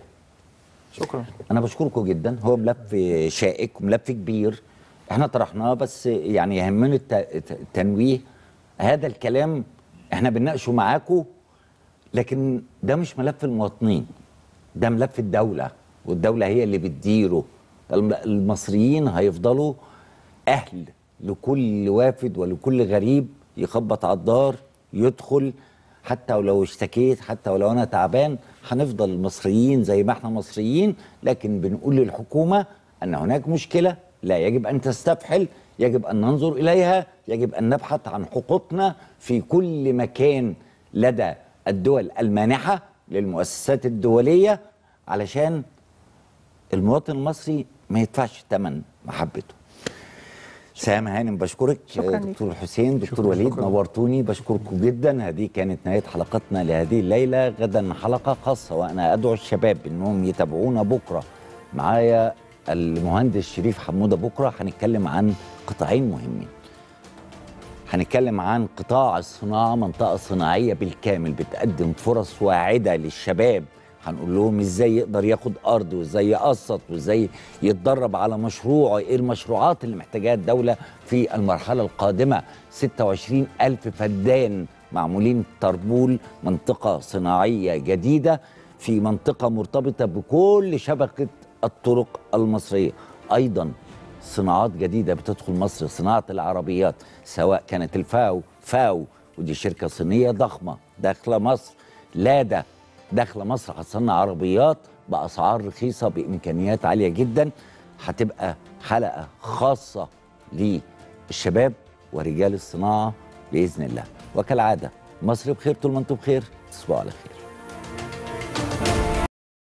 شكرا انا بشكركم جدا هو ملف شائك وملف كبير احنا طرحناه بس يعني يهمنا الت- الت- التنويه هذا الكلام احنا بنناقشه معاكم لكن ده مش ملف المواطنين ده ملف الدولة والدولة هي اللي بتديره الم- المصريين هيفضلوا أهل لكل وافد ولكل غريب يخبط على الدار يدخل حتى ولو اشتكيت حتى ولو انا تعبان هنفضل مصريين زي ما احنا مصريين لكن بنقول للحكومه ان هناك مشكله لا يجب ان تستفحل يجب ان ننظر اليها يجب ان نبحث عن حقوقنا في كل مكان لدى الدول المانحه للمؤسسات الدوليه علشان المواطن المصري ما يدفعش ثمن محبته سام هانم بشكرك شكراً ليك. دكتور حسين دكتور شكراً، وليد شكراً. نورتوني بشكركم جدا هذه كانت نهايه حلقتنا لهذه الليله غدا حلقه خاصه وانا ادعو الشباب انهم يتابعونا بكره معايا المهندس شريف حموده بكره هنتكلم عن قطاعين مهمين هنتكلم عن قطاع الصناعه منطقه صناعيه بالكامل بتقدم فرص واعده للشباب هنقول لهم ازاي يقدر ياخد ارض وازاي يقسط وازاي يتدرب على مشروعه ايه المشروعات اللي محتاجاها الدوله في المرحله القادمه 26 الف فدان معمولين طربول منطقه صناعيه جديده في منطقه مرتبطه بكل شبكه الطرق المصريه ايضا صناعات جديده بتدخل مصر صناعه العربيات سواء كانت الفاو فاو ودي شركه صينيه ضخمه داخله مصر لادا داخله مصر هتصنع عربيات باسعار رخيصه بامكانيات عاليه جدا هتبقى حلقه خاصه للشباب ورجال الصناعه باذن الله وكالعاده مصر بخير طول ما انتم بخير تصبحوا على خير